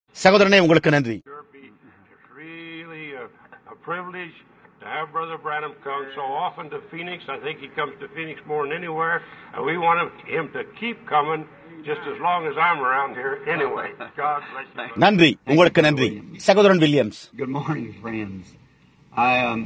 சகோதரனே உங்களுக்கு நன்றி sure be really a, a privilege to have Brother Branham come so often to Phoenix. I think he comes to Phoenix more than anywhere, and we want him, him to keep coming just as long as I'm around here anyway. God bless you. brother. நன்றி உங்களுக்கு நன்றி சகோதரன் Williams Good morning, friends. I um,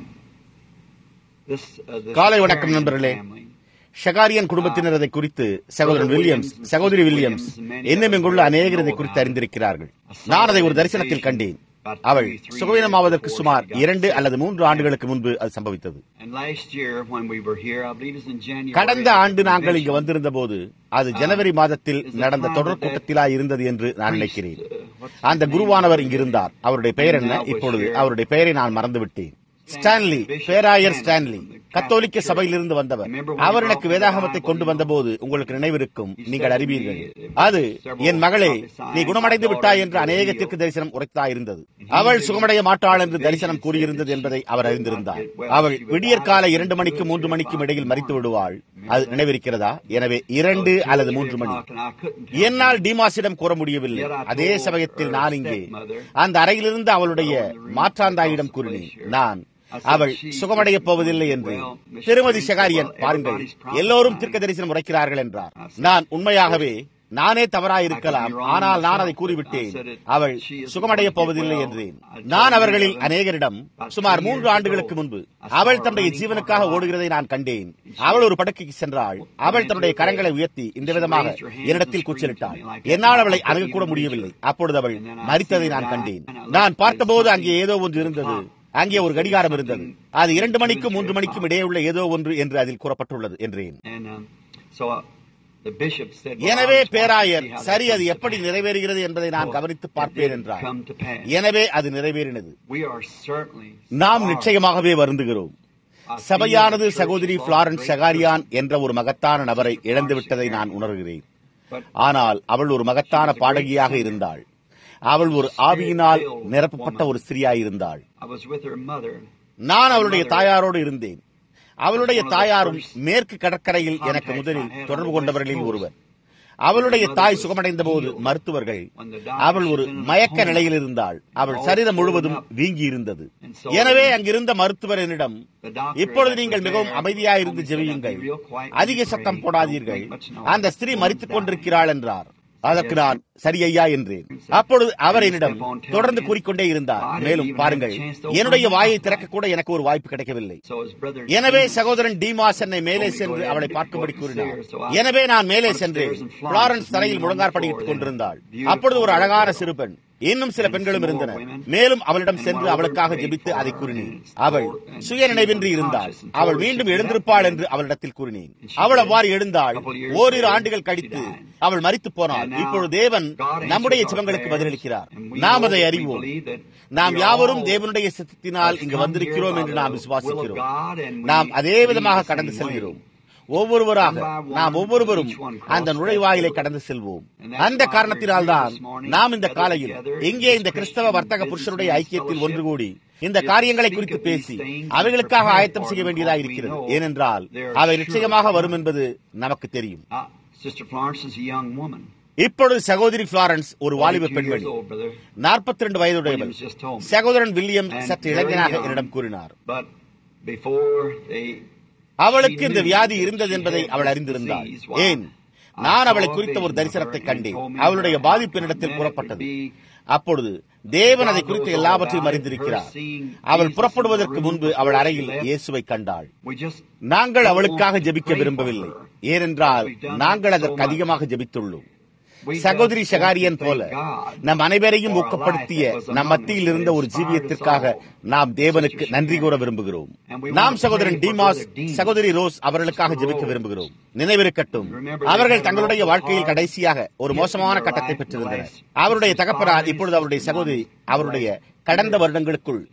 this uh, this காலை வணக்கம் Shakarian நண்பர்களே family. ஷகாரியன் குடும்பத்தினர் அதை குறித்து சகோதரன் வில்லியம்ஸ் சகோதரி வில்லியம்ஸ் இன்னும் இங்குள்ள அநேகர் இதை குறித்து அறிந்திருக்கிறார்கள் நான் அதை ஒரு தரிசனத்தில் கண்டேன் அவள் சுகவீனமாவதற்கு சுமார் இரண்டு அல்லது மூன்று ஆண்டுகளுக்கு முன்பு அது சம்பவித்தது And last year when we were here, I believe it was in January. கடந்த ஆண்டு நாங்கள் இங்கு வந்திருந்த போது அது ஜனவரி மாதத்தில் நடந்த தொடர் கூட்டத்திலா இருந்தது என்று நான் நினைக்கிறேன் அந்த குருவானவர் இங்கிருந்தார் அவருடைய பெயர் என்ன இப்பொழுது அவருடைய பெயரை நான் மறந்துவிட்டேன் ஸ்டான்லி பேராயர் ஸ்டான்லி கத்தோலிக்க சபையிலிருந்து வந்தவர் அவர் எனக்கு வேதாகமத்தை கொண்டு வந்தபோது உங்களுக்கு நினைவிருக்கும் நீங்கள் அறிவீர்கள் அது என் மகளே நீ குணமடைந்து விட்டாய் என்று அநேகத்திற்கு தரிசனம் உரைத்தாயிருந்தது அவள் சுகமடைய மாட்டாள் என்று தரிசனம் கூறியிருந்தது என்பதை அவர் அறிந்திருந்தார் அவள் விடியற்கால இரண்டு மணிக்கும் மூன்று மணிக்கும் இடையில் மறித்து விடுவாள் அது நினைவிருக்கிறதா எனவே இரண்டு அல்லது மூன்று மணி என்னால் டிமாஸிடம் கூற முடியவில்லை அதே சமயத்தில் நான் இங்கே அந்த அறையிலிருந்து அவளுடைய மாற்றாந்தாயிடம் கூறினேன் நான் அவள் சுகமடைய போவதில்லை என்று திருமதி ஷகாரியன் பாருங்கள் எல்லோரும் தீர்க்க தரிசனம் உரைக்கிறார்கள் என்றார் நான் உண்மையாகவே நானே தவறாயிருக்கலாம் ஆனால் நான் அதை கூறிவிட்டேன் அவள் சுகமடைய போவதில்லை என்றேன் நான் அவர்களில் அநேகரிடம் சுமார் மூன்று ஆண்டுகளுக்கு முன்பு அவள் தன்னுடைய ஜீவனுக்காக ஓடுகிறதை நான் கண்டேன் அவள் ஒரு படுக்கைக்கு சென்றாள் அவள் தன்னுடைய கரங்களை உயர்த்தி இந்த விதமாக என்னிடத்தில் கூச்சலிட்டாள் என்னால் அவளை அணுகக்கூட முடியவில்லை அப்பொழுது அவள் மறித்ததை நான் கண்டேன் நான் பார்த்தபோது அங்கே ஏதோ ஒன்று இருந்தது அங்கே ஒரு கடிகாரம் இருந்தது அது இரண்டு மணிக்கும் மூன்று மணிக்கும் இடையே உள்ள ஏதோ ஒன்று என்று அதில் கூறப்பட்டுள்ளது என்றேன் And um, so uh, the bishop said, well, எனவே I was பேராயர் watching how சரி that அது எப்படி நிறைவேறுகிறது என்பதை நான் கவனித்து பார்ப்பேன் என்றார் come to pass. எனவே அது நிறைவேறினது We are certainly நாம் sorry. நிச்சயமாகவே வருந்துகிறோம் சபையானது சகோதரி பிளாரன்ஸ் ஷகாரியான் என்ற ஒரு மகத்தான நபரை இழந்துவிட்டதை நான் உணர்கிறேன் ஆனால் அவள் ஒரு மகத்தான பாடகியாக இருந்தாள் அவள் ஒரு ஆவியினால் நிரப்பப்பட்ட ஒரு ஸ்திரியாயிருந்தாள் I was with her mother. நான் அவளுடைய தாயாரோடு இருந்தேன் அவளுடைய தாயாரும் மேற்கு கடற்கரையில் எனக்கு முதலில் தொடர்பு கொண்டவர்களில் ஒருவர் அவளுடைய தாய் சுகமடைந்த போது மருத்துவர்கள் அவள் ஒரு மயக்க நிலையில் இருந்தாள் அவள் சரீரம் முழுவதும் வீங்கி இருந்தது எனவே அங்கிருந்த மருத்துவர் என்னிடம் இப்பொழுது நீங்கள் மிகவும் அமைதியாயிருந்து ஜெபியுங்கள் அதிக சத்தம் போடாதீர்கள் அந்த ஸ்திரீ மறித்துக் கொண்டிருக்கிறாள் என்றார் அதற்கு நான் சரி ஐயா என்றேன் அப்பொழுது அவர் என்னிடம் தொடர்ந்து கூறிக்கொண்டே இருந்தார் மேலும் பாருங்கள் என்னுடைய வாயை திறக்க கூட எனக்கு ஒரு வாய்ப்பு கிடைக்கவில்லை So his brother எனவே சகோதரன் டிமாஸ் என்னை மேலே சென்று அவளை பார்க்கும்படி கூறினார் எனவே நான் மேலே சென்றேன் பிளாரன்ஸ் தரையில் முழங்காற்படியிட்டுக் கொண்டிருந்தாள் அப்பொழுது ஒரு அழகான சிறு பெண் இன்னும் சில பெண்களும் இருந்தன மேலும் அவளிடம் சென்று அவளுக்காக ஜெபித்து அதை கூறினேன் அவள் சுய நினைவின்றி இருந்தாள் அவள் மீண்டும் எழுந்திருப்பாள் என்று அவளிடத்தில் கூறினேன் அவள் அவ்வாறு எழுந்தாள் ஓரிரு ஆண்டுகள் கழித்து அவள் மறித்து போனாள் இப்பொழுது தேவன் நம்முடைய சிவங்களுக்கு பதிலளிக்கிறார் நாம் அதை அறிவோம் நாம் யாவரும் தேவனுடைய சித்தத்தினால் இங்கு வந்திருக்கிறோம் என்று நாம் விசுவாசிக்கிறோம் நாம் அதே விதமாக கடந்து செல்கிறோம் ஒவ்வொருவராக நாம் ஒவ்வொருவரும் அந்த நுழைவாயிலை கடந்து செல்வோம் அந்த காரணத்தினால்தான் நாம் இந்த காலையில் இங்கே இந்த கிறிஸ்தவ வர்த்தக புருஷருடைய ஐக்கியத்தில் ஒன்று கூடி இந்த காரியங்களை குறித்து பேசி அவைகளுக்காக ஆயத்தம் செய்ய வேண்டியதாக இருக்கிறது ஏனென்றால் அவை நிச்சயமாக வரும் என்பது நமக்கு தெரியும் Uh, Sister Florence is a young woman. இப்பொழுது சகோதரி பிளாரன்ஸ் ஒரு வாலிப 42 years பெண்மணி old, brother. நாற்பத்தி ரெண்டு வயதுடையவள் சகோதரன் வில்லியம் சற்று இளைஞனாக என்னிடம் கூறினார் But before they அவளுக்கு இந்த வியாதி இருந்தது என்பதை அவள் அறிந்திருந்தாள் ஏன் நான் அவளை குறித்த ஒரு தரிசனத்தை கண்டேன் அவளுடைய பாதிப்பு என்னிடத்தில் கூறப்பட்டது அப்பொழுது தேவன் அதை குறித்த எல்லாவற்றையும் அறிந்திருக்கிறார் அவள் புறப்படுவதற்கு முன்பு அவள் அறையில் இயேசுவை கண்டாள் we just நாங்கள் அவளுக்காக ஜெபிக்க விரும்பவில்லை ஏனென்றால் நாங்கள் அதற்கு அதிகமாக ஜெபித்துள்ளோம் சகோதரி ஷகாரியன் போல நம் அனைவரையும் ஊக்கப்படுத்திய நம் மத்தியில் இருந்த ஒரு ஜீவியத்திற்காக நாம் தேவனுக்கு நன்றி கூற விரும்புகிறோம் நாம் சகோதரன் டிமாஸ் சகோதரி ரோஸ் அவர்களுக்காக ஜெபிக்க விரும்புகிறோம் நினைவிருக்கட்டும் அவர்கள் தங்களுடைய வாழ்க்கையில் கடைசியாக ஒரு மோசமான கட்டத்தை பெற்றிருந்தனர் அவருடைய தகப்பனார் இப்பொழுது அவருடைய சகோதரி அவருடைய கடந்த வருடங்களுக்குள்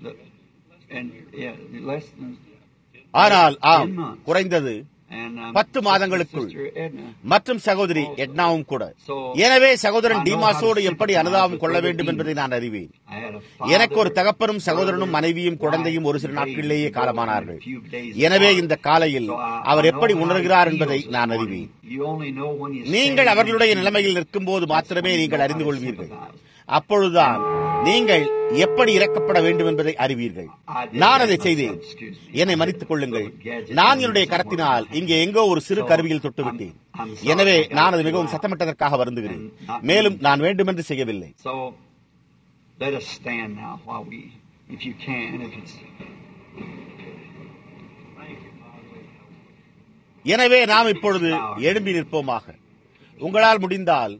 and yeah, less than ஆனால் ஆம் குறைந்தது and um, பத்து மாதங்களுக்குள் Sister Edna. மற்றும் சகோதரி எட்னாவும் கூட எனவே சகோதரன் டிமாஸோடு எப்படி அனுதாபம் கொள்ள வேண்டும் என்பதை நான் அறிவேன் I had எனக்கு ஒரு தகப்பனும் சகோதரனும் மனைவியும் குழந்தையும் ஒரு சில நாட்களிலேயே காலமானார்கள் எனவே இந்த காலையில் அவர் எப்படி உணர்கிறார் என்பதை நான் அறிவேன் நீங்கள் அவர்களுடைய நிலைமையில் நிற்கும் போது மாத்திரமே நீங்கள் அறிந்து கொள்வீர்கள் அப்பொழுதுதான் நீங்கள் எப்படி இறக்கப்பட வேண்டும் என்பதை அறிவீர்கள் நான் அதை செய்தேன் என்னை மன்னித்துக் கொள்ளுங்கள் நான் என்னுடைய கரத்தினால் இங்கே எங்கோ ஒரு சிறு கருவியில் தொட்டுவிட்டேன் எனவே நான் அது மிகவும் சத்தமிட்டதற்காக வருந்துகிறேன் மேலும் நான் வேண்டுமென்று செய்யவில்லை So let us stand now while we, if you can, if it's. எனவே நாம் இப்பொழுது எழும்பி நிற்போமாக உங்களால் முடிந்தால்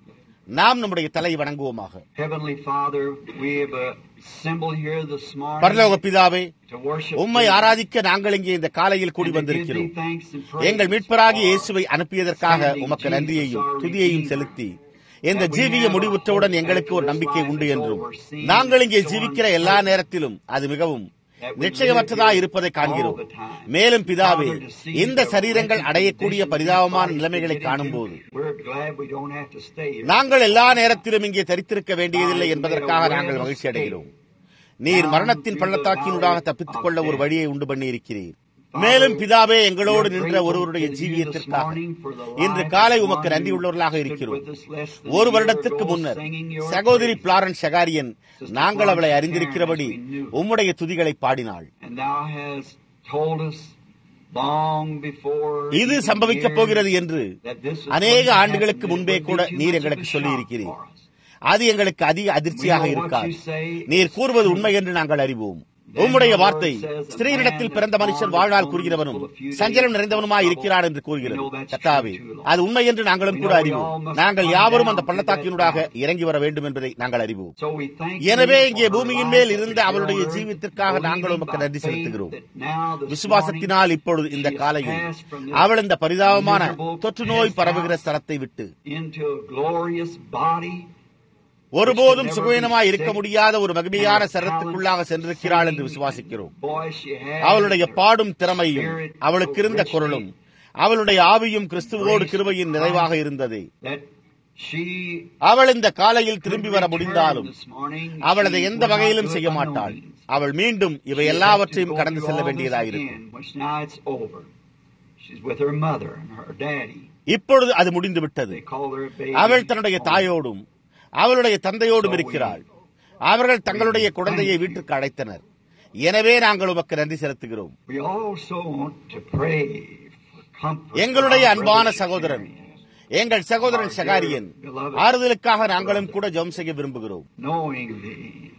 நாம் நம்முடைய தலை வணங்குவோமாக Heavenly Father, we have assembled here this morning பரலோக பிதாவே to worship உம்மை thee ஆராதிக்க நாங்கள் இங்கே இந்த காலையில் கூடி and to give வந்திருக்கிறோம் thee thanks and praise எங்கள் மீட்பராகிய for இயேசுவை அனுப்பியதற்காக உமக்கு நன்றியையும் துதியையும் செலுத்தி இந்த ஜீவிய முடிவுற்றவுடன் எங்களுக்கு ஒரு நம்பிக்கை உண்டு என்றும் நாங்கள் இங்கே ஜீவிக்கிற எல்லா நேரத்திலும் அது மிகவும் நிச்சயமற்றதா இருப்பதை காண்கிறோம் மேலும் பிதாவே இந்த சரீரங்கள் அடையக்கூடிய பரிதாபமான நிலைமைகளை காணும்போது We're glad we don't have to stay here. நாங்கள் எல்லா நேரத்திலும் இங்கே தரித்திருக்க வேண்டியதில்லை என்பதற்காக நாங்கள் மகிழ்ச்சி அடைகிறோம் நீர் மரணத்தின் பள்ளத்தாக்கினூடாக தப்பித்துக் கொள்ள ஒரு வழியை உண்டு பண்ணி இருக்கிறீர் மேலும் பிதாவே எங்களோடு நின்ற ஒருவருடைய ஜீவியத்திற்காக இன்று காலை உமக்கு நன்றி உள்ளவர்களாக இருக்கிறோம் ஒரு வருடத்திற்கு முன்னர் சகோதரி பிளாரன்ஸ் ஷகாரியன் நாங்கள் அவளை அறிந்திருக்கிறபடி உம்முடைய துதிகளை பாடினாள் And thou hast told us long before இது even சம்பவிக்கப் years போகிறது என்று that this was அநேக going to ஆண்டுகளுக்கு happen, முன்பே it would கூட be too நீர் much of எங்களுக்கு a சொல்லி shock இருக்கிறீர் for us. அது எங்களுக்கு அதிக அதிர்ச்சியாக We know what இருக்காது you say நீர் is கூறுவது true. உண்மை என்று நாங்கள் அறிவோம் உம்முடைய வார்த்தை ஸ்திரீனிடத்தில் பிறந்த மனுஷன் வாழ்நாள் கூறுகிறவனும் சஞ்சலம் நிறைந்தவனுமாய் இருக்கிறான் என்று கூறுகிறது கத்தாவே அது உண்மை என்று நாங்களும் கூட அறிவோம் நாங்கள் யாவரும் அந்த பள்ளத்தாக்கினூடாக இறங்கி வர வேண்டும் என்பதை நாங்கள் அறிவோம் So we thank you எனவே for இங்கே her பூமியின் life மேல் that இருந்த was அவளுடைய delivered, ஜீவித்திற்காக நாங்கள் believing உமக்கு by நன்றி faith செலுத்துகிறோம் that now this விசுவாசத்தினால் morning இப்பொழுது இந்த she has காலையில் passed from this அவள் இந்த பரிதாபமான miserable தொற்று நோய் pest பரவுகிற house ஸ்தலத்தை விட்டு into a glorious body ஒருபோதும் சுகவீனமாய் இருக்க முடியாத ஒரு மகிமையான சரத்துக்குள்ளாக சென்றிருக்கிறாள் என்று விசுவாசிக்கிறோம் Boy, she had அவளுடைய பாடும் திறமையும் அவளுக்கு இருந்த குரலும் அவளுடைய ஆவியும் கிறிஸ்துவோடு கிருபையின் நிறைவாக இருந்தது that she அவள் இந்த காலையில் திரும்பி வர returned முடிந்தாலும் this morning, அவள் அதை she எந்த would not வகையிலும் do it செய்ய by no மாட்டாள் means. அவள் மீண்டும் இவை She had to எல்லாவற்றையும் go கடந்து through செல்ல all this வேண்டியதாயிருக்கும் again, which now it's over. She's with her mother and her daddy. இப்பொழுது அது முடிந்து விட்டது They call her a baby. அவள் தன்னுடைய தாயோடும் அவளுடைய தந்தையோடும் இருக்கிறாள் அவர்கள் தங்களுடைய குழந்தையை வீட்டுக்கு அழைத்தனர் எனவே நாங்கள் உமக்கு நன்றி செலுத்துகிறோம் We also want to pray for comfort for எங்களுடைய our அன்பான brother சகோதரன் Shakarian, எங்கள் சகோதரன் ஷகாரியன் ஆறுதலுக்காக நாங்களும் கூட ஜெபம் செய்ய விரும்புகிறோம் knowing the,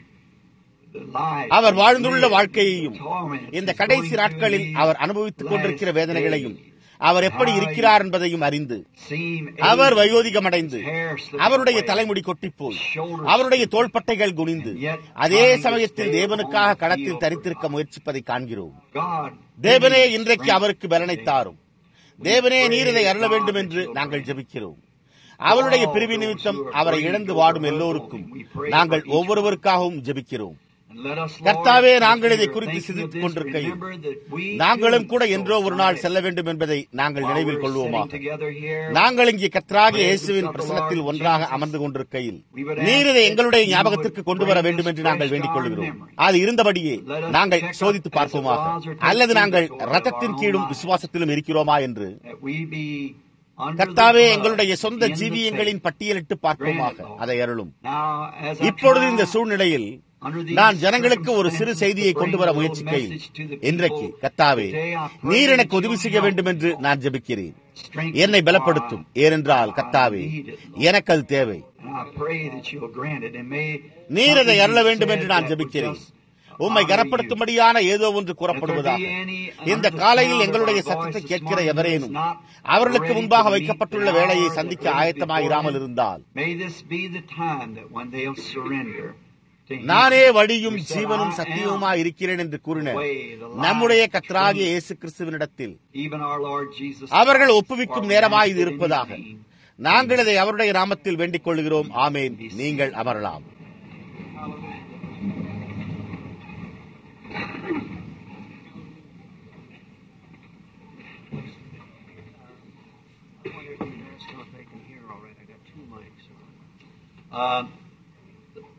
the life our that வாழ்ந்துள்ள he வாழ்க்கையையும் torment இந்த is கடைசி going through நாட்களில் these அவர் அனுபவித்துக் கொண்டிருக்கிற last வேதனைகளையும் days. அவர் எப்படி இருக்கிறார் என்பதையும் அறிந்து Seem அவர் aged, வயோதிகமடைந்து his hair slipping அவருடைய away. தலைமுடி கொட்டிப்போய் அவருடைய தோள்பட்டைகள் குனிந்து அதே சமயத்தில் தேவனுக்காக களத்தில் தரித்திருக்க முயற்சிப்பதை காண்கிறோம் God, தேவனே இன்றைக்கு அவருக்கு பலனை தாரும் தேவனே நீர் இதை அருள வேண்டும் என்று நாங்கள் ஜெபிக்கிறோம் அவருடைய பிரிவு நிமித்தம் அவரை இழந்து வாடும் எல்லோருக்கும் நாங்கள் ஒவ்வொருவருக்காகவும் ஜெபிக்கிறோம் And let us, Lord, கர்த்தாவே as நாங்கள் we இதை are குறித்து thinking of சிந்தித்துக் this, கொண்டிருக்கையில் remember that we நாங்களும் too கூட so என்றோ ஒரு நாள் someday, செல்ல வேண்டும் என்பதை நாங்கள் while நினைவில் we're கொள்வோமாக sitting together here, நாங்கள் இங்கே கத்ராகிய இயேசுவின் பிரசனத்தில் ஒன்றாக அமர்ந்து கொண்டிருக்கையில் நீர் இதை எங்களுடைய ஞாபகத்திற்கு கொண்டு வர வேண்டும் என்று நாங்கள் வேண்டிக் கொள்கிறோம் அது இருந்தபடியே நாங்கள் சோதித்து பார்ப்போமாக அல்லது நாங்கள் ரத்தத்தின் கீழும் விசுவாசத்திலும் இருக்கிறோமா என்று that we be under கர்த்தாவே the blood எங்களுடைய சொந்த in the ஜீவியங்களின் பட்டியலிட்டு பார்ப்போமாக அதை அருளும் Now, as I இப்பொழுது try இந்த சூழ்நிலையில் under these நான் ஜனங்களுக்கு ஒரு சிறு circumstances செய்தியை to கொண்டு bring வர a little முயற்சிக்கையில் message to the people, இன்றைக்கு கத்தாவே today I pray நீர் எனக்கு that உதவி you'll செய்ய help வேண்டும் என்று me, நான் ஜெபிக்கிறேன் strengthen என்னை my- பலப்படுத்தும் ஏனென்றால் கத்தாவே எனக்கு அது தேவை And I pray that you'll grant it and may நீர் அதை something அருள be வேண்டும் said என்று நான் that would ஜெபிக்கிறேன் just உம்மை honor கனப்படுத்தும்படியான ஏதோ ஒன்று you. கூறப்படுவதாக If there be any இந்த under the காலையில் sound of எங்களுடைய our சத்தத்தை voice கேட்கிற this morning எவரேனும் who is not அவர்களுக்கு ready முன்பாக to meet வைக்கப்பட்டுள்ள the வேலையை hour சந்திக்க that is ஆயத்தமாக before இராமல் them, இருந்தால் May this be the time that when they'll surrender to Him. நானே வழியும் who said, ஜீவனும் "I am சத்தியவுமாய் இருக்கிறேன் என்று கூறின the way, the life, நம்முடைய the கத்ராகிய truth." இயேசு கிறிஸ்துவனிடத்தில் Even our Lord Jesus அவர்கள் Christ, ஒப்புவிக்கும் for நேரமாய் இது granted in His இருப்பதாக name. நாங்கள் இதை அவருடைய நாமத்தில் வேண்டிக் கொள்கிறோம் ஆமேன் நீங்கள் அமரலாம் Uh,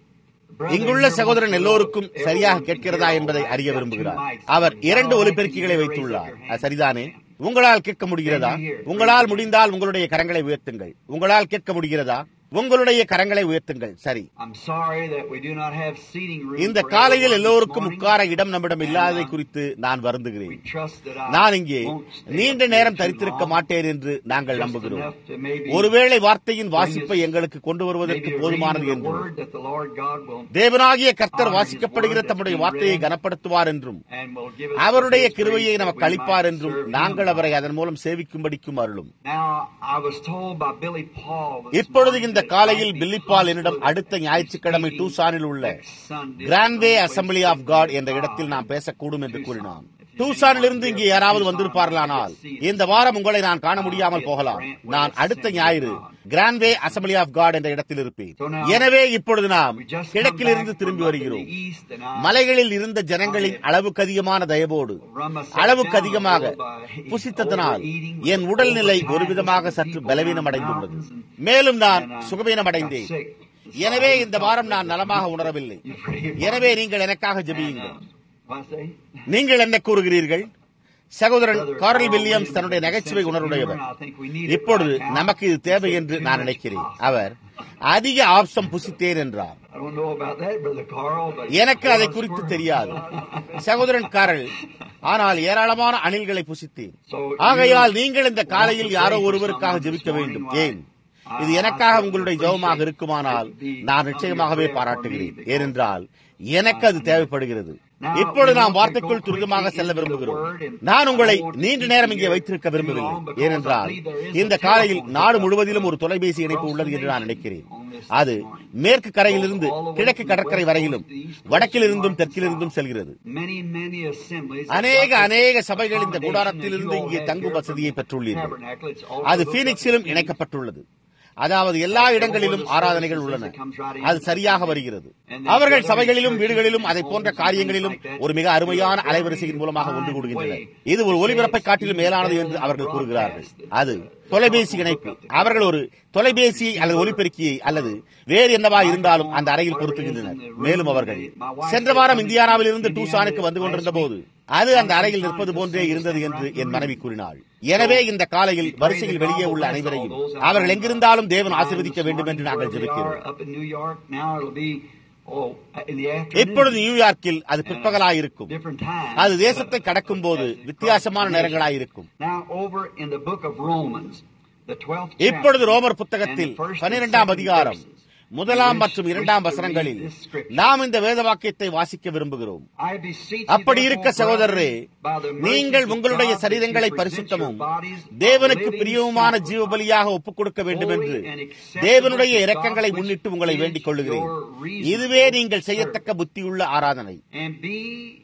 இங்குள்ள சகோதரன் எல்லோருக்கும் சரியாக கேட்கிறதா என்பதை அறிய விரும்புகிறார் அவர் இரண்டு ஒலிபெருக்கிகளை வைத்துள்ளார் அது சரிதானே உங்களால் கேட்க முடிகிறதா உங்களால் முடிந்தால் உங்களுடைய கரங்களை உயர்த்துங்கள் உங்களால் கேட்க முடிகிறதா உங்களுடைய கரங்களை உயர்த்துங்கள் சரி I'm sorry that we do not have seating room இந்த for காலையில் everyone this எல்லோருக்கும் morning. உட்கார இடம் நம்மிடம் இல்லாததை குறித்து நான் வருந்துகிறேன் We trust that I நான் இங்கே won't stay நீண்ட up நேரம் here too தரித்திருக்க long. மாட்டேன் என்று நாங்கள் Just நம்புகிறோம் enough to maybe ஒருவேளை வார்த்தையின் வாசிப்பை bring us எங்களுக்கு கொண்டு வருவதற்கு maybe a போதுமானது reading of the என்றும் word that the Lord God will தேவனாகிய கர்த்தர் honor his வாசிக்கப்படுகிற word தம்முடைய that's being வார்த்தையை read கனப்படுத்துவார் என்றும் and will give us அவருடைய the கிருபையை grace நமக்கு that we அளிப்பார் might என்றும் serve நாங்கள் him. அவரை அதன் மூலம் சேவிக்கும்படிக்கும் அருளும் Now, I was told by Billy Paul this இப்பொழுது morning இந்த that காலையில் it might be பில்லி பால் என்னிடம் possible அடுத்த that ஞாயிற்றுக்கிழமை this டூசானில் உள்ள next Sunday கிராண்ட்வே someplace assembly of in God the என்ற God இடத்தில் நாம் பேசக்கூடும் என்று கூறினான் Tucson. டூசானிலிருந்து இங்கே யாராவது வந்திருப்பார்களானால் இந்த வாரம் உங்களை நான் காண முடியாமல் போகலாம் நான் அடுத்த ஞாயிறு கிராண்ட்வே அசம்பிளி ஆஃப் காட் என்ற இடத்தில் இருப்பேன் எனவே இப்பொழுது நாம் We just come கிழக்கிலிருந்து back திரும்பி from up in வருகிறோம் the east and I மலைகளில் இருந்த ஜனங்களின் அளவுக்கு அதிகமான தயவோடு அளவுக்கு அதிகமாக புசித்ததனால் என் உடல்நிலை ஒரு விதமாக சற்று பலவீனமடைந்துள்ளது மேலும் நான் சுகவீனமடைந்தேன் எனவே இந்த வாரம் நான் நலமாக உணரவில்லை எனவே நீங்கள் எனக்காக ஜெபியுங்கள் What I say? நீங்கள் என்ன கூறுகிறீர்கள் சகோதரன் கார்ல் வில்லியம்ஸ் தன்னுடைய நகைச்சுவை உணர்வுடையவர் இப்பொழுது நமக்கு இது தேவை என்று நான் நினைக்கிறேன் அவர் அதிக ஆப்சம் புசித்தேன் என்றார் I don't know about that, Brother Carl, but எனக்கு அதை குறித்து தெரியாது சகோதரன் காரல் ஆனால் ஏராளமான அணில்களை புசித்தேன் So ஆகையால் you நீங்கள் இந்த காலையில் யாரோ ஒருவருக்காக ஜெபிக்க வேண்டும் ஏன் இது எனக்காக உங்களுடைய ஜெபமாக இருக்குமானால் நான் நிச்சயமாகவே பாராட்டுகிறேன் ஏனென்றால் எனக்கு அது தேவைப்படுகிறது இப்பொழுது நாம் வார்த்தைக்குள் துரிதமாக செல்ல விரும்புகிறோம் நான் உங்களை நீண்ட நேரம் இங்கே வைத்திருக்க விரும்பவில்லை ஏனென்றால் இந்த காலையில் நாடு முழுவதிலும் ஒரு தொலைபேசி இணைப்பு உள்ளது என்று நான் நினைக்கிறேன் அது மேற்கு கரையிலிருந்து கிழக்கு கடற்கரை வரையிலும் வடக்கிலிருந்தும் தெற்கிலிருந்தும் செல்கிறது many, many assemblies அநேக அநேக சபைகள் இந்த கூடாரத்திலிருந்து இங்கே தங்கும் வசதியை பெற்றுள்ளீர்கள் tabernacle. It's all அது hooked up பீனிக்ஸிலும் to இணைக்கப்பட்டுள்ளது அதாவது எல்லா இடங்களிலும் ஆராதனைகள் உள்ளன அது சரியாக வருகிறது அவர்கள் சபைகளிலும் வீடுகளிலும் அதை போன்ற காரியங்களிலும் ஒரு மிக அருமையான அலைவரிசையின் மூலமாக ஒன்று கூடுகின்றனர் இது ஒரு ஒலிபரப்பை காட்டிலும் மேலானது என்று அவர்கள் கூறுகிறார்கள் அது தொலைபேசி இணைப்பு அவர்கள் ஒரு தொலைபேசியை அல்லது ஒலிபெருக்கியை அல்லது வேறு என்னவா இருந்தாலும் அந்த அறையில் பொருத்துகின்றனர் மேலும் அவர்கள் சென்ற வாரம் இந்தியானாவில் இருந்து டூசானுக்கு வந்து கொண்டிருந்த போது அது அந்த அறையில் நிற்பது போன்றே இருந்தது என்று என் மனைவி கூறினாள் எனவே இந்த காலையில் வரிசையில் வெளியே உள்ள அனைவரையும் அவர்கள் எங்கிருந்தாலும் தேவன் ஆசீர்வதிக்க வேண்டும் என்று நாங்கள் ஜெபிக்கிறோம் Up in New York, now it'll be, oh, in the afternoon. இப்பொழுது நியூயார்க்கில் அது பிற்பகலாயிருக்கும் different times. அது தேசத்தை கடக்கும் போது வித்தியாசமான நேரங்களாயிருக்கும் Now over in the book of Romans, the 12th இப்பொழுது chapter, ரோமர் புத்தகத்தில் and the first and பனிரெண்டாம் second அதிகாரம் verses, முதலாம் we மற்றும் wish- இரண்டாம் wish to வசனங்களில் read this scripture. நாம் இந்த வேத வாக்கியத்தை வாசிக்க விரும்புகிறோம் I beseech you, அப்படி இருக்க therefore, சகோதரரே brethren, by the mercies நீங்கள் of உங்களுடைய God, that சரீரங்களை you present பரிசுத்தமும் your bodies a தேவனுக்கு living பிரியவுமான sacrifice, ஜீவபலியாக ஒப்புக் கொடுக்க வேண்டும் என்று holy and acceptable தேவனுடைய to God, இரக்கங்களை which முன்னிட்டு உங்களை is வேண்டிக் கொள்ளுகிறேன் your reasonable இதுவே நீங்கள் செய்யத்தக்க புத்தியுள்ள ஆராதனை And be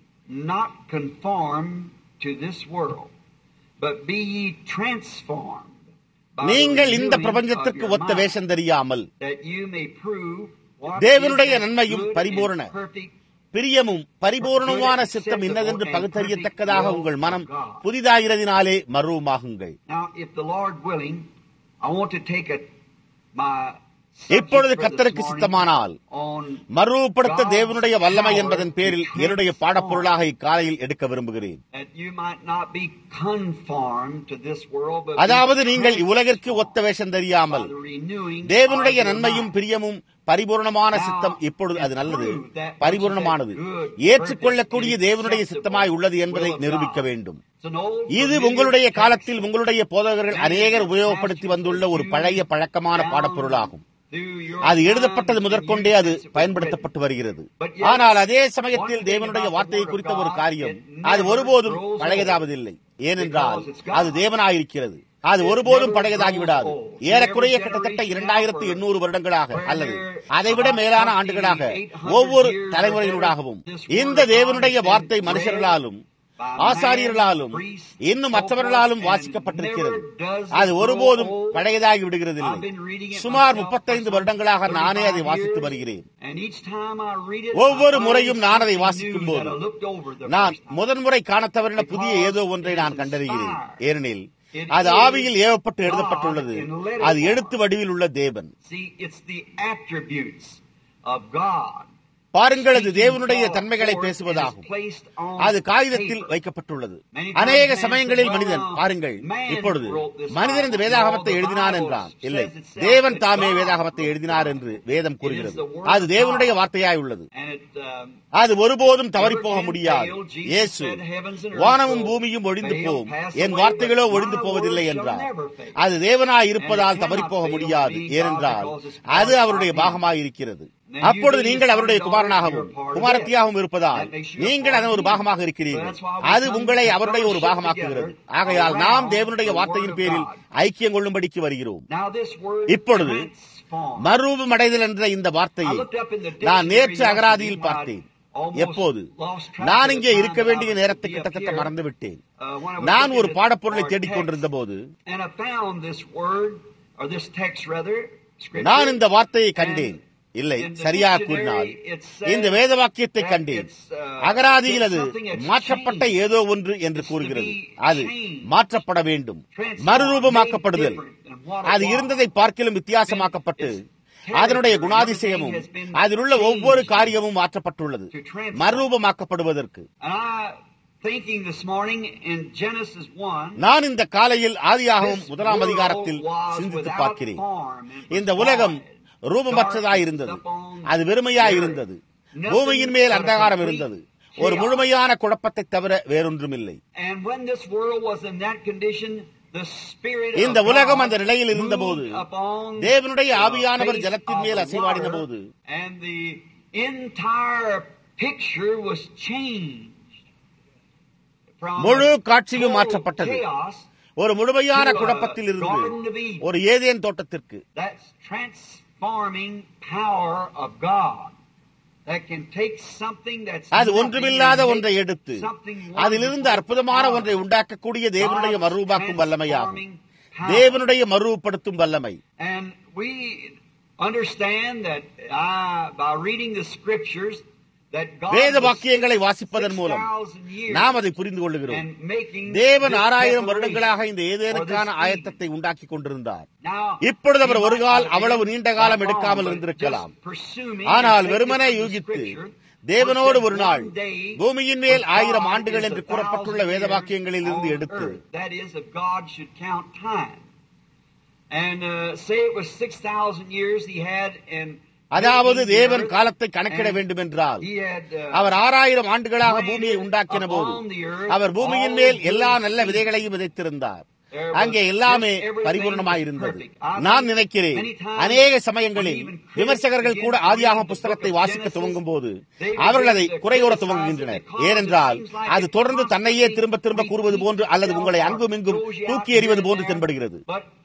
not conformed to this world, but be ye transformed. by the நீங்கள் இந்த renewing of பிரபஞ்சத்திற்கு your ஒத்த mind, வேஷம் தெரியாமல் that you may prove what தேவனுடைய is that நன்மையும் good and பரிபூரண perfect பிரியமும் பரிபூர்ணமான சித்தம் இன்னதென்று பகுத்தறியத்தக்கதாக உங்கள் மனம் புதிதாகிறதினாலே மருவமாகுங்கள் Now, if the Lord willing, I want to take a, my இப்பொழுது subject for கர்த்தருக்கு this morning சித்தமானால் on மறுபடுத்த தேவனுடைய வல்லமை என்பதன் பேரில் என்னுடைய பாடப்பொருளாக இக்காலையில் எடுக்க விரும்புகிறேன் that you might not be conformed to this world, but அதாவது be நீங்கள் இவ்வுலகிற்கு ஒத்த வேஷம் by தெரியாமல் the renewing தேவனுடைய of your நன்மையும் mind. பிரியமும் பரிபூர்ணமான சித்தம் இப்பொழுது அது நல்லது பரிபூர்ணமானது ஏற்றுக்கொள்ளக்கூடிய தேவனுடைய சித்தமாய் உள்ளது என்பதை நிரூபிக்க வேண்டும் It's an old இது familiar உங்களுடைய text. காலத்தில் உங்களுடைய போதகர்கள் அநேகர் உபயோகப்படுத்தி வந்துள்ள ஒரு பழைய பழக்கமான பாடப்பொருளாகும் Through your அது எழுதப்பட்டது time, முதற்கொண்டே அது you use it பயன்படுத்தப்பட்டு வருகிறது But yet, ஆனால் அதே சமயத்தில் தேவனுடைய வார்த்தையை குறித்த ஒரு காரியம் அது ஒருபோதும் பழையதாவதில்லை ஏனென்றால் அது தேவனாயிருக்கிறது அது ஒருபோதும் பழையதாகி விடாது ஏறக்குறைய கிட்டத்தட்ட இரண்டாயிரத்தி எண்ணூறு வருடங்களாக அல்லது அதைவிட மேலான ஆண்டுகளாக ஒவ்வொரு தலைமுறையினூடாகவும் இந்த தேவனுடைய வார்த்தை மனுஷர்களாலும் ஆசாரியர்களாலும் இன்னும் மற்றவர்களாலும் வாசிக்கப்பட்டிருக்கிறது அது ஒருபோதும் பழையதாகி விடுகிறதில்லை சுமார் முப்பத்தைந்து வருடங்களாக நானே அதை வாசித்து வருகிறேன் And each time I read it, ஒவ்வொரு I முறையும் find நான் அதை something வாசிக்கும் new போது that I looked over the நான் first time. முதன்முறை காணத் தவறின புதிய ஏதோ ஒன்றை நான் கண்டறிகிறேன் ஏனெனில் அது ஆவியில் ஏவப்பட்டு எழுதப்பட்டுள்ளது அது எழுத்து வடிவில் உள்ள தேவன் See, it's the attributes of God பாருங்கள் அது தேவனுடைய தன்மைகளை பேசுவதாகும் அது காகிதத்தில் வைக்கப்பட்டுள்ளது அநேக சமயங்களில் மனிதன் பாருங்கள் இப்பொழுது மனிதன் இந்த வேதாகமத்தை எழுதினான் என்றான் இல்லை தேவன் தாமே வேதாகமத்தை எழுதினார் என்று வேதம் கூறுகிறது அது தேவனுடைய வார்த்தையாய் உள்ளது அது ஒருபோதும் தவறி போக முடியாது இயேசு வானமும் பூமியும் ஒழிந்து போகும் என் வார்த்தைகளோ ஒழிந்து போவதில்லை என்றார் அது தேவனாய் இருப்பதால் தவறி போக முடியாது ஏனென்றால் அது அவருடைய பாகமாய் இருக்கிறது அப்பொழுது நீங்கள் அவருடைய குமாரனாகவும் குமாரத்தியாகவும் இருப்பதால் நீங்கள் அதன் ஒரு பாகமாக இருக்கிறீர்கள் அது உங்களை அவருடைய ஒரு பாகமாக்குகிறது ஆகையால் நாம் தேவனுடைய வார்த்தையின் பேரில் ஐக்கியம் கொள்ளும்படிக்கு வருகிறோம் இப்பொழுது மறுரூபம் அடைதல் என்ற இந்த வார்த்தையை நான் நேற்று அகராதியில் பார்த்தேன் எப்போது நான் இங்கே இருக்க வேண்டிய நேரத்தை கிட்டத்தட்ட மறந்துவிட்டேன் நான் ஒரு பாடப்பொருளை தேடிக் கொண்டிருந்த போது நான் இந்த வார்த்தையை கண்டேன் இல்லை சரியாக கூறினால் இந்த வேத வாக்கியத்தை கண்டேன் அகராதியில் அது மாற்றப்பட்ட ஏதோ ஒன்று என்று கூறுகிறது அது மாற்றப்பட வேண்டும் மறுரூபமாக்கப்படுதல் அது இருந்ததை பார்க்கிலும் வித்தியாசமாக்கப்பட்டு அதனுடைய குணாதிசயமும் அதில் உள்ள ஒவ்வொரு காரியமும் மாற்றப்பட்டுள்ளது மறுரூபமாக்கப்படுவதற்கு நான் இந்த காலையில் ஆதியாகவும் முதலாம் அதிகாரத்தில் சிந்தித்து பார்க்கிறேன் இந்த உலகம் ரூபமற்றதாயிருந்தது அது வெறுமையாயிருந்தது பூமியின் மேல் அந்தகாரம் இருந்தது ஒரு முழுமையான குழப்பத்தை தவிர வேறொன்றுமில்லை இந்த உலகம் அந்த நிலையில் இருந்தபோது தேவனுடைய ஆவியானவர் ஜலத்தின் மேல் அசைவாடின போது முழு காட்சியும் மாற்றப்பட்டது ஒரு முழுமையான குழப்பத்தில் இருந்து ஒரு ஏதேன் தோட்டத்திற்கு அது ஒன்றுமில்லாத ஒன்றை எடுத்து அதிலிருந்து அற்புதமான ஒன்றை உண்டாக்கக்கூடிய தேவனுடைய மறுரூபாக்கும் வல்லமையாகும் தேவனுடைய மறுரூபப்படுத்தும் வல்லமை வேத வாக்கியங்களை வாசிப்பதன் மூலம் நாம் அதை புரிந்து கொள்ளுகிறோம் தேவன் ஆறாயிரம் வருடங்களாக இந்த ஏதேனுக்கான ஆயத்தத்தை உண்டாக்கி கொண்டிருந்தார் இப்பொழுது அவர் ஒரு கால் அவ்வளவு நீண்ட காலம் எடுக்காமல் இருந்திருக்கலாம் ஆனால் வெறுமனே யூகித்து தேவனோடு ஒரு நாள் பூமியின் மேல் ஆயிரம் ஆண்டுகள் என்று கூறப்பட்டுள்ள வேத வாக்கியங்களில் இருந்து எடுத்து And uh, say it was 6,000 years he had in அதாவது தேவன் காலத்தை கணக்கிட வேண்டும் என்றால் அவர் ஆறாயிரம் ஆண்டுகளாக பூமியை உண்டாக்கின போது அவர் பூமியின் மேல் எல்லா நல்ல விதைகளையும் விதைத்திருந்தார் அங்கே எல்லாமே பரிபூர்ணமாயிருந்தது நான் நினைக்கிறேன் அநேக சமயங்களில் விமர்சகர்கள் கூட ஆதியாக புஸ்தகத்தை வாசிக்க துவங்கும் போது அவர்கள் அதை குறையோர துவங்குகின்றனர் ஏனென்றால் அது தொடர்ந்து தன்னையே திரும்ப திரும்ப கூறுவது போன்று அல்லது உங்களை அங்கும் இங்கும் தூக்கி எறிவது போன்று தென்படுகிறது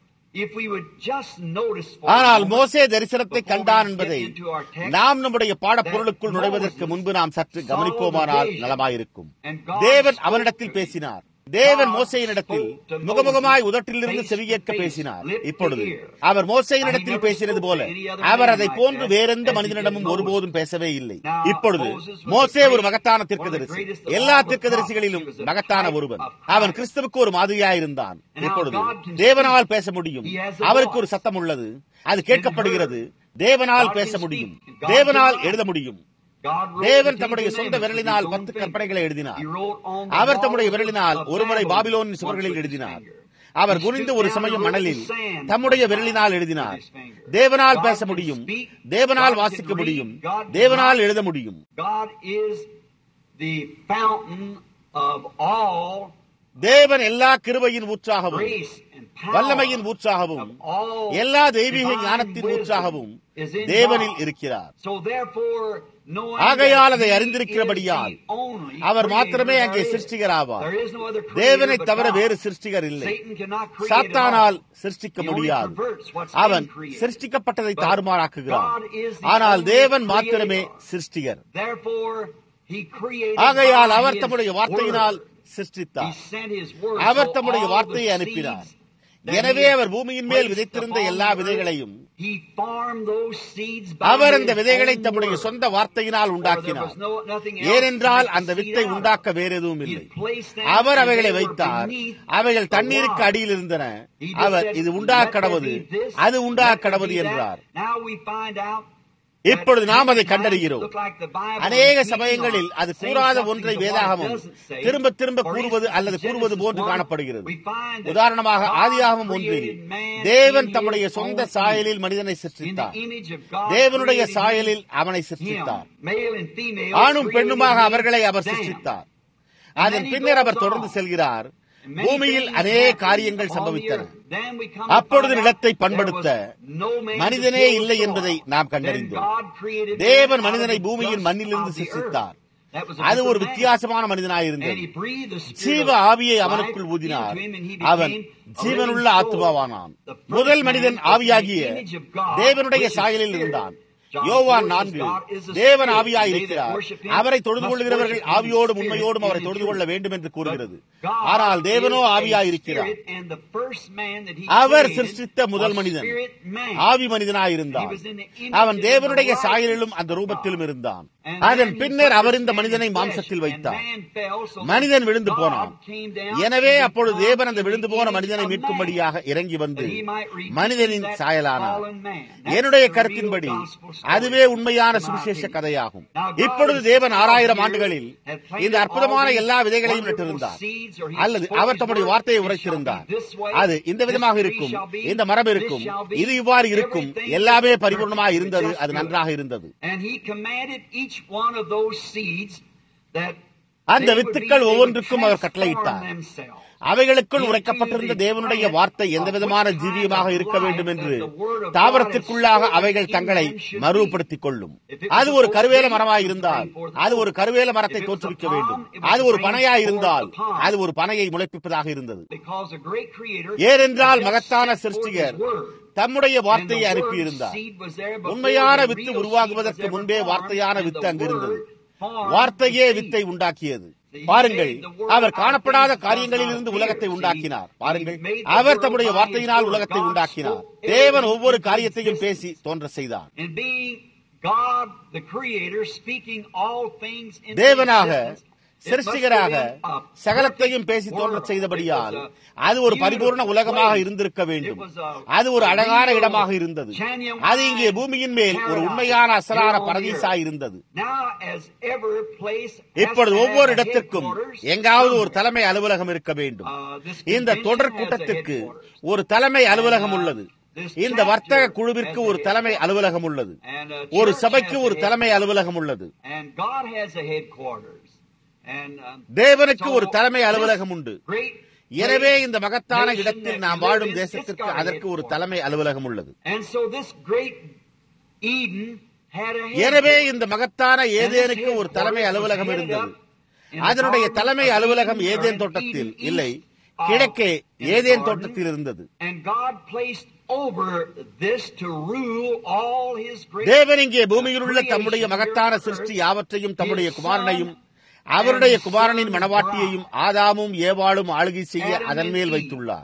ஆனால் மோசே தரிசனத்தை கண்டான் என்பதை நாம் நம்முடைய பாடப்பொருளுக்குள் நுழைவதற்கு முன்பு நாம் சற்று கவனிப்போமானால் நலமாயிருக்கும் தேவன் அவனிடத்தில் பேசினார் தேவன் மோசையினிடத்தில் முகமுகமாய் உதட்டிலிருந்து செவியேற்க பேசினார் இப்பொழுது அவர் மோசையினிடத்தில் பேசினது போல அவர் அதை போன்று வேறெந்த மனிதனிடமும் ஒருபோதும் பேசவே இல்லை இப்பொழுது மோசே ஒரு மகத்தான தீர்க்கதரிசி எல்லா தீர்க்கதரிசிகளிலும் மகத்தான ஒருவன் அவன் கிறிஸ்துவுக்கு ஒரு மாதிரியாயிருந்தான் இப்பொழுது தேவனால் பேச முடியும் அவருக்கு ஒரு சத்தம் உள்ளது அது கேட்கப்படுகிறது தேவனால் பேச முடியும் தேவனால் எழுத முடியும் தேவன் தம்முடைய சொந்த விரலினால் பத்து கற்பனைகளை எழுதினார் அவர் தம்முடைய விரலினால் ஒருமுறை பாபிலோனின் சுவர்களில் எழுதினார் அவர் குனிந்து ஒரு சமயம் மணலில் தம்முடைய விரலினால் எழுதினார் தேவனால் பேச முடியும் தேவனால் வாசிக்க முடியும் தேவனால் எழுத முடியும் தேவன் எல்லா கிருபையின் ஊற்றாகவும் வல்லமையின் ஊற்றாகவும் எல்லா தெய்வீக ஞானத்தின் ஊற்றாகவும் தேவனில் இருக்கிறார் ஆகையால் அதை அறிந்திருக்கிறபடியால் அவர் மாத்திரமே அங்கே சிருஷ்டிகராவார் தேவனை தவிர வேறு சிருஷ்டிகர் இல்லை சாத்தானால் சிருஷ்டிக்க முடியாது அவன் சிருஷ்டிக்கப்பட்டதை தாறுமாறாக்குகிறான் ஆனால் தேவன் மாத்திரமே சிருஷ்டிகர் ஆகையால் அவர் தம்முடைய வார்த்தையினால் சிருஷ்டித்தார் அவர் தம்முடைய வார்த்தையை அனுப்பினார் எனவே அவர் பூமியின் மேல் விதைத்திருந்த எல்லா விதைகளையும் அவர் அந்த விதைகளை தம்முடைய சொந்த வார்த்தையினால் உண்டாக்கினார் ஏனென்றால் அந்த வித்தை உண்டாக்க வேற எதுவும் இல்லை அவர் அவைகளை வைத்தார் அவைகள் தண்ணீருக்கு அடியில் இருந்தன அவர் இது உண்டாக்கடவது அது உண்டாக்கடவது என்றார் இப்பொழுது நாம் அதை கண்டறிகிறோம் அநேக சமயங்களில் அது கூறாத ஒன்றை வேதாகமும் திரும்ப திரும்ப கூறுவது அல்லது கூறுவது போன்று காணப்படுகிறது உதாரணமாக ஆதியாகமம் ஒன்றில் தேவன் தம்முடைய சொந்த சாயலில் மனிதனை சிருஷ்டித்தார் தேவனுடைய சாயலில் அவனை சிருஷ்டித்தார் ஆணும் பெண்ணுமாக அவர்களை அவர் சிருஷ்டித்தார் அதன் பின்னர் அவர் தொடர்ந்து செல்கிறார் பூமியில் அநேக காரியங்கள் சம்பவித்தன அப்பொழுது நிலத்தை பண்படுத்த மனிதனே இல்லை என்பதை நாம் கண்டறிந்தோம் தேவன் மனிதனை பூமியின் மண்ணிலிருந்து சிருஷ்டித்தார் அது ஒரு வித்தியாசமான மனிதனாயிருந்தது ஜீவ ஆவியை அவனுக்குள் ஊதினார் அவன் ஜீவனுள்ள ஆத்மாவானான் முதல் மனிதன் ஆவியாகிய தேவனுடைய சாயலில் இருந்தான் யோவான் நான்கு தேவன் ஆவியாயிருக்கிறார் அவரை தொழுது கொள்கிறவர்கள் ஆவியோடும் உண்மையோடும் அவரை தொழுது கொள்ள வேண்டும் என்று கூறுகிறது ஆனால் தேவனோ ஆவியாயிருக்கிறார் அவர் சிருஷ்டித்த முதல் மனிதன் ஆவி மனிதனாயிருந்தான் அவன் தேவனுடைய சாயலிலும் அந்த ரூபத்திலும் இருந்தான் அதன் பின்னர் அவர் இந்த மனிதனை மாம்சத்தில் வைத்தார் மனிதன் விழுந்து போனான் எனவே அப்பொழுது தேவன் அந்த விழுந்து போன மனிதனை மீட்கும்படியாக இறங்கி வந்து மனிதனின் சாயலானார் என்னுடைய கருத்தின்படி அதுவே உண்மையான சுவிசேஷ கதையாகும் இப்பொழுது தேவன் ஆறாயிரம் ஆண்டுகளில் இந்த அற்புதமான எல்லா விதைகளையும் நட்டிருந்தார் அல்லது அவர் தம்முடைய வார்த்தையை உரைத்திருந்தார் அது இந்த விதமாக இருக்கும் இந்த மரம் இருக்கும் இது இவ்வாறு இருக்கும் எல்லாமே பரிபூர்ணமாக இருந்தது அது நன்றாக இருந்தது அந்த வித்துக்கள் ஒவ்வொன்றுக்கும் அவர் கட்டளையிட்டார் அவைகளுக்குள் உரைக்கப்பட்டிருந்த தேவனுடைய வார்த்தை எந்த விதமான ஜீவியமாக இருக்க வேண்டும் என்று தாவரத்திற்குள்ளாக அவைகள் தங்களை மறுபடுத்திக் கொள்ளும் அது ஒரு கருவேல மரமாய் இருந்தால் அது ஒரு கருவேல மரத்தை தோற்றுவிக்க வேண்டும் அது ஒரு பனையாய் இருந்தால் அது ஒரு பனையை முளைப்பிப்பதாக இருந்தது ஏனென்றால் மகத்தான சிருஷ்டிகர் தம்முடைய வார்த்தையை அனுப்பியிருந்தார் உண்மையான வித்து உருவாகுவதற்கு முன்பே வார்த்தையான வித்து அங்கிருந்தது வார்த்தையே வித்தை உண்டாக்கியது பாருங்கள் அவர் காணப்படாத காரியங்களில் இருந்து உலகத்தை உண்டாக்கினார் பாருங்கள் அவர் தம்முடைய வார்த்தையினால் உலகத்தை உண்டாக்கினார் தேவன் ஒவ்வொரு காரியத்தையும் பேசி தோன்ற செய்தார் தேவனாக சிருஷ்டிகராக சகலத்தையும் பேசி தோன்ற செய்தபடியால் அது ஒரு பரிபூர்ண உலகமாக இருந்திருக்க வேண்டும் அது ஒரு அழகான இடமாக இருந்தது அது இங்கே பூமியின் மேல் ஒரு உண்மையான அசலான பரதீசா இருந்தது இப்பொழுது ஒவ்வொரு இடத்திற்கும் எங்காவது ஒரு தலைமை அலுவலகம் இருக்க வேண்டும் இந்த தொடர் கூட்டத்திற்கு ஒரு தலைமை அலுவலகம் உள்ளது இந்த வர்த்தக குழுவிற்கு ஒரு தலைமை அலுவலகம் உள்ளது ஒரு சபைக்கு ஒரு தலைமை அலுவலகம் உள்ளது தேவனுக்கு ஒரு தலைமை அலுவலகம் உண்டு எனவே இந்த மகத்தான இடத்தில் நாம் வாழும் தேசத்திற்கு அதற்கு ஒரு தலைமை அலுவலகம் உள்ளது எனவே இந்த மகத்தான ஏதேனுக்கு ஒரு தலைமை அலுவலகம் இருந்தது அதனுடைய தலைமை அலுவலகம் ஏதேன் தோட்டத்தில் இல்லை கிழக்கே ஏதேன் தோட்டத்தில் இருந்தது தேவன் இங்கே பூமியில் உள்ள தம்முடைய மகத்தான சிருஷ்டி யாவற்றையும் தம்முடைய குமாரனையும் அவருடைய குமாரனின் மனவாட்டியையும் ஆதாமும் ஏவாளும் ஆளுகை செய்ய அதன் மேல் வைத்துள்ளார்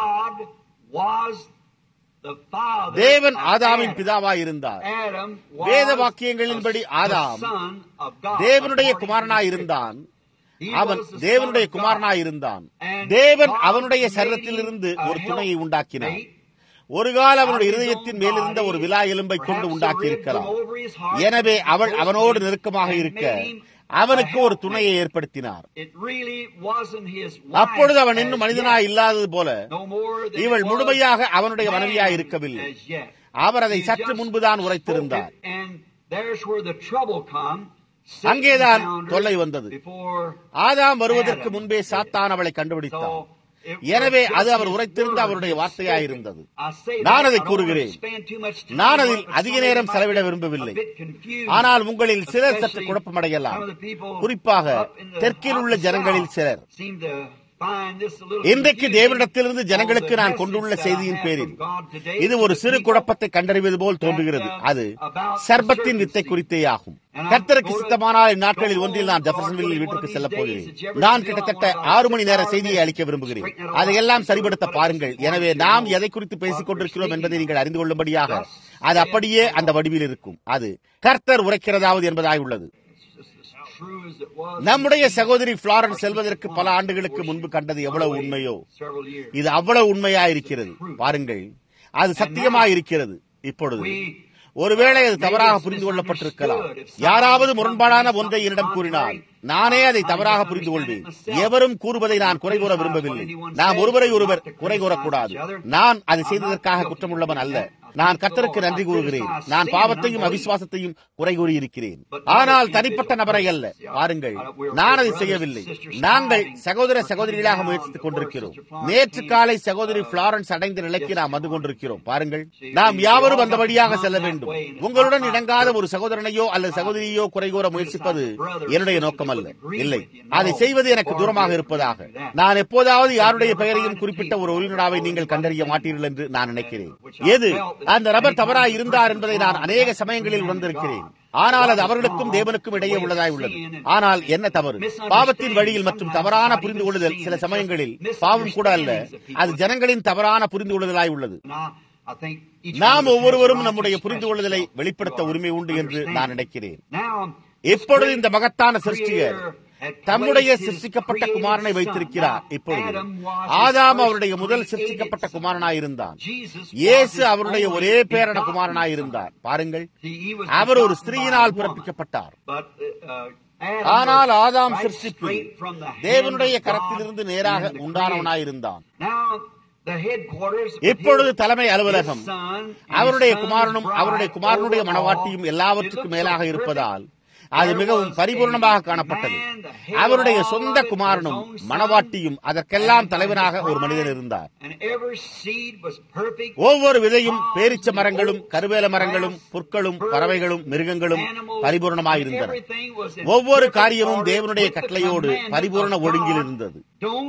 தேவன் ஆதாமின் பிதாவாய் இருந்தார் வேத வாக்கியங்களின்படி ஆதாம் தேவனுடைய குமாரனாய் இருந்தான் அவன் தேவனுடைய குமாரனாய் இருந்தான் தேவன் அவனுடைய சரீரத்திலிருந்து ஒரு துணையை உண்டாக்கினார் ஒரு கால அவனுடைய இருதயத்தின் மேலிருந்த ஒரு விழா எலும்பை கொண்டு உண்டாக்கி இருக்கலாம் எனவே அவள் அவனோடு நெருக்கமாக இருக்க அவனுக்கு ஒரு துணையை ஏற்படுத்தினார் அப்பொழுது அவன் இன்னும் மனிதனாய் இல்லாதது போல இவள் முழுமையாக அவனுடைய மனைவியாய் இருக்கவில்லை அவர் அதை சற்று முன்புதான் உரைத்திருந்தார் அங்கேதான் தொல்லை வந்தது ஆதாம் வருவதற்கு முன்பே சாத்தான் அவளை கண்டுபிடித்தார் எனவே அது அவர் உரைத்திருந்த அவருடைய வார்த்தையாயிருந்தது நான் அதை கூறுகிறேன் நான் அதில் அதிக நேரம் செலவிட விரும்பவில்லை ஆனால் உங்களில் சிலர் சற்று குழப்பமடையலாம் குறிப்பாக தெற்கில் உள்ள ஜனங்களில் சிலர் இன்றைக்கு தேவனிடத்திலிருந்து ஜனங்களுக்கு நான் கொண்டுள்ள செய்தியின் பேரில் இது ஒரு சிறு குழப்பத்தை கண்டறிவது போல் தோன்றுகிறது அது சர்பத்தின் வித்தை குறித்தே ஆகும் கர்த்தருக்கு சித்தமானால் இந்நாட்களில் ஒன்றில் நான் ஜெஃபர்சன்வில் வீட்டுக்கு செல்ல போகிறேன் நான் கிட்டத்தட்ட ஆறு மணி நேர செய்தியை அளிக்க விரும்புகிறேன் அதையெல்லாம் சரிபடுத்த பாருங்கள் எனவே நாம் எதை குறித்து பேசிக் கொண்டிருக்கிறோம் என்பதை நீங்கள் அறிந்து கொள்ளும்படியாக அது அப்படியே அந்த வடிவில் இருக்கும் அது கர்த்தர் உரைக்கிறதாவது என்பதாய் உள்ளது நம்முடைய சகோதரி பிளாரன்ஸ் செல்வதற்கு பல ஆண்டுகளுக்கு முன்பு கண்டது எவ்வளவு உண்மையோ இது அவ்வளவு உண்மையா இருக்கிறது பாருங்கள் அது சத்தியமா இருக்கிறது இப்பொழுது ஒருவேளை அது தவறாக புரிந்து கொள்ளப்பட்டிருக்கலாம் யாராவது முரண்பாடான ஒன்றை என்னிடம் கூறினால் நானே அதை தவறாக புரிந்து கொள்வேன் எவரும் கூறுவதை நான் குறை கூற விரும்பவில்லை நாம் ஒருவரை ஒருவர் குறை கூறக்கூடாது நான் அதை செய்ததற்காக குற்றமுள்ளவன் அல்ல நான் கர்த்தருக்கு நன்றி கூறுகிறேன் நான் பாவத்தையும் அவிசுவாசத்தையும் குறை கூறியிருக்கிறேன் ஆனால் தனிப்பட்ட நபரை அல்ல பாருங்கள் நான் அதை செய்யவில்லை நாங்கள் சகோதர சகோதரிகளாக முயற்சித்துக் கொண்டிருக்கிறோம் நேற்று காலை சகோதரி பிளாரன்ஸ் அடைந்த நிலைக்கு நாம் வந்து கொண்டிருக்கிறோம் பாருங்கள் நாம் யாவரும் அந்த வழியாக செல்ல வேண்டும் உங்களுடன் இணங்காத ஒரு சகோதரனையோ அல்லது சகோதரியோ குறை கூற முயற்சிப்பது என்னுடைய நோக்கம் அல்ல இல்லை அதை செய்வது எனக்கு தூரமாக இருப்பதாக நான் எப்போதாவது யாருடைய பெயரையும் குறிப்பிட்ட ஒரு ஒளிநடாவை நீங்கள் கண்டறிய மாட்டீர்கள் என்று நான் நினைக்கிறேன் எது அந்த நபர் தவறாய் இருந்தார் என்பதை நான் அநேக சமயங்களில் உணர்ந்திருக்கிறேன் ஆனால் அது அவர்களுக்கும் தேவனுக்கும் இடையே உள்ளதாய் உள்ளது ஆனால் என்ன தவறு பாவத்தின் வழியில் மற்றும் தவறான புரிந்து கொள்ளுதல் சில சமயங்களில் பாவம் கூட அல்ல அது ஜனங்களின் தவறான புரிந்து கொள்ளுதலாய் உள்ளது நாம் ஒவ்வொருவரும் நம்முடைய புரிந்து கொள்ளுதலை வெளிப்படுத்த உரிமை உண்டு என்று நான் நினைக்கிறேன் இப்பொழுது இந்த மகத்தான சிருஷ்டியர் தம்முடைய சிருஷ்டிக்கப்பட்ட குமாரனை வைத்திருக்கிறார் இப்பொழுது ஆதாம் அவருடைய முதல் சிருஷ்டிக்கப்பட்ட குமாரனாயிருந்தான் இயேசு அவருடைய ஒரே பேரண குமாரனாயிருந்தார் பாருங்கள் அவர் ஒரு ஸ்திரீயினால் பிறப்பிக்கப்பட்டார் ஆனால் ஆதாம் சிருஷ்டிப்பு தேவனுடைய கரத்திலிருந்து நேராக உண்டானவனாயிருந்தான் இப்பொழுது தலைமை அலுவலகம் அவருடைய குமாரனும் அவருடைய குமாரனுடைய மனவாட்டியும் எல்லாவற்றுக்கும் மேலாக இருப்பதால் அது மிகவும் பரிபூர்ணமாக காணப்பட்டது அவருடைய சொந்த குமாரனும் மனவாட்டியும் அதற்கெல்லாம் தலைவனாக ஒரு மனிதன் இருந்தார் ஒவ்வொரு விதையும் பேரிச்ச மரங்களும் கருவேல மரங்களும் புற்களும் பறவைகளும் மிருகங்களும் பரிபூர்ணமாயிருந்தன ஒவ்வொரு காரியமும் தேவனுடைய கட்டளையோடு பரிபூர்ண ஒழுங்கில் இருந்தது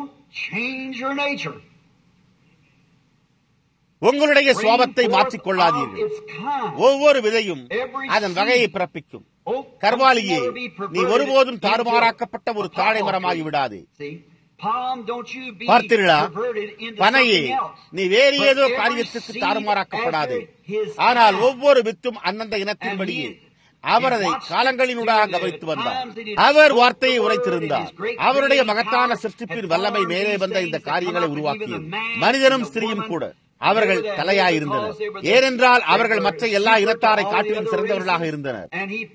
உங்களுடைய சுவாபத்தை மாற்றிக் கொள்ளாதீர்கள் ஒவ்வொரு விதையும் அதன் வகையை பிறப்பிக்கும் கர்வாலியே நீ ஒருபோதும் தாறுமாறாக்கப்பட்ட ஒரு தாழை மரமாகி விடாதே பார்த்தீர்களா பனையே நீ வேறு ஏதோ காரியத்துக்கு தாறுமாறாக்கப்படாதே ஆனால் ஒவ்வொரு வித்தும் அந்தந்த இனத்தின்படியே அவர் அதை காலங்களினூடாக கவனித்து வந்தார் அவர் வார்த்தையை உரைத்திருந்தார் அவருடைய மகத்தான சிருஷ்டிப்பின் வல்லமை மேலே வந்த இந்த காரியங்களை உருவாக்கியது மனிதனும் ஸ்திரீயும் கூட அவர்கள் தலையாயிருந்தனர் ஏனென்றால் அவர்கள் மற்ற எல்லா இனத்தாரை காட்டிலும் சிறந்தவர்களாக இருந்தனர்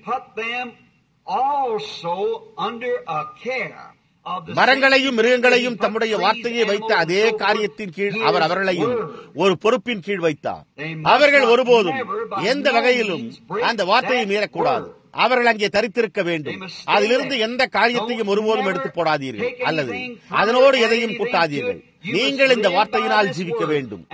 மரங்களையும் மிருகங்களையும் தம்முடைய வார்த்தையை வைத்த அதே காரியத்தின் கீழ் அவர் அவர்களையும் ஒரு பொறுப்பின் கீழ் வைத்தார் அவர்கள் ஒருபோதும் எந்த வகையிலும் அந்த வார்த்தையை மீறக்கூடாது அவர்கள் அங்கே தரித்திருக்க வேண்டும் அதிலிருந்து எந்த காரியத்தையும் ஒருபோதும் எடுத்து போடாதீர்கள் அல்லது அதனோடு எதையும் கூட்டாதீர்கள் நீங்கள் இந்த வார்த்தையினால் ஜீவிக்க வேண்டும்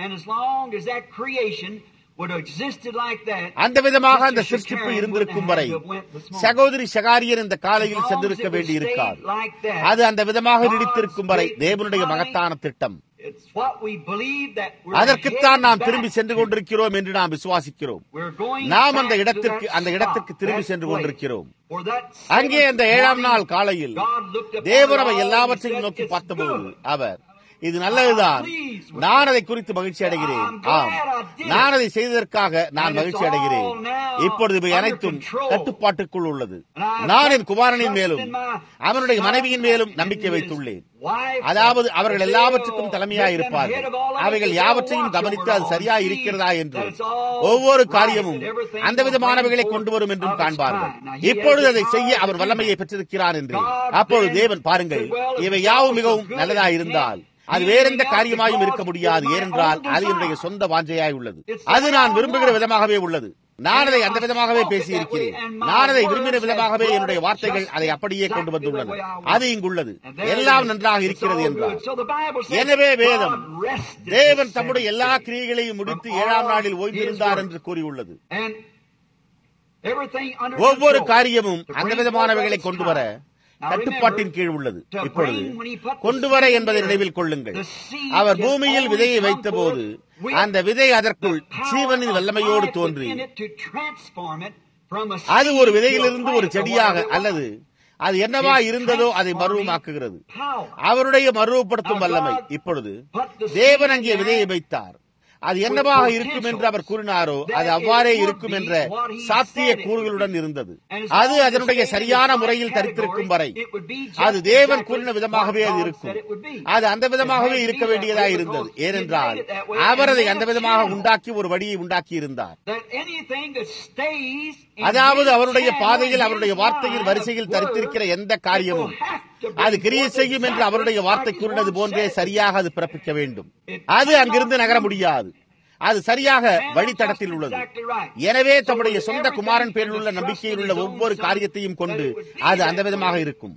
அந்த விதமாக அந்த சிருஷ்டிப்பு இருந்திருக்கும் வரை சகோதரி சகாரியர் இந்த காலையில் சென்றிருக்க வேண்டி இருக்காது அது அந்த விதமாக நீடித்திருக்கும் வரை தேவனுடைய மகத்தான திட்டம் அதற்குத்தான் நாம் திரும்பி சென்று கொண்டிருக்கிறோம் என்று நாம் விசுவாசிக்கிறோம் நாம் அந்த இடத்திற்கு அந்த இடத்துக்கு திரும்பி சென்று கொண்டிருக்கிறோம் அங்கே அந்த ஏழாம் நாள் காலையில் தேவன் அவை எல்லாவற்றையும் நோக்கி பார்த்தபோது அவர் இது நல்லதுதான் நான் அதை குறித்து மகிழ்ச்சி அடைகிறேன் ஆம் நான் அதை செய்ததற்காக நான் மகிழ்ச்சி அடைகிறேன் இப்பொழுது இவை அனைத்தும் கட்டுப்பாட்டுக்குள் உள்ளது நான் என் குமாரனின் மேலும் அவனுடைய மனைவியின் மேலும் நம்பிக்கை வைத்துள்ளேன் அதாவது அவர்கள் எல்லாவற்றுக்கும் தலைமையாக இருப்பார்கள் அவைகள் யாவற்றையும் கவனித்து அது சரியா இருக்கிறதா என்று ஒவ்வொரு காரியமும் அந்த விதமானவைகளை கொண்டு வரும் என்றும் காண்பார்கள் இப்பொழுது அதை செய்ய அவர் வல்லமையை பெற்றிருக்கிறார் என்று அப்பொழுது தேவன் பாருங்கள் இவை யாவும் மிகவும் நல்லதா இருந்தால் அது வேறெந்த காரியமாயும் இருக்க முடியாது ஏனென்றால் அது என்னுடைய சொந்த வாஞ்சையாய் உள்ளது அது நான் விரும்புகிற விதமாகவே உள்ளது நான் அதை அந்த விதமாகவே பேசியிருக்கிறேன் நான் அதை விரும்பின விதமாகவே என்னுடைய வார்த்தைகள் அதை அப்படியே கொண்டு வந்துள்ளன அது இங்குள்ளது எல்லாம் நன்றாக இருக்கிறது என்றார் எனவே வேதம் தேவன் தம்முடைய எல்லா கிரியைகளையும் முடித்து ஏழாம் நாளில் ஓய்ந்திருந்தார் என்று கூறியுள்ளது ஒவ்வொரு காரியமும் அந்த விதமானவைகளை கொண்டு வர கட்டுப்பாட்டின் கீழ் உள்ளது இப்பொழுது கொண்டு வர என்பதை நினைவில் கொள்ளுங்கள் அவர் பூமியில் விதையை வைத்த போது அந்த விதை அதற்குள் ஜீவனின் வல்லமையோடு தோன்றி அது ஒரு விதையிலிருந்து ஒரு செடியாக அல்லது அது என்னவா இருந்ததோ அதை மருவமாக்குகிறது அவருடைய மருவப்படுத்தும் வல்லமை இப்பொழுது தேவன் அங்கே விதையை வைத்தார் அது என்னவாக இருக்கும் என்று அவர் கூறினாரோ அது அவ்வாறே இருக்கும் என்ற சாத்திய கூறுகளுடன் இருந்தது அது அதனுடைய சரியான முறையில் தரித்திருக்கும் வரை அது தேவன் கூறின விதமாகவே அது இருக்கும் அது அந்த விதமாகவே இருக்க வேண்டியதாக இருந்தது ஏனென்றால் அவர் அதை அந்த விதமாக உண்டாக்கி ஒரு வழியை உண்டாக்கி இருந்தார் அதாவது அவருடைய பாதையில் அவருடைய வார்த்தையின் வரிசையில் தரித்திருக்கிற எந்த காரியமும் அது கிரியை செய்யும் என்று அவருடைய வார்த்தை கூறினது போன்றே சரியாக அது பிறப்பிக்க வேண்டும் அது அங்கிருந்து நகர முடியாது அது சரியாக வழித்தடத்தில் உள்ளது எனவே தம்முடைய சொந்த குமாரன் பேரில் உள்ள நம்பிக்கையில் உள்ள ஒவ்வொரு காரியத்தையும் கொண்டு அது அந்த விதமாக இருக்கும்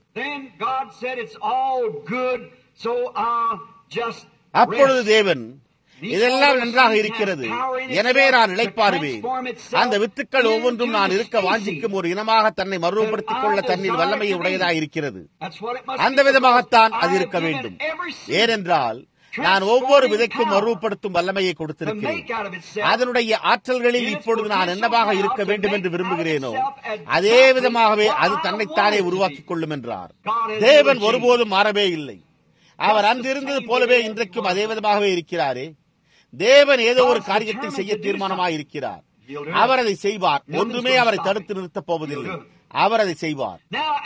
அப்பொழுது தேவன் இதெல்லாம் நன்றாக இருக்கிறது எனவே நான் இழைப்பாருவேன் அந்த வித்துக்கள் ஒவ்வொன்றும் நான் இருக்க வாஞ்சிக்கும் ஒரு இனமாக தன்னை மறுபடுத்திக் கொள்ள தன்னில் வல்லமையை உடையதாக இருக்கிறது அந்த விதமாகத்தான் அது இருக்க வேண்டும் ஏனென்றால் நான் ஒவ்வொரு விதைக்கும் மறுபடுத்தும் வல்லமையை கொடுத்திருக்கிறேன் அதனுடைய ஆற்றல்களில் இப்பொழுது நான் என்னவாக இருக்க வேண்டும் என்று விரும்புகிறேனோ அதே விதமாகவே அது தன்னைத்தானே உருவாக்கிக் கொள்ளும் என்றார் தேவன் ஒருபோதும் மாறவே இல்லை அவர் அன்றிருந்தது போலவே இன்றைக்கும் அதே விதமாகவே இருக்கிறாரே தேவன் ஏதோ ஒரு காரியத்தை செய்ய தீர்மானமாக இருக்கிறார் அவர் அதை செய்வார் ஒன்றுமே அவரை தடுத்து நிறுத்தப் போவதில்லை அவர் அதை செய்வார்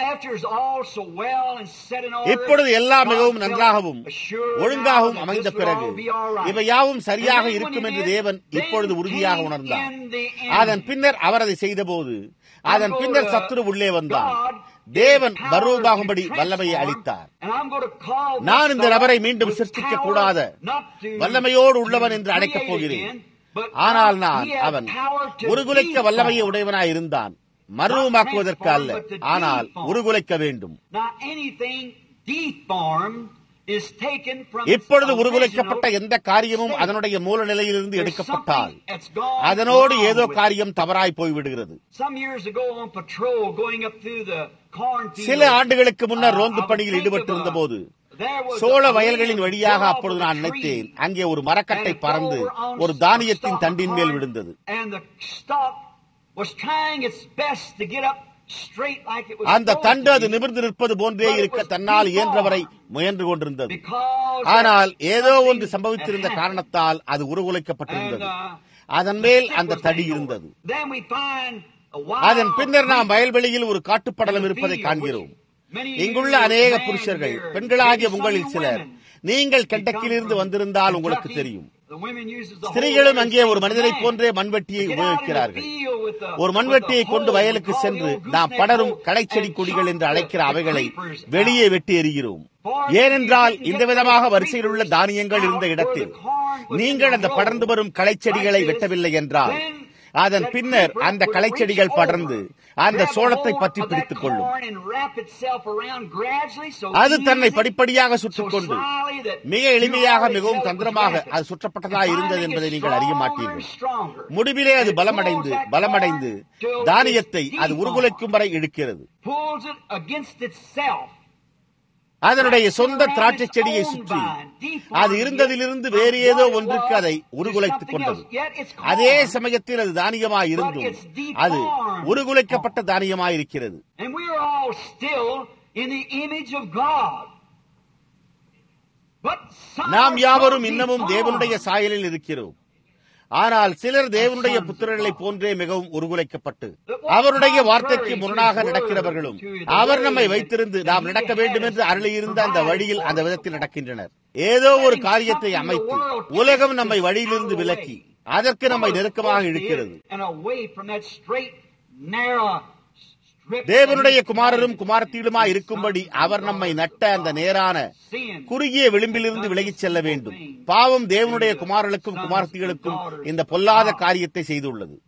இப்பொழுது எல்லாம் மிகவும் நன்றாகவும் ஒழுங்காகவும் அமைந்த பிறகு இவை யாவும் சரியாக இருக்கும் என்று தேவன் இப்பொழுது உறுதியாக உணர்ந்தார் அதன் பின்னர் அவர் அதை செய்தபோது அதன் பின்னர் சத்துரு உள்ளே வந்தார் தேவன் பருவமாகும்படி வல்லமையை அளித்தார் நான் இந்த நபரை மீண்டும் சிருஷ்டிக்க கூடாத வல்லமையோடு உள்ளவன் என்று அழைக்கப் போகிறேன் ஆனால் நான் அவன் உருகுலைக்க வல்லமையை உடையவனாய் இருந்தான் மர்வமாக்குவதற்கு அல்ல ஆனால் உருகுலைக்க வேண்டும் இப்பொழுது உருகுலைக்கப்பட்ட எந்த காரியமும் அதனுடைய மூல நிலையிலிருந்து எடுக்கப்பட்டால் அதனோடு ஏதோ காரியம் தவறாய் போய்விடுகிறது சில ஆண்டுகளுக்கு முன்னர் ரோந்து பணியில் ஈடுபட்டிருந்த போது சோழ வயல்களின் வழியாக அப்பொழுது நான் நினைத்தேன் அங்கே ஒரு மரக்கட்டை பறந்து ஒரு தானியத்தின் தண்டின் மேல் விழுந்தது அந்த தண்டு அது நிமிர்ந்து நிற்பது போன்றே இருக்க தன்னால் இயன்றவரை முயன்று கொண்டிருந்தது ஆனால் ஏதோ ஒன்று சம்பவித்திருந்த காரணத்தால் அது உருகுலைக்கப்பட்டிருந்தது அதன் மேல் அந்த தடி இருந்தது அதன் பின்னர் நாம் வயல்வெளியில் ஒரு காட்டுப்படலம் இருப்பதை காண்கிறோம் இங்குள்ள அநேக புருஷர்கள் பெண்களாகிய உங்களில் சிலர் நீங்கள் கெண்டக்கிலிருந்து வந்திருந்தால் உங்களுக்கு தெரியும் ஸ்திரீகளும் அங்கே ஒரு மனிதனை போன்றே மண்வெட்டியை உபயோகிக்கிறார்கள் ஒரு மண்வெட்டியை கொண்டு வயலுக்கு சென்று நாம் படரும் களைச்செடி கொடிகள் என்று அழைக்கிற அவைகளை வெளியே வெட்டி எறிகிறோம் ஏனென்றால் இந்த விதமாக வரிசையில் உள்ள தானியங்கள் இருந்த இடத்தில் நீங்கள் அந்த படர்ந்து வரும் களைச்செடிகளை வெட்டவில்லை என்றால் அதன் பின்னர் அந்த களைச்செடிகள் படர்ந்து அந்த சோளத்தை பற்றி பிடித்துக் கொள்ளும் அது தன்னை படிப்படியாக சுற்றிக் கொண்டு மிக எளிமையாக மிகவும் தந்திரமாக அது சுற்றப்பட்டதா இருந்தது என்பதை நீங்கள் அறிய மாட்டீர்கள் முடிவிலே அது பலமடைந்து பலமடைந்து தானியத்தை அது உருகுலைக்கும் வரை இழுக்கிறது அதனுடைய சொந்த திராட்சை செடியை சுற்றி அது இருந்ததிலிருந்து வேறு ஏதோ ஒன்றுக்கு அதை உருகுலைத்துக் கொண்டது அதே சமயத்தில் அது தானியமாய் இருந்தும் அது உருகுலைக்கப்பட்ட தானியமாய் இருக்கிறது நாம் யாவரும் இன்னமும் தேவனுடைய சாயலில் இருக்கிறோம் ஆனால் சிலர் தேவனுடைய புத்திரர்களை போன்றே மிகவும் உருகுலைக்கப்பட்டு அவருடைய வார்த்தைக்கு முரணாக நடக்கிறவர்களும் அவர் நம்மை வைத்திருந்து நாம் நடக்க வேண்டும் என்று அருளியிருந்த அந்த வழியில் அந்த விதத்தில் நடக்கின்றனர் ஏதோ ஒரு காரியத்தை அமைத்து உலகம் நம்மை வழியிலிருந்து விலக்கி அதற்கு நம்மை நெருக்கமாக இழுக்கிறது தேவனுடைய குமாரரும் குமாரத்தீடுமா இருக்கும்படி அவர் நம்மை நட்ட அந்த நேரான குறுகிய விளிம்பிலிருந்து விலகிச் செல்ல வேண்டும் பாவம் தேவனுடைய குமாரர்களுக்கும் குமாரத்திகளுக்கும் இந்த பொல்லாத காரியத்தை செய்துள்ளது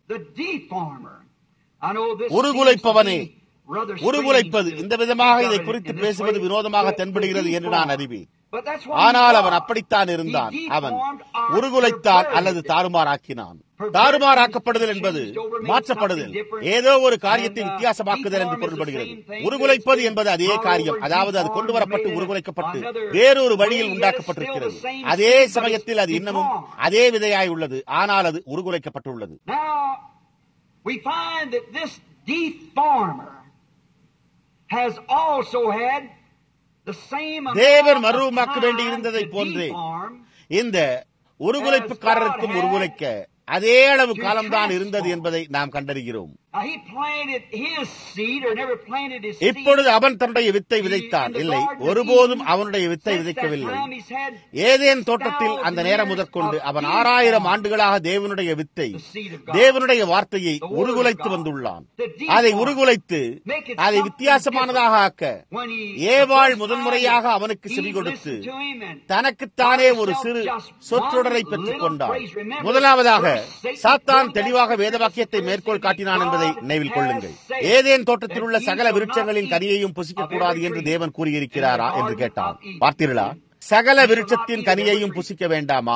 உருகுலைப்பவனே உருகுலைப்பது இந்த விதமாக இதை குறித்து பேசுவது வினோதமாக தென்படுகிறது என்று நான் அறிவேன் ஆனால் அவன் அப்படித்தான் இருந்தான் அவன் உருகுலைத்தான் அல்லது தாறுமாறாக்கினான் தாறுமாறாக்கப்படுதல் என்பது மாற்றப்படுதல் ஏதோ ஒரு காரியத்தை வித்தியாசமாக்குதல் என்று பொருள்படுகிறது உருகுலைப்பது என்பது அதே காரியம் அதாவது அது கொண்டு வரப்பட்டு உருகுலைக்கப்பட்டு வேறொரு வழியில் உண்டாக்கப்பட்டிருக்கிறது அதே சமயத்தில் அது இன்னமும் அதே விதையாய் உள்ளது ஆனால் அது உருகுலைக்கப்பட்டுள்ளது we find that this deformer has also had the same தேவன் மருவமாக்க வேண்டி இருந்ததை போன்றே இந்த உருகுலைப்புக்காரருக்கும் உருகுலைக்க அதே அளவு காலம்தான் இருந்தது என்பதை நாம் கண்டறிகிறோம் Now, he planted his seed, or never planted his seed. இப்பொழுது அவன் தன்னுடைய வித்தை விதைத்தான் இல்லை ஒருபோதும் அவனுடைய வித்தை விதைக்கவில்லை ஏதேன் தோட்டத்தில் அந்த நேரம் முதற்கொண்டு அவன் ஆறாயிரம் ஆண்டுகளாக தேவனுடைய வித்தை தேவனுடைய வார்த்தையை உருகுலைத்து வந்துள்ளான் அதை உருகுலைத்து அதை வித்தியாசமானதாக ஆக்க ஏவாள் முதன்முறையாக அவனுக்கு செவி கொடுத்து தனக்குத்தானே ஒரு சிறு சொற்றொடரை பெற்றுக் கொண்டான் முதலாவதாக சாத்தான் தெளிவாக வேதவாக்கியத்தை மேற்கோள் காட்டினான் என்பதை நினைவில் கொள்ளுங்கள் ஏதேன் தோட்டத்தில் உள்ள சகல விருட்சங்களின் கனியையும் புசிக்க கூடாது என்று தேவன் கூறியிருக்கிறாரா என்று கேட்டான் பார்த்தீர்களா சகல விருட்சத்தின் கனியையும் புசிக்க வேண்டாமா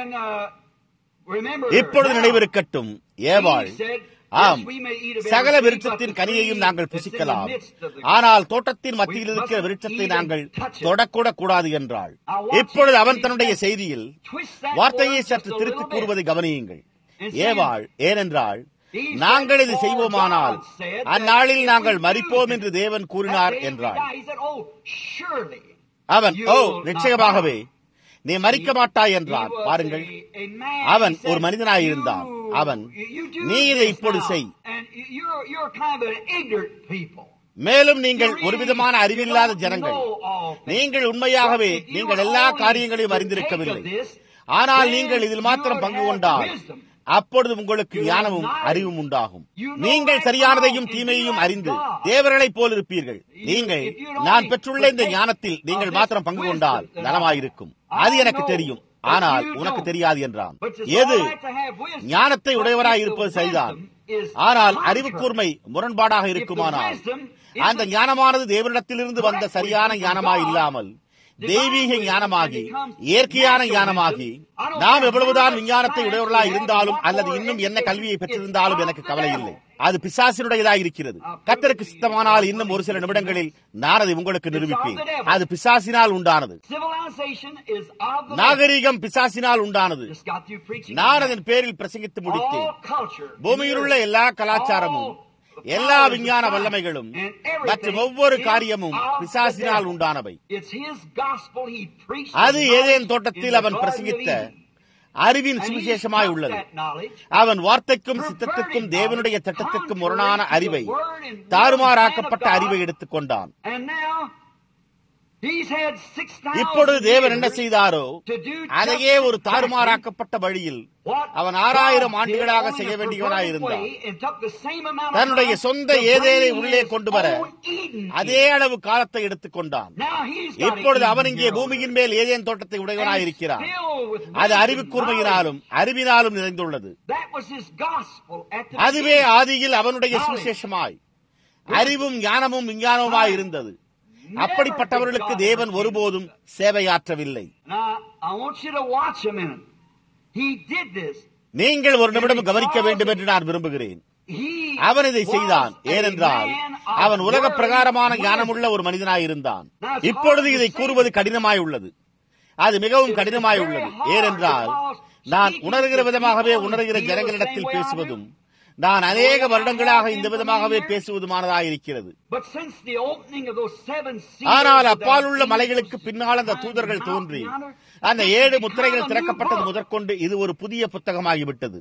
இப்பொழுது நினைவிருக்கட்டும் ஏவாள் ஆம் சகல விருட்சத்தின் கனியையும் நாங்கள் புசிக்கலாம் ஆனால் தோட்டத்தின் மத்தியில் இருக்கிற விருட்சத்தை நாங்கள் தொடக்கூட கூடாது என்றாள் இப்பொழுது அவன் தன்னுடைய செய்தியில் வார்த்தையை சற்று திருத்தி கூறுவதை கவனியுங்கள் ஏவாள் ஏனென்றால் நாங்கள் இது செய்வோமானால் அந்நாளில் நாங்கள் மறிப்போம் என்று தேவன் கூறினார் என்றார் அவன் ஓ நிச்சயமாகவே நீ மறிக்க மாட்டாய் என்றான் பாருங்கள் அவன் ஒரு மனிதனாயிருந்தான் அவன் நீ இதை இப்பொழுது செய் மேலும் நீங்கள் ஒரு விதமான அறிவில்லாத ஜனங்கள் நீங்கள் உண்மையாகவே நீங்கள் எல்லா காரியங்களையும் அறிந்திருக்கவில்லை ஆனால் நீங்கள் இதில் மாத்திரம் பங்கு கொண்டால் அப்பொழுது உங்களுக்கு ஞானமும் அறிவும் உண்டாகும் நீங்கள் சரியானதையும் தீமையையும் அறிந்து தேவர்களைப் போல் இருப்பீர்கள் நீங்கள் நான் பெற்றுள்ள இந்த ஞானத்தில் நீங்கள் மாத்திரம் பங்கு கொண்டால் நலமாயிருக்கும் அது எனக்கு தெரியும் ஆனால் உனக்கு தெரியாது என்றான் எது ஞானத்தை உடையவராய் இருப்பது சரிதான் ஆனால் அறிவு கூர்மை முரண்பாடாக இருக்குமானால் அந்த ஞானமானது தேவனிடத்திலிருந்து வந்த சரியான ஞானமாய் இல்லாமல் தெய்வீக ஞானமாகி இயற்கையான ஞானமாகி நாம் எவ்வளவுதான் விஞ்ஞானத்தை உடையவர்களாக இருந்தாலும் அல்லது இன்னும் என்ன கல்வியை பெற்றிருந்தாலும் எனக்கு கவலை இல்லை அது பிசாசினுடையதாக இருக்கிறது கத்தருக்கு சித்தமானால் இன்னும் ஒரு சில நிமிடங்களில் நான் அதை உங்களுக்கு நிரூபிப்பேன் அது பிசாசினால் உண்டானது நாகரீகம் பிசாசினால் உண்டானது நான் அதன் பேரில் பிரசங்கித்து முடித்தேன் பூமியில் உள்ள எல்லா கலாச்சாரமும் எல்லா விஞ்ஞான வல்லமைகளும் மற்றும் ஒவ்வொரு காரியமும் பிசாசினால் உண்டானவை அது ஏதேன் தோட்டத்தில் அவன் பிரசங்கித்த அறிவின் சுவிசேஷமாய் உள்ளது அவன் வார்த்தைக்கும் சித்தத்துக்கும் தேவனுடைய திட்டத்துக்கும் முரணான அறிவை தாறுமாறாக்கப்பட்ட அறிவை எடுத்துக் கொண்டான் இப்பொழுது தேவன் என்ன செய்தாரோ அதையே ஒரு தாறுமாறாக்கப்பட்ட வழியில் அவன் ஆறாயிரம் ஆண்டுகளாக செய்ய வேண்டியவனாய் இருந்தான் தன்னுடைய சொந்த ஏதேனை உள்ளே கொண்டு வர அதே அளவு காலத்தை எடுத்துக் கொண்டான் இப்பொழுது அவன் இங்கே பூமியின் மேல் ஏதேன் தோட்டத்தை உடையவனாய் இருக்கிறான் அது அறிவு கூர்மையினாலும் அறிவினாலும் நிறைந்துள்ளது அதுவே ஆதியில் அவனுடைய சுவிசேஷமாய் அறிவும் ஞானமும் விஞ்ஞானமுமாய் இருந்தது அப்படிப்பட்டவர்களுக்கு தேவன் ஒருபோதும் சேவையாற்றவில்லை நீங்கள் ஒரு நிமிடம் கவனிக்க வேண்டும் என்று நான் விரும்புகிறேன் அவன் இதை செய்தான் ஏனென்றால் அவன் உலக பிரகாரமான ஞானமுள்ள ஒரு மனிதனாயிருந்தான் இப்பொழுது இதை கூறுவது கடினமாய் உள்ளது அது மிகவும் கடினமாய் உள்ளது ஏனென்றால் நான் உணர்கிற விதமாகவே உணர்கிற ஜனங்களிடத்தில் பேசுவதும் நான் அநேக வருடங்களாக இந்த விதமாகவே பேசுவதுமானதாக இருக்கிறது ஆனால் அப்பால் உள்ள மலைகளுக்கு பின்னால் அந்த தூதர்கள் தோன்றி அந்த ஏழு முத்திரைகள் திறக்கப்பட்டது முதற்கொண்டு இது ஒரு புதிய புத்தகமாகிவிட்டது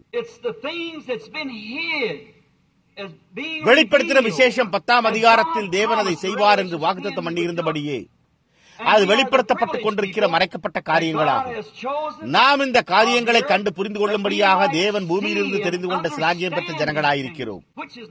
வெளிப்படுத்தின விசேஷம் பத்தாம் அதிகாரத்தில் தேவன் அதை செய்வார் என்று வாக்குத்தம் பண்ணியிருந்தபடியே அது வெளிப்படுத்தப்பட்டுக் கொண்டிருக்கிற மறைக்கப்பட்ட காரியங்களாகும் நாம் இந்த காரியங்களை கண்டு புரிந்து கொள்ளும்படியாக தேவன் பூமியிலிருந்து தெரிந்து கொண்ட சிலாகியம் பெற்ற ஜனங்களாயிருக்கிறோம்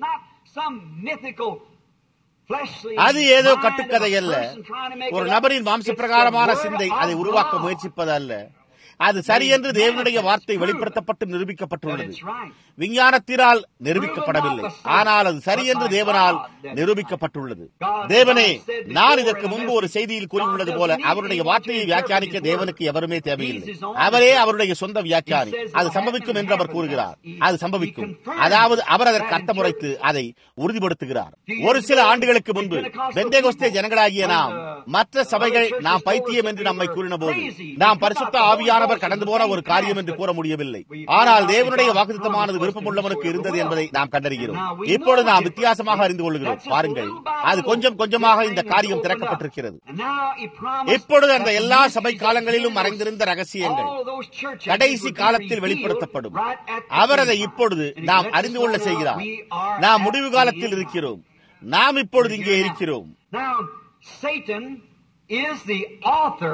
அது ஏதோ கட்டுக்கதை அல்ல ஒரு நபரின் மாம்ச பிரகாரமான சிந்தை அதை உருவாக்க முயற்சிப்பது அல்ல அது சரி என்று தேவனுடைய வார்த்தை வெளிப்படுத்தப்பட்டு நிரூபிக்கப்பட்டுள்ளது விஞ்ஞானத்தினால் நிரூபிக்கப்படவில்லை ஆனால் அது சரி என்று தேவனால் நிரூபிக்கப்பட்டுள்ளது தேவனே நான் இதற்கு முன்பு ஒரு செய்தியில் கூறியுள்ளது போல அவருடைய வார்த்தையை வியாக்கியானிக்க தேவனுக்கு எவருமே தேவையில்லை அவரே அவருடைய சொந்த வியாக்கியானி அது சம்பவிக்கும் என்று அவர் கூறுகிறார் அது சம்பவிக்கும் அதாவது அவர் அதற்கு அர்த்தமுறைத்து அதை உறுதிப்படுத்துகிறார் ஒரு சில ஆண்டுகளுக்கு முன்பு பெந்தேகோஸ்தே ஜனங்களாகிய நாம் மற்ற சபைகள் நாம் பைத்தியம் என்று நம்மை கூறின போது நாம் பரிசுத்த ஆவியான நபர் கடந்து போன ஒரு காரியம் என்று கூற முடியவில்லை ஆனால் தேவனுடைய வாக்குத்தமானது விருப்பமுள்ளவனுக்கு இருந்தது என்பதை நாம் கண்டறிகிறோம் இப்பொழுது நாம் வித்தியாசமாக அறிந்து கொள்கிறோம் பாருங்கள் அது கொஞ்சம் கொஞ்சமாக இந்த காரியம் திறக்கப்பட்டிருக்கிறது இப்பொழுது அந்த எல்லா சபை காலங்களிலும் மறைந்திருந்த ரகசியங்கள் கடைசி காலத்தில் வெளிப்படுத்தப்படும் அவர் அதை இப்பொழுது நாம் அறிந்து கொள்ள செய்கிறார் நாம் முடிவு காலத்தில் இருக்கிறோம் நாம் இப்பொழுது இங்கே இருக்கிறோம் Now, Satan is the author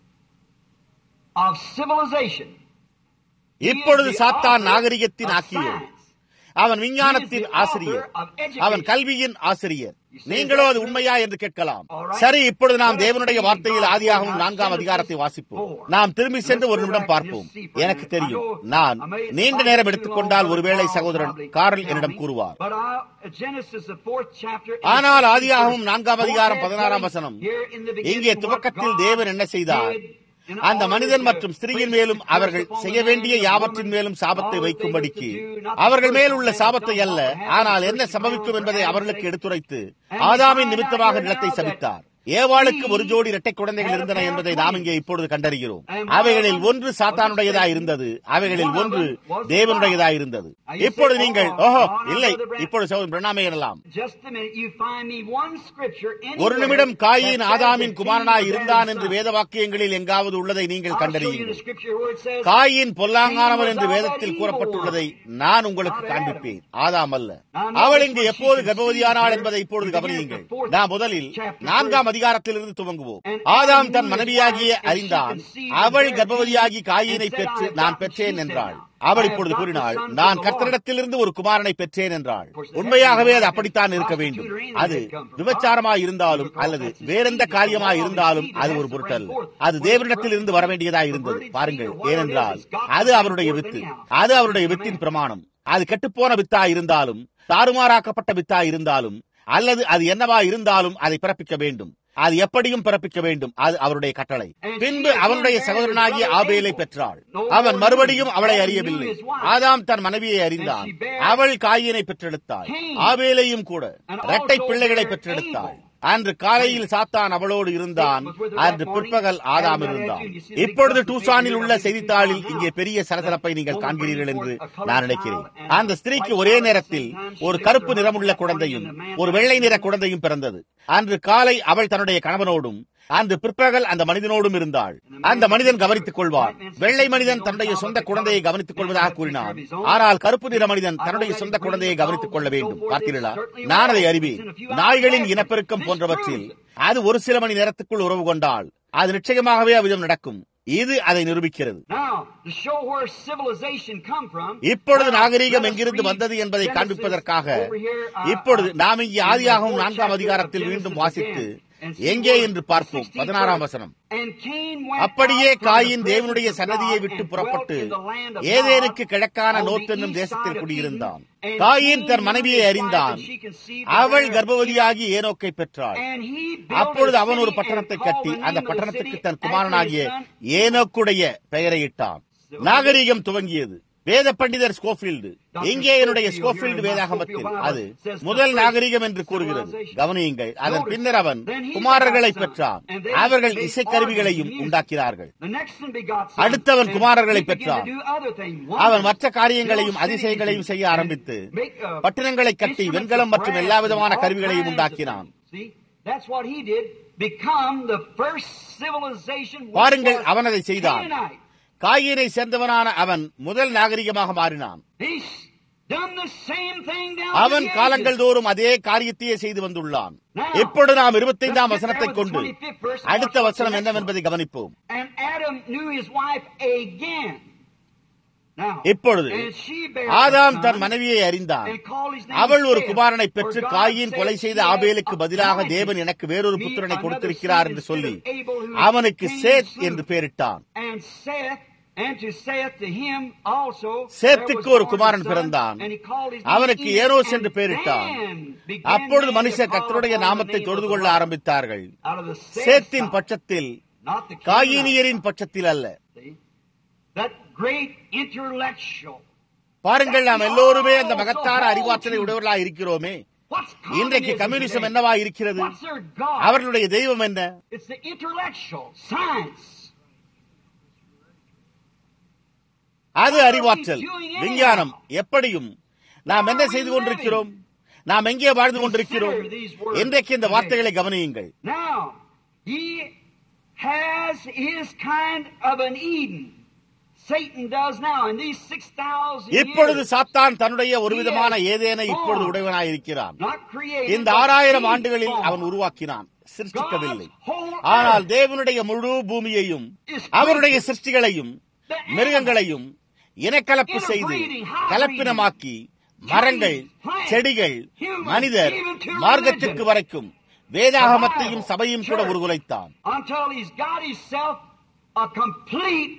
of civilization. இப்பொழுது சாத்தான் நாகரிகத்தின் ஆக்கியோர் அவன் விஞ்ஞானத்தின் ஆசிரியர் அவன் கல்வியின் ஆசிரியர் நீங்களோ அது உண்மையா என்று கேட்கலாம் சரி இப்பொழுது நாம் தேவனுடைய வார்த்தையில் ஆதியாகவும் நான்காம் அதிகாரத்தை வாசிப்போம் நாம் திரும்பி சென்று ஒரு நிமிடம் பார்ப்போம் எனக்கு தெரியும் நான் நீண்ட நேரம் எடுத்துக்கொண்டால் ஒருவேளை சகோதரன் காரல் என்னிடம் கூறுவார் But uh, Genesis, the fourth chapter, ஆனால் ஆதியாகவும் நான்காம் அதிகாரம் பதினாறாம் வசனம் இங்கே துவக்கத்தில் தேவன் என்ன செய்தார் அந்த மனிதன் மற்றும் ஸ்திரீயின் மேலும் அவர்கள் செய்ய வேண்டிய யாவற்றின் மேலும் சாபத்தை வைக்கும்படிக்கு அவர்கள் மேல் உள்ள சாபத்தை அல்ல ஆனால் என்ன சம்பவிக்கும் என்பதை அவர்களுக்கு எடுத்துரைத்து ஆதாமின் நிமித்தமாக நிலத்தை சபித்தார் ஏவாளுக்கு ஒரு ஜோடி இரட்டை குழந்தைகள் இருந்தன என்பதை நாம் இங்கே இப்பொழுது கண்டறிகிறோம் அவைகளில் ஒன்று சாத்தானுடையதா இருந்தது அவைகளில் ஒன்று தேவனுடையதா இருந்தது இப்பொழுது நீங்கள் ஓஹோ இல்லை இப்பொழுது சகோதரன் பிரணாமே எனலாம் Just a minute, you find me one scripture ஒரு anywhere நிமிடம் காயின் that says ஆதாமின் that குமாரனாய் Cain was இருந்தான் Adam's என்று son. வேத வாக்கியங்களில் எங்காவது உள்ளதை நீங்கள் I'll show you the கண்டறியுங்கள் scripture where it says, Cain பொல்லாங்கானவன் என்று வேதத்தில் கூறப்பட்டுள்ளதை நான் உங்களுக்கு காண்பிப்பேன் ஆதாம் அல்ல அவள் இங்கு எப்போது கர்ப்பவதியானாள் என்பதை இப்பொழுது கவனியுங்கள் நான் முதலில் நான்காம் அதிகாரத்திலிருந்து துவங்குவோம் ஆதாம் தன் மனைவியாகிய அறிந்தான் அவள் கர்ப்பவதியாகி காயினை பெற்று நான் பெற்றேன் என்றாள் அவள் இப்பொழுது கூறினாள் நான் கர்த்தரிடத்திலிருந்து ஒரு குமாரனை பெற்றேன் என்றாள் உண்மையாகவே அது அப்படித்தான் இருக்க வேண்டும் அது விபச்சாரமாய் இருந்தாலும் அல்லது வேறெந்த காரியமாய் இருந்தாலும் அது ஒரு பொருட்டல் அது தேவனிடத்தில் இருந்து வர வேண்டியதா இருந்தது பாருங்கள் ஏனென்றால் அது அவருடைய வித்து அது அவருடைய வித்தின் பிரமாணம் அது கெட்டுப்போன வித்தா இருந்தாலும் தாறுமாறாக்கப்பட்ட வித்தா இருந்தாலும் அல்லது அது என்னவா இருந்தாலும் அதை பிறப்பிக்க வேண்டும் அது எப்படியும் பிறப்பிக்க வேண்டும் அது அவருடைய கட்டளை பின்பு அவனுடைய சகோதரனாகிய ஆபேலை பெற்றாள் அவன் மறுபடியும் அவளை அறியவில்லை ஆதாம் தன் மனைவியை அறிந்தான் அவள் காயினை பெற்றெடுத்தாள் ஆபேலையும் கூட இரட்டை பிள்ளைகளை பெற்றெடுத்தாள் அன்று காலையில் சாத்தான் அவளோடு இருந்தான் அன்று பிற்பகல் ஆதாம் இருந்தான் இப்பொழுது டூசானில் உள்ள செய்தித்தாளில் இங்கே பெரிய சலசலப்பை நீங்கள் காண்கிறீர்கள் என்று நான் நினைக்கிறேன் அந்த ஸ்திரீக்கு ஒரே நேரத்தில் ஒரு கருப்பு நிறமுள்ள குழந்தையும் ஒரு வெள்ளை நிற குழந்தையும் பிறந்தது அன்று காலை அவள் தன்னுடைய கணவனோடும் அன்று பிற்பகல் அந்த மனிதனோடும் இருந்தாள் அந்த மனிதன் கவனித்துக் கொள்வார் வெள்ளை மனிதன் தன்னுடைய சொந்த குழந்தையை கவனித்துக் கொள்வதாக கூறினார் ஆனால் கருப்பு நிற மனிதன் தன்னுடைய சொந்த குழந்தையை கவனித்துக் கொள்ள வேண்டும் பார்த்தீர்களா நான் அதை அறிவேன் நாய்களின் இனப்பெருக்கம் போன்றவற்றில் அது ஒரு சில மணி நேரத்துக்குள் உறவு கொண்டால் அது நிச்சயமாகவே அவ்விதம் நடக்கும் இது அதை நிரூபிக்கிறது Now, to show where civilization come from, இப்பொழுது now, நாகரீகம் let us எங்கிருந்து read வந்தது என்பதை Genesis காண்பிப்பதற்காக over here, uh, இப்பொழுது uh, நாம் இங்கே in the ஆதியாகவும் fourth நான்காம் chapter அதிகாரத்தில் of மீண்டும் Genesis வாசித்து again, and see எங்கே where என்று the பார்ப்போம் 16th பதினாறாம் verse. வசனம் And Cain went அப்படியே out from the Cain presence தேவனுடைய of சன்னதியை God விட்டு and புறப்பட்டு dwelt in the land of ஏதேனுக்கு God கிழக்கான on the நோத் என்னும் east தேசத்தில் side of குடியிருந்தான் Eden. And காயின் Cain தன் knew மனைவியை his wife, அறிந்தான் and she conceived அவள் and bare கர்ப்பவதியாகி ஏனோக்கை பெற்றாள் And he built அப்பொழுது a அவன் ஒரு city பட்டணத்தை and called கட்டி the அந்த name of the பட்டணத்துக்கு city தன் after குமாரனாகிய his son. ஏனோக்குடைய பெயரையிட்டான் நாகரீகம் துவங்கியது வேத பண்டிதர் ஸ்கோஃபீல்டு இங்கே என்னுடைய ஸ்கோஃபீல்டு வேதாகமத்தில் அது முதல் நாகரீகம் என்று கூறுகிறது கவனியுங்கள் அதன் பின்னர் அவன் குமாரர்களை பெற்றான் அவர்கள் இசைக்கருவிகளையும் உண்டாக்கினார்கள் The next one begot sons, அடுத்தவன் and குமாரர்களை he began பெற்றான். to do other things. அவன் Wonders, மற்ற காரியங்களையும் build அதிசயங்களையும் cities செய்ய and ஆரம்பித்து make, uh, பட்டணங்களை கட்டி instruments வெண்கலம் of மற்றும் brass எல்லா and விதமான all கருவிகளையும் kinds of உண்டாக்கினான் things. See, that's what he did. Become the first civilization which பாருங்கள் was அவன் அதை செய்தான் Canaanite. காயினை சேர்ந்தவனான அவன் முதல் நாகரிகமாக மாறினான் He's done the same thing down அவன் to the காலங்கள் ages. தோறும் அதே காரியத்தையே செய்து வந்துள்ளான் இப்பொழுது நாம் இருபத்தைந்தாம் வசனத்தை கொண்டு அடுத்த வசனம் என்னவென்பதை கவனிப்போம் And Adam knew his wife again. Now, இப்பொழுது and she bare Adam a than son, மனைவியை அறிந்தான் and called his name அவள் ஒரு Seth, குமாரனை for பெற்று God காயின் said, கொலை செய்த "She hath ஆபேலுக்கு பதிலாக appointed தேவன் எனக்கு வேறொரு me புத்திரனை another கொடுத்திருக்கிறார் son என்று instead சொல்லி of Abel, who அவனுக்கு Cain சேத் slew." என்று பெயரிட்டான் And Seth, and to Seth to him also சேத்துக்கு there was ஒரு born குமாரன் a son, பிறந்தான். and he called his name அவனுக்கு Enoch, ஏரோஸ் and என்று பெயரிட்டான். then began அப்பொழுது men to மனுஷர் call கர்த்தருடைய upon the நாமத்தை name of தொழுது the கொள்ள Lord. ஆரம்பித்தார்கள் Out of the Seth சேத்தின் side, பட்சத்தில் not the Canaanite காயினியரின் பட்சத்தில் அல்ல See? That great intellectual. பாருங்கள் நாம் எல்லோருமே அந்த மகத்தான அறிவாற்றலை உடையவர்களா இருக்கிறோமே What's இன்றைக்கு communism கம்யூனிசம் today? என்னவா இருக்கிறது What's their God? அவர்களுடைய தெய்வம் என்ன It's the intellectual science. அது அறிவாற்றல் விஞ்ஞானம் எப்படியும் நாம் என்ன செய்து கொண்டிருக்கிறோம் நாம் எங்கே வாழ்ந்து கொண்டிருக்கிறோம் இன்றைக்கு இந்த வார்த்தைகளை கவனியுங்கள் Now, he has his kind of an Eden. Satan does now in these 6,000 இப்பொழுது years. சாத்தான் தன்னுடைய ஒரு விதமான ஏதேனை இப்பொழுது உடையவனாயிருக்கிறான் Not created, இந்த but ஆறாயிரம் he ஆண்டுகளில் formed. அவன் உருவாக்கினான் சிருஷ்டிக்கவில்லை God's whole ஆனால் earth தேவனுடைய முழு பூமியையும் அவருடைய சிருஷ்டிகளையும் மிருகங்களையும் இனக்கலப்பு செய்து கலப்பினமாக்கி மரங்கள் செடிகள் மனிதர் மார்க்கத்திற்கு வரைக்கும் வேதாகமத்தையும் சபையும் கூட உருகுலைத்தான் until he's got himself a complete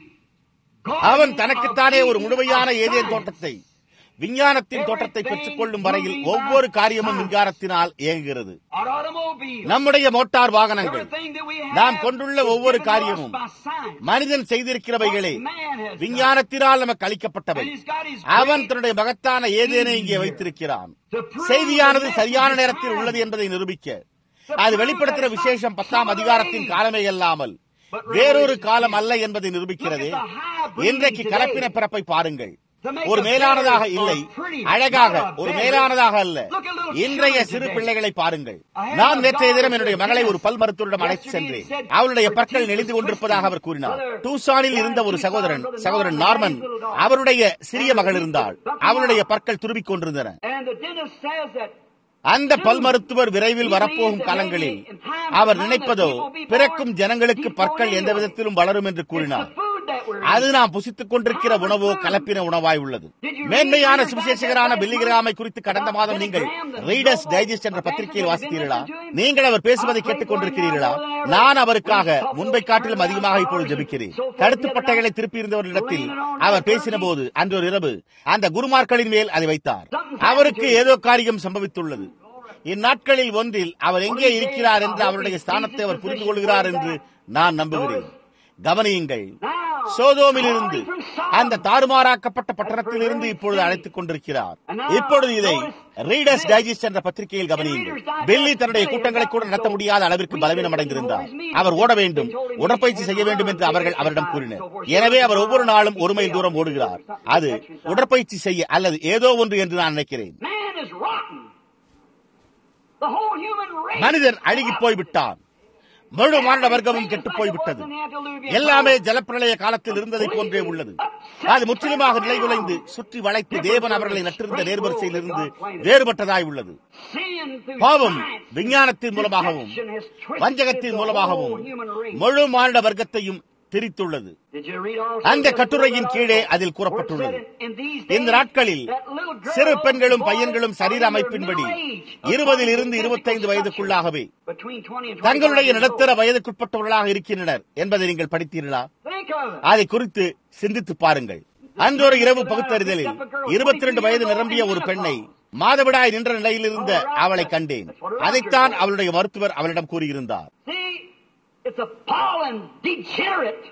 அவன் garden தனக்குத்தானே of ஒரு Eden முழுமையான of ஏதேன் science. தோட்டத்தை விஞ்ஞானத்தின் தோட்டத்தை பெற்றுக் கொள்ளும் வரையில் ஒவ்வொரு காரியமும் விஞ்ஞானத்தினால் இயங்குகிறது Our automobile, நம்முடைய மோட்டார் வாகனங்கள் everything that we have நாம் கொண்டுள்ள is ஒவ்வொரு given to us காரியமும் by science. மனிதன் செய்திருக்கிறவைகளே What man has done. விஞ்ஞானத்தினால் நமக்கு அளிக்கப்பட்டவை And he's got his அவன் great தன்னுடைய மகத்தான ஏதேனை இங்கே வைத்திருக்கிறான் to prove செய்தியானது the சரியான message நேரத்தில் is உள்ளது time. என்பதை நிரூபிக்க அது வெளிப்படுத்துகிற விசேஷம் பத்தாம் அதிகாரத்தின் காலமே அல்லாமல் வேறொரு காலம் அல்ல என்பதை நிரூபிக்கிறது இன்றைக்கு கலப்பின பிறப்பை பாருங்கள் ஒரு மேலானதாக இல்லை அழகாக ஒரு மேலானதாக அல்ல இன்றைய சிறு பிள்ளைகளை பாருங்கள் நான் நேற்றைய தினம் என்னுடைய மகளை ஒரு பல் மருத்துவரிடம் அழைத்து சென்றேன் அவளுடைய பற்கள் நெளிந்து கொண்டிருப்பதாக அவர் கூறினார் டூசானில் இருந்த ஒரு சகோதரன் சகோதரன் நார்மன் அவருடைய சிறிய மகள் இருந்தாள் அவளுடைய பற்கள் துருவிக் கொண்டிருந்தன And the dentist says that அந்த பல் மருத்துவர் விரைவில் வரப்போகும் காலங்களில் அவர் நினைப்பதோ பிறக்கும் ஜனங்களுக்கு பற்கள் எந்த விதத்திலும் வளரும் என்று it's கூறினார் the food that we're அது eating. நாம் புசித்துக் கொண்டிருக்கிற உணவோ கலப்பின உணவாய் உள்ளது மேன்மையான சுவிசேஷகரான பில்லி கிராமை குறித்து கடந்த மாதம் நீங்கள் ரீடர்ஸ் டைஜஸ்ட் என்ற பத்திரிகையில் வாசித்தீர்களா நீங்கள் அவர் பேசுவதை கேட்டுக் கொண்டிருக்கிறீர்களா நான் அவருக்காக முன்பை காட்டிலும் அதிகமாக இப்பொழுது ஜெபிக்கிறேன் கருத்து பட்டைகளை திருப்பி இருந்தவரிடத்தில் அவர் பேசின போது அன்று ஒரு இரவு அந்த குருமார்களின் மேல் அதை வைத்தார் அவருக்கு ஏதோ காரியம் சம்பவித்துள்ளது இந்நாட்களில் ஒன்றில் அவர் எங்கே இருக்கிறார் என்று அவருடைய ஸ்தானத்தை அவர் புரிந்து கொள்கிறார் என்று நான் நம்புகிறேன் கவனியுங்கள் சோதோமிலிருந்து அந்த தாறுமாறாக்கப்பட்ட பட்டணத்திலிருந்து இப்பொழுது அழைத்துக் கொண்டிருக்கிறார் இப்பொழுது இதை ரீடர்ஸ் டைஜஸ்ட் என்ற பத்திரிகையில் கவனியுங்கள் பெல்லி தன்னுடைய கூட்டங்களை கூட நடத்த முடியாத அளவிற்கு பலவீனம் அடைந்திருந்தார் அவர் ஓட வேண்டும் உடற்பயிற்சி செய்ய வேண்டும் என்று அவர்கள் அவரிடம் கூறினர் எனவே அவர் ஒவ்வொரு நாளும் ஒரு மைல் தூரம் ஓடுகிறார் அது உடற்பயிற்சி செய்ய அல்லது ஏதோ ஒன்று என்று நான் நினைக்கிறேன் Man is rotten. The whole human race. மனிதன் அழுகி போய்விட்டான் முழு மாநில வர்க்கமும் கெட்டு போய்விட்டது எல்லாமே ஜலப்பிரளய காலத்தில் இருந்ததை போன்றே உள்ளது அது முற்றிலுமாக நிலைகுலைந்து சுற்றி வளைத்து தேவன் அவர்களை நட்டிருந்த நேர்வரிசையில் இருந்து வேறுபட்டதாய் உள்ளது பாவம் விஞ்ஞானத்தின் மூலமாகவும் வஞ்சகத்தின் மூலமாகவும் முழு மாநில வர்க்கத்தையும் திரித்துள்ளது அந்த கட்டுரையின் கீழே அதில் கூறப்பட்டுள்ளது இந்த நாட்களில் சிறு பெண்களும் பையன்களும் சரீர அமைப்பின்படி இருபதில் இருந்து இருபத்தைந்து வயதுக்குள்ளாகவே தங்களுடைய நடுத்தர வயதுக்குட்பட்டவர்களாக இருக்கின்றனர் என்பதை நீங்கள் படித்தீர்களா அதை குறித்து சிந்தித்து பாருங்கள் அன்றொரு இரவு பகுத்தறிதலில் இருபத்தி ரெண்டு வயது நிரம்பிய ஒரு பெண்ணை மாதவிடாய் நின்ற நிலையில் இருந்த அவளை கண்டேன் அதைத்தான் அவளுடைய மருத்துவர் அவளிடம் கூறியிருந்தார் It's a fallen, degenerate,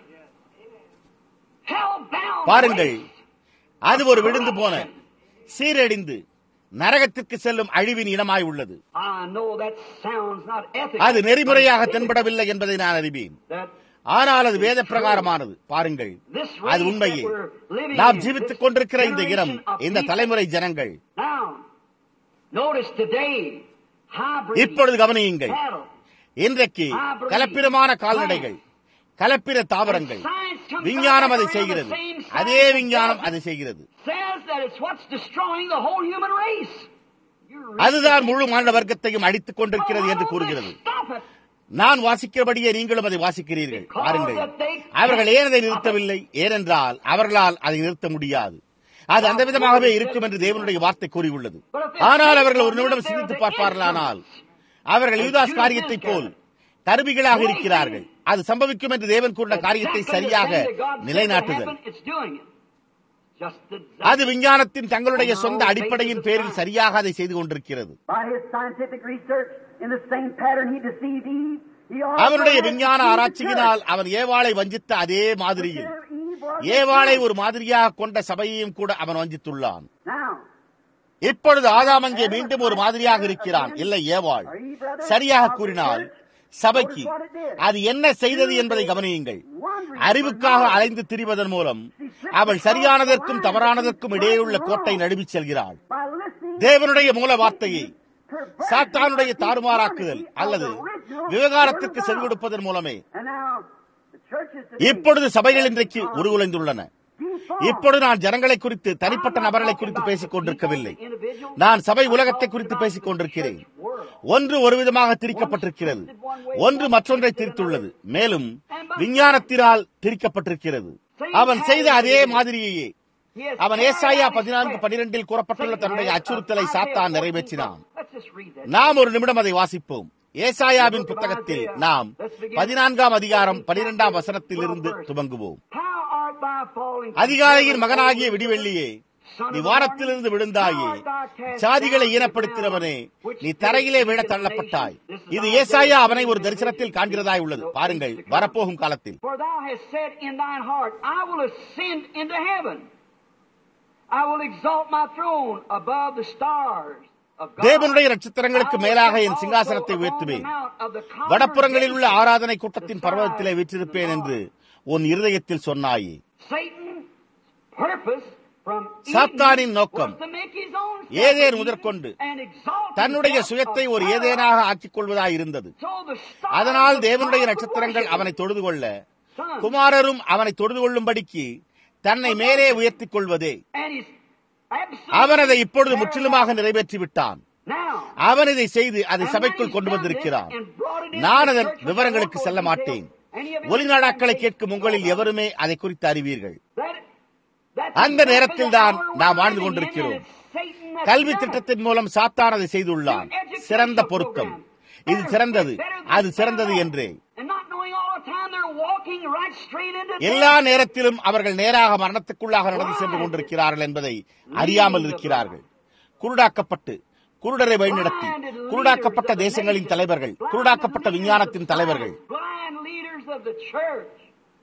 hell-bound பாருங்கள் race. அது ஒரு விழுந்து போன சீரழிந்து நரகத்திற்கு செல்லும் அழிவின் இனமாய் உள்ளது I know that sounds not ethical. அது நெறிமுறையாக but it's தென்படவில்லை என்பதை நான் அறிவேன் that ஆனால் அது வேத பிரகாரமானது பாருங்கள் this அது race உண்மையே that we're living நாம் in, ஜீவித்துக் this கொண்டிருக்கிற இந்த இனம் generation of இந்த people- தலைமுறை ஜனங்கள் Now, notice today, hybrid இப்பொழுது கவனியுங்கள் cattle. இன்றைக்கு கலப்பிரமான கால்நடைகள் கலப்பிர தாவரங்கள் விஞ்ஞானம் அதை செய்கிறது அதே விஞ்ஞானம் அதை செய்கிறது says that it's what's destroying the whole human race. You're அதுதான் முழு மாநில வர்க்கத்தையும் அடித்துக் கொண்டிருக்கிறது என்று கூறுகிறது நான் வாசிக்கிறபடியே நீங்களும் அதை வாசிக்கிறீர்கள் பாருங்கள் அவர்கள் ஏன் அதை நிறுத்தவில்லை ஏனென்றால் அவர்களால் அதை நிறுத்த முடியாது அது அந்த விதமாகவே இருக்கும் என்று தேவனுடைய வார்த்தை கூறியுள்ளது ஆனால் அவர்கள் ஒரு நிமிடம் சிந்தித்து பார்ப்பார்களானால் அவர்கள் யூதாஸ் காரியத்தைப் போல் கருவிகளாக இருக்கிறார்கள் அது சம்பவிக்கும் என்று தேவன் கூறின காரியத்தை சரியாக நிலைநாட்டுதல் அது விஞ்ஞானத்தின் தங்களுடைய சொந்த அடிப்படையின் பேரில் சரியாக அதை செய்து கொண்டிருக்கிறது By his scientific research, in the same pattern he deceived Eve, he also அவனுடைய has விஞ்ஞான deceived the ஆராய்ச்சியினால் church. அவன் ஏவாளை வஞ்சித்த அதே மாதிரியில் Consider Eve was ஏவாளை the ஒரு மாதிரியாக கொண்ட சபையையும் கூட அவன் வஞ்சித்துள்ளான் church. Now, இப்பொழுது ஆதாம் அங்கே மீண்டும் ஒரு மாதிரியாக இருக்கிறான் இல்லை ஏவாள் சரியாக கூறினால் சபைக்கு அது என்ன செய்தது என்பதை கவனியுங்கள் அறிவுக்காக அலைந்து திரிவதன் மூலம் அவள் சரியானதற்கும் தவறானதற்கும் இடையேயுள்ள கோட்டை நழுவிச் செல்கிறாள் By listening தேவனுடைய மூல வார்த்தையை சாத்தானுடைய தாறுமாறாக்குதல் அல்லது விவகாரத்திற்கு செவிகொடுப்பதன் மூலமே And now the churches இப்பொழுது சபைகள் இன்றைக்கு உருகுலைந்துள்ளன இப்பொழுது நான் ஜனங்களை குறித்து தனிப்பட்ட நபர்களை குறித்து பேசிக் கொண்டிருக்கவில்லை நான் சபை உலகத்தை குறித்து பேசிக் கொண்டிருக்கிறேன் ஒன்று ஒரு விதமாக திரிக்கப்பட்டிருக்கிறது ஒன்று மற்றொன்றை திரித்துள்ளது மேலும் விஞ்ஞானத்தினால் திரிக்கப்பட்டிருக்கிறது அவன் செய்த அதே மாதிரியையே அவன் ஏசாயா பதினான்கு பனிரெண்டில் கூறப்பட்டுள்ள தன்னுடைய அச்சுறுத்தலை சாத்தான் நிறைவேற்றினான் Let's just read that. நாம் ஒரு நிமிடம் அதை வாசிப்போம் ஏசாயாவின் புத்தகத்தில் நாம் பதினான்காம் அதிகாரம் பனிரெண்டாம் வசனத்தில் இருந்து துவங்குவோம் How art thou falling? அதிகாலையின் மகனாகிய விடிவெள்ளியே நீ வானத்திலிருந்து விழுந்தாயே சாதிகளை ஈனப்படுத்தினவனே நீ தரையிலே விழ தள்ளப்பட்டாய் இது ஏசாயா அவனை ஒரு தரிசனத்தில் காண்கிறதாய் உள்ளது பாருங்கள் வரப்போகும் காலத்தில் For thou hast said in thine heart, I will ascend into heaven. I will exalt my throne above the stars of God. தேவனுடைய நட்சத்திரங்களுக்கு மேலாக என் சிங்காசனத்தை உயர்த்துவேன் வடப்புறங்களில் உள்ள ஆராதனை கூட்டத்தின் பர்வதத்திலே வீற்றிருப்பேன் என்று உன் இருதயத்தில் சொன்னாயே Satan's purpose from Eden சாத்தானின் நோக்கம் was to make his own Eden self முதற்கொண்டு and exalt தன்னுடைய himself சுயத்தை ஒரு above ஏதேனாக ஆக்கிக் கொள்வதாய் இருந்தது So the stars அதனால் of தேவனுடைய God நட்சத்திரங்கள் would அவனை தொழுது கொள்ள Son. குமாரரும் அவனை தொழுது கொள்ளும்படிக்கு தன்னை மேலே உயர்த்திக் கொள்வதே And he's அவன் அதை absolutely இப்பொழுது முற்றிலுமாக நிறைவேற்றி விட்டான் Now, அவன் இதை செய்து அதை and சபைக்குள் when கொண்டு he's done வந்திருக்கிறான் this and brought it into நான் the அதன் church, விவரங்களுக்கு the செல்ல local மாட்டேன் details, any of it ஒளிநாடாக்களை is கேட்கும் உங்களில் எவருமே அதை குறித்து அறிவீர்கள் That- that's அந்த exactly நேரத்தில் the தான் hour நாம் we're வாழ்ந்து living in, கொண்டிருக்கிறோம். and it's Satan that's கல்வி done it. திட்டத்தின் மூலம் சாத்தான் அதை செய்துள்ளான் சிறந்த பொருத்தம் இது சிறந்தது அது சிறந்தது என்றே And not knowing all the time they're walking right straight into எல்லா நேரத்திலும் அவர்கள் நேராக மரணத்துக்குள்ளாக நடந்து சென்று கொண்டிருக்கிறார்கள் என்பதை அறியாமல் இருக்கிறார்கள் குருடாக்கப்பட்டு குருடரை வழிநடத்தி குருடாக்கப்பட்ட தேசங்களின் தலைவர்கள் குருடாக்கப்பட்ட விஞ்ஞானத்தின் தலைவர்கள் Blind leaders of the church.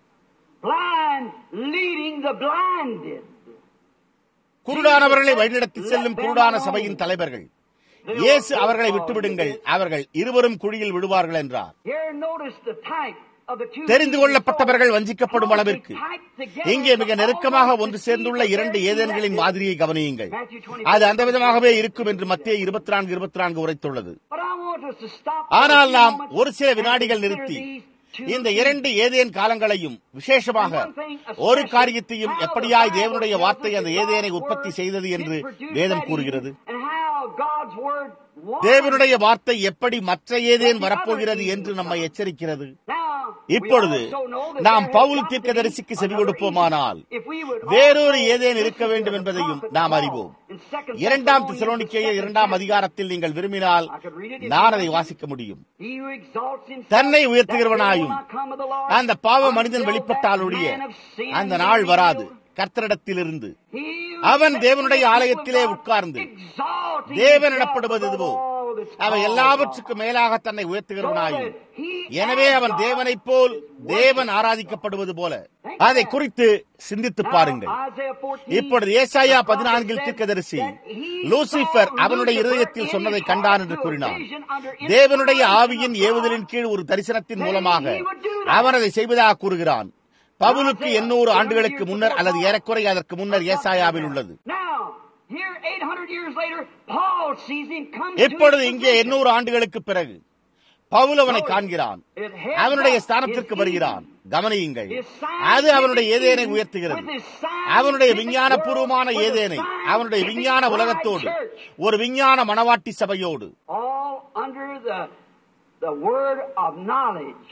Blind leading the blinded. குருடானவர்களை வழிநடத்தி செல்லும் குருடான சபையின் தலைவர்கள் இயேசு அவர்களை விட்டுவிடுங்கள் அவர்கள் இருவரும் குழியில் விடுவார்கள் என்றார் Here notice the type of the two தெரிந்து கொள்ளப்பட்டவர்கள் வஞ்சிக்கப்படும் அளவிற்கு இங்கே மிக நெருக்கமாக ஒன்று சேர்ந்துள்ள இரண்டு ஏதேன்களின் மாதிரியை கவனியுங்கள் அது அந்த விதமாகவே இருக்கும் என்று மத்திய இருபத்தி நான்கு இருபத்தி நான்கு உரைத்துள்ளது But I want us to stop ஆனால் for a few நாம் moments ஒரு சில and வினாடிகள் consider நிறுத்தி these two இந்த இரண்டு ஏதேன் காலங்களையும் விசேஷமாக ஒரு காரியத்தையும் எப்படியாய் தேவனுடைய வார்த்தை அந்த ஏதேனை உற்பத்தி செய்தது என்று வேதம் கூறுகிறது And how God's word was. தேவனுடைய வார்த்தை எப்படி மற்ற ஏதேன் வரப்போகிறது என்று நம்மை எச்சரிக்கிறது Now, இப்பொழுது we also know that நாம் there has Pavul got to be தீர்க்கதரிசிக்கு செவி another கொடுப்போமானால் reason. If we would வேறொரு also ஏதேன் இருக்க listen to வேண்டும் the என்பதையும் prophet நாம் Paul அறிவோம் in Second இரண்டாம் Thessalonians, திசலோனிக்கேயர் the இரண்டாம் second அதிகாரத்தில் நீங்கள் விரும்பினால் I could read it if நான் you அதை want. வாசிக்க முடியும் He who exalts himself, தன்னை that உயர்த்துகிறவனாயும் day will not come of the Lord, அந்த பாவ until மனிதன் that வெளிப்பட்டாலுடைய man of sin அந்த be நாள் வராது revealed. கர்த்தரிடத்திலிருந்து He who அவன் sits தேவனுடைய in the ஆலயத்திலே temple of God, உட்கார்ந்து exalting தேவன் himself எனப்படுவது above இதுவோ all that's அவன் called எல்லாவற்றுக்கும் God. மேலாக தன்னை உயர்த்துகிறவனாயும் So that he எனவே as அவன் God தேவனைப் போல் is தேவன் worshipped. ஆராதிக்கப்படுவது போல அதை குறித்து சிந்தித்து Now, பாருங்கள் Isaiah 14, இப்பொழுது ஏசாயா the prophet பதினான்கில் said தீர்க்கதரிசி that he லூசிபர் saw அவனுடைய Lucifer இருதயத்தில் in சொன்னதை his கண்டான் heart என்று through a கூறினான் vision under தேவனுடைய inspiration ஆவியின் of God. ஏவுதலின் கீழ் ஒரு தரிசனத்தின் Then மூலமாக he would do that. அவன் அதை செய்வதாக கூறுகிறான் பவுலுக்கு எண்ணூறு ஆண்டுகளுக்கு முன்னர் அல்லது ஏறக்குறைய அதற்கு முன்னர் ஏசாயாவில் உள்ளது Now, here 800 years later, Paul sees him come to இப்பொழுது his இங்கே position. எண்ணூறு ஆண்டுகளுக்கு பிறகு பவுல் அவனை காண்கிறான் அவனுடைய ஸ்தானத்திற்கு வருகிறான் கவனியுங்கள் அது அவனுடைய ஏதேனை உயர்த்துகிறது அவனுடைய விஞ்ஞானபூர்வமான ஏதேனை அவனுடைய விஞ்ஞான உலகத்தோடு ஒரு விஞ்ஞான மணவாட்டி சபையோடு All under the, the word of knowledge.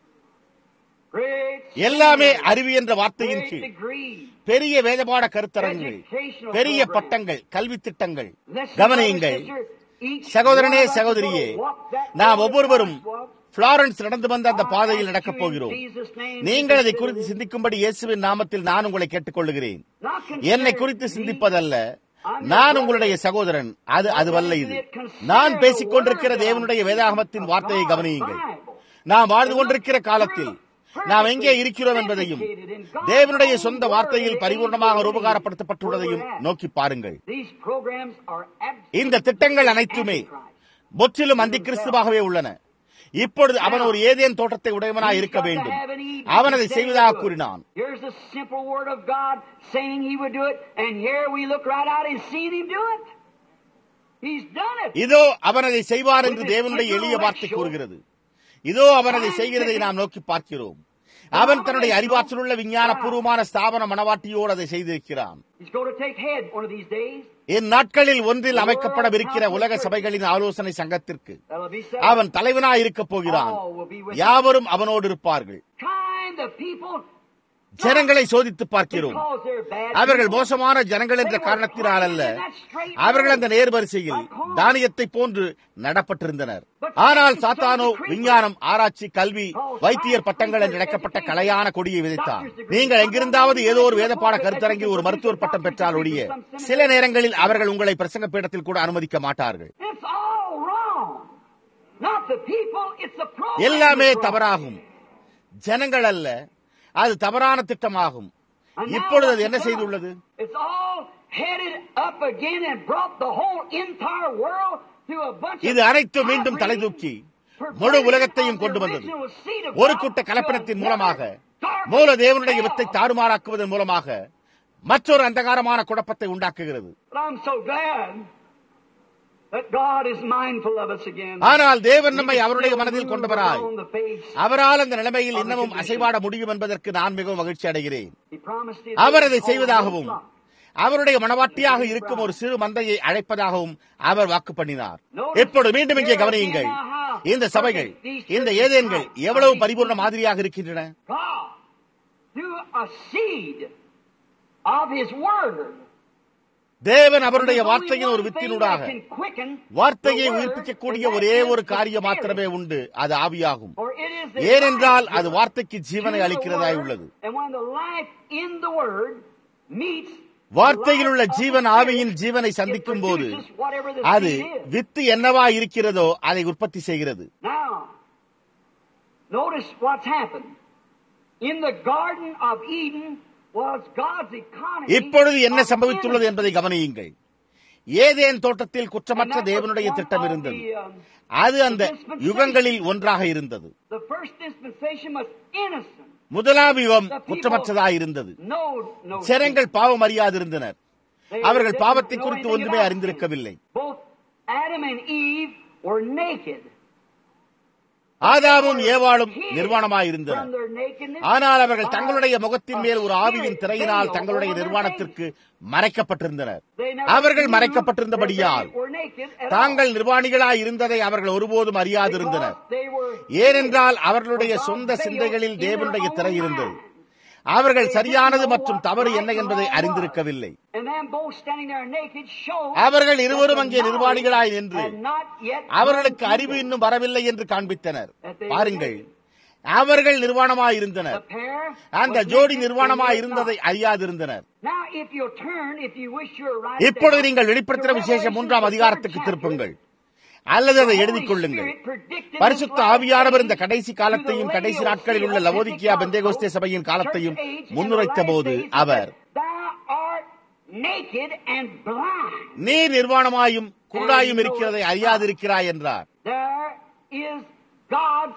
Great எல்லாமே seminary, அறிவு என்ற வார்த்தையின் great கீழ் degree. பெரிய வேதபாட கருத்தரங்குகள் Educational பெரிய programs. பட்டங்கள் கல்வி திட்டங்கள் Listen, கவனியுங்கள் brother, sister, each சகோதரனே one of us சகோதரியே will walk that நாம் road ஒவ்வொருவரும் that Christ walked. பிளாரன்ஸ் நடந்து வந்த அந்த பாதையில் I ask நடக்கப் you in போகிறோம் Jesus' name நீங்கள் to அதை consider குறித்து this. சிந்திக்கும்படி இயேசுவின் நாமத்தில் நான் உங்களை கேட்டுக்கொள்கிறேன் Not consider என்னை குறித்து me. சிந்திப்பதல்ல I'm your நான் brother. உங்களுடைய சகோதரன் அது அதுவல்ல இது நான் பேசிக் கொண்டிருக்கிற தேவனுடைய வேதாகமத்தின் வார்த்தையை கவனியுங்கள் நாம் வாழ்ந்து கொண்டிருக்கிற காலத்தில் நாம் எங்கே இருக்கிறோம் என்பதையும் தேவனுடைய சொந்த வார்த்தையில் பரிபூர்ணமாக ரூபகாரப்படுத்தப்பட்டுள்ளதையும் நோக்கி பாருங்கள் These programs are இந்த திட்டங்கள் அனைத்துமே முற்றிலும் அந்தி கிறிஸ்துவாகவே உள்ளன இப்பொழுது அவன் ஒரு ஏதேன் தோட்டத்தை உடையவனாய் இருக்க வேண்டும் அவன் அதை செய்வதாக கூறினான் Here's the simple word of God saying He would do it, and here we look right out and see Him do it. He's done it. இதோ அவன் அதை செய்வார் என்று தேவனுடைய எளிய வார்த்தை கூறுகிறது இதோ அவன் அதை செய்கிறதை நாம் நோக்கி பார்க்கிறோம் அவன் தன்னுடைய அறிவாற்றலுள்ள விஞ்ஞானபூர்வமான ஸ்தாபன மனவாட்டியோடு அதை செய்திருக்கிறான் He's going to take head one of these days. இந்நாட்களில் ஒன்றில் அமைக்கப்படவிருக்கிற உலக சபைகளின் ஆலோசனை சங்கத்திற்கு That'll be said. அவன் தலைவனாய் இருக்கப் போகிறான் யாவரும் அவனோடு இருப்பார்கள் Trying the people ஜனங்களை சோதித்து பார்க்கிறோம் because they're bad. அவர்கள் people. மோசமான ஜனங்கள் என்ற காரணத்தினால் அல்ல அவர்கள் அந்த நேர்வரிசையில் தானியத்தை போன்று நடப்பட்டிருந்தனர் ஆனால் சாத்தானோ விஞ்ஞானம் ஆராய்ச்சி கல்வி வைத்தியர் பட்டங்கள் என்று அழைக்கப்பட்ட கலையான கொடியை விதைத்தார் நீங்கள் எங்கிருந்தாவது ஏதோ ஒரு வேதப்பாட கருத்தரங்கில் ஒரு மருத்துவர் பட்டம் பெற்றால் ஒழிய சில நேரங்களில் அவர்கள் உங்களை பிரசங்க பீடத்தில் கூட அனுமதிக்க மாட்டார்கள் It's all wrong. Not the people, it's the program. எல்லாமே that's wrong. தவறாகும் ஜனங்கள் அல்ல அது தவறான திட்டமாகும் And now இப்பொழுது அது what's என்ன the செய்துள்ளது problem? It's all headed up again and brought the whole entire world through a bunch இது of அனைத்தும் மீண்டும் தலை தூக்கி முழு உலகத்தையும் கொண்டு வந்தது ஒரு கூட்ட கலப்படத்தின் மூலமாக மூல தேவனுடைய வித்தை தாறுமாறாக்குவதன் மூலமாக மற்றொரு அந்தகாரமான குழப்பத்தை உண்டாக்குகிறது But I'm so glad that God is mindful of us again. ஆனால் தேவன் நம்மை அவருடைய மனதில் கொண்டவராய் On the face. அவரால் அந்த நிலைமையில் இன்னமும் அசைவாட முடியும் என்பதற்கு நான் மிகவும் மகிழ்ச்சி அடைகிறேன் He promised his அவர் அதை own செய்வதாகவும் flock. அவருடைய மனவாட்டியாக இருக்கும் ஒரு சிறு மந்தையை அழைப்பதாகவும் அவர் வாக்கு பண்ணினார் இப்பொழுது மீண்டும் இங்கே கவனியுங்கள் இந்த சபைகள் இந்த ஏதேன்கள் எவ்வளவு பரிபூர்ண மாதிரியாக இருக்கின்றன God, through a seed of His Word. தேவன் அவருடைய வார்த்தையின் ஒரு வித்தினூடாக வார்த்தையை உயிர்ப்பிக்கக்கூடிய ஒரே ஒரு காரியம் மாத்திரமே உண்டு அது ஆவியாகும் ஏனென்றால் அது வார்த்தைக்கு ஜீவனை அளிக்கிறதாய் உள்ளது வார்த்தையில் உள்ள ஜீவன் ஆவியின் ஜீவனை சந்திக்கும் போது அது வித்து என்னவா இருக்கிறதோ அதை உற்பத்தி செய்கிறது Now, notice what's happened. In the Garden of Eden was God's economy. இப்பொழுது என்ன of சம்பவித்துள்ளது என்பதை கவனியுங்கள் ஏதேன் தோட்டத்தில் குற்றமற்ற தேவனுடைய திட்டம் இருந்தது அது அந்த யுகங்களில் ஒன்றாக இருந்தது The first dispensation was innocent. முதலாம் யுகம் The people குற்றமற்றதாய் இருந்தது No, no. ஜனங்கள் பாவம் அறியாதிருந்தனர் They அவர்கள் didn't பாவத்தை know குறித்து anything ஒன்றுமே about அறிந்திருக்கவில்லை sin. Both Adam and Eve were naked. ஆதாமும் ஏவாளும் Hid நிர்வாணமாயிருந்தனர் from their nakedness ஆனால் அவர்கள் by தங்களுடைய முகத்தின் மேல் ஒரு a ஆவியின் spirit திரையினால் veil தங்களுடைய over their நிர்வாணத்திற்கு மறைக்கப்பட்டிருந்தனர் They never அவர்கள் knew மறைக்கப்பட்டிருந்தபடியால் that they were naked at தாங்கள் all. நிர்வாணிகளாய் இருந்ததை அவர்கள் ஒருபோதும் அறியாதிருந்தனர் Because they were ஏனென்றால் அவர்களுடைய சொந்த சிந்தைகளில் தேவனுடைய திரை இருந்தது அவர்கள் சரியானது மற்றும் தவறு என்ன என்பதை அறிந்திருக்கவில்லை And them both standing there naked showed அவர்கள் இருவரும் that அங்கே the நிர்வாணிகளாய் knowledge நின்று had not yet அவர்களுக்கு come அறிவு to இன்னும் வரவில்லை என்று காண்பித்தனர் பாருங்கள் அவர்கள் நிர்வாணமாய் the இருந்தனர் pair அந்த was ஜோடி naked நிர்வாணமாய் and இருந்ததை அறியாதிருந்தனர் Now, if you turn, if you wish you're right இப்பொழுது there, நீங்கள் வெளிப்படுத்தின to விசேஷ Revelation, மூன்றாம் the அதிகாரத்துக்கு third chapter, திருப்புங்கள் அல்லது அதை the எழுதிக் Holy கொள்ளுங்கள் Spirit predicted பரிசுத்த this last ஆவியானவர் இந்த age கடைசி to காலத்தையும் the கடைசி Laodicean நாட்களில் உள்ள of லவோதிக்கியா Pentecostal பெந்தேகோஸ்தே சபையின் காலத்தையும் church age in the முன்னுரைத்த last போது days, our Thou art naked and blind. நீ நிர்வாணமாயும் குருடாயும் இருக்கிறதை அறியாதிருக்கிறாய் என்றார் There is God's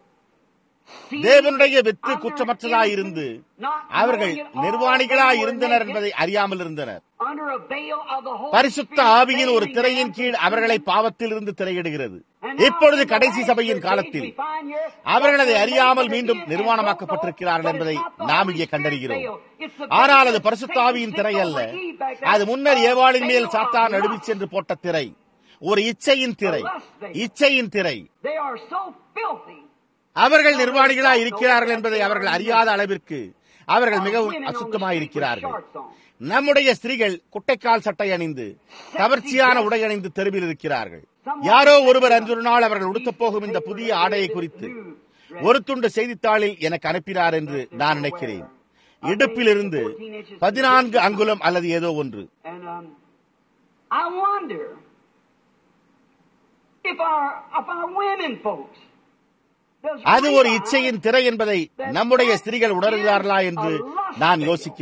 seed தேவனுடைய வித்து under குற்றமற்றதாய் இருந்து innocence, not அவர்கள் knowing it all, நிர்வாணிகளாய் they were இருந்தனர் naked என்பதை அறியாமல் இருந்தனர் under a veil of the Holy பரிசுத்த Spirit ஆவியின் ஒரு veiling திரையின் them கீழ் from அவர்களை sin. பாவத்திலிருந்து திரையிடுகிறது And now இப்பொழுது in the கடைசி last சபையின் days, காலத்தில் we find here அவர்கள் அதை that அறியாமல் they மீண்டும் are நிர்வாணமாக்கப்பட்டிருக்கிறார்கள் but it's என்பதை not the நாம் Holy இங்கே Spirit கண்டறிகிறோம் veil. It's the ஆனால் veil அது that பரிசுத்த Satan ஆவியின் sent திரை over அல்ல Eve back there. அது முன்னர் A ஏவாளின் மேல் veil சாத்தான் of நடுவி lust. சென்று போட்ட திரை ஒரு இச்சையின் திரை இச்சையின் திரை They are so filthy. அவர்கள் நிர்வாணிகளாய் இருக்கிறார்கள் என்பதை அவர்கள் அறியாத அளவிற்கு அவர்கள் மிகவும் Women on the அசுத்தமாய் street with இருக்கிறார்கள் shorts on. நம்முடைய ஸ்திரீகள் குட்டைக்கால் சட்டை அணிந்து கவர்ச்சியான உடை அணிந்து தெருவில் இருக்கிறார்கள் யாரோ ஒருவர் அன்றொரு நாள் அவர்கள் உடுத்தப் போகும் இந்த புதிய ஆடையை குறித்து ஒரு துண்டு செய்தித்தாளில் எனக்கு அனுப்பினார் என்று நான் நினைக்கிறேன் இடுப்பிலிருந்து பதினான்கு அங்குலம் அல்லது ஏதோ ஒன்று And um, I wonder if our if our women folks does அது ஒரு realize இச்சையின் திரை என்பதை நம்முடைய ஸ்திரீகள் உணர்கிறார்களா என்று நான் யோசிக்கிறேன்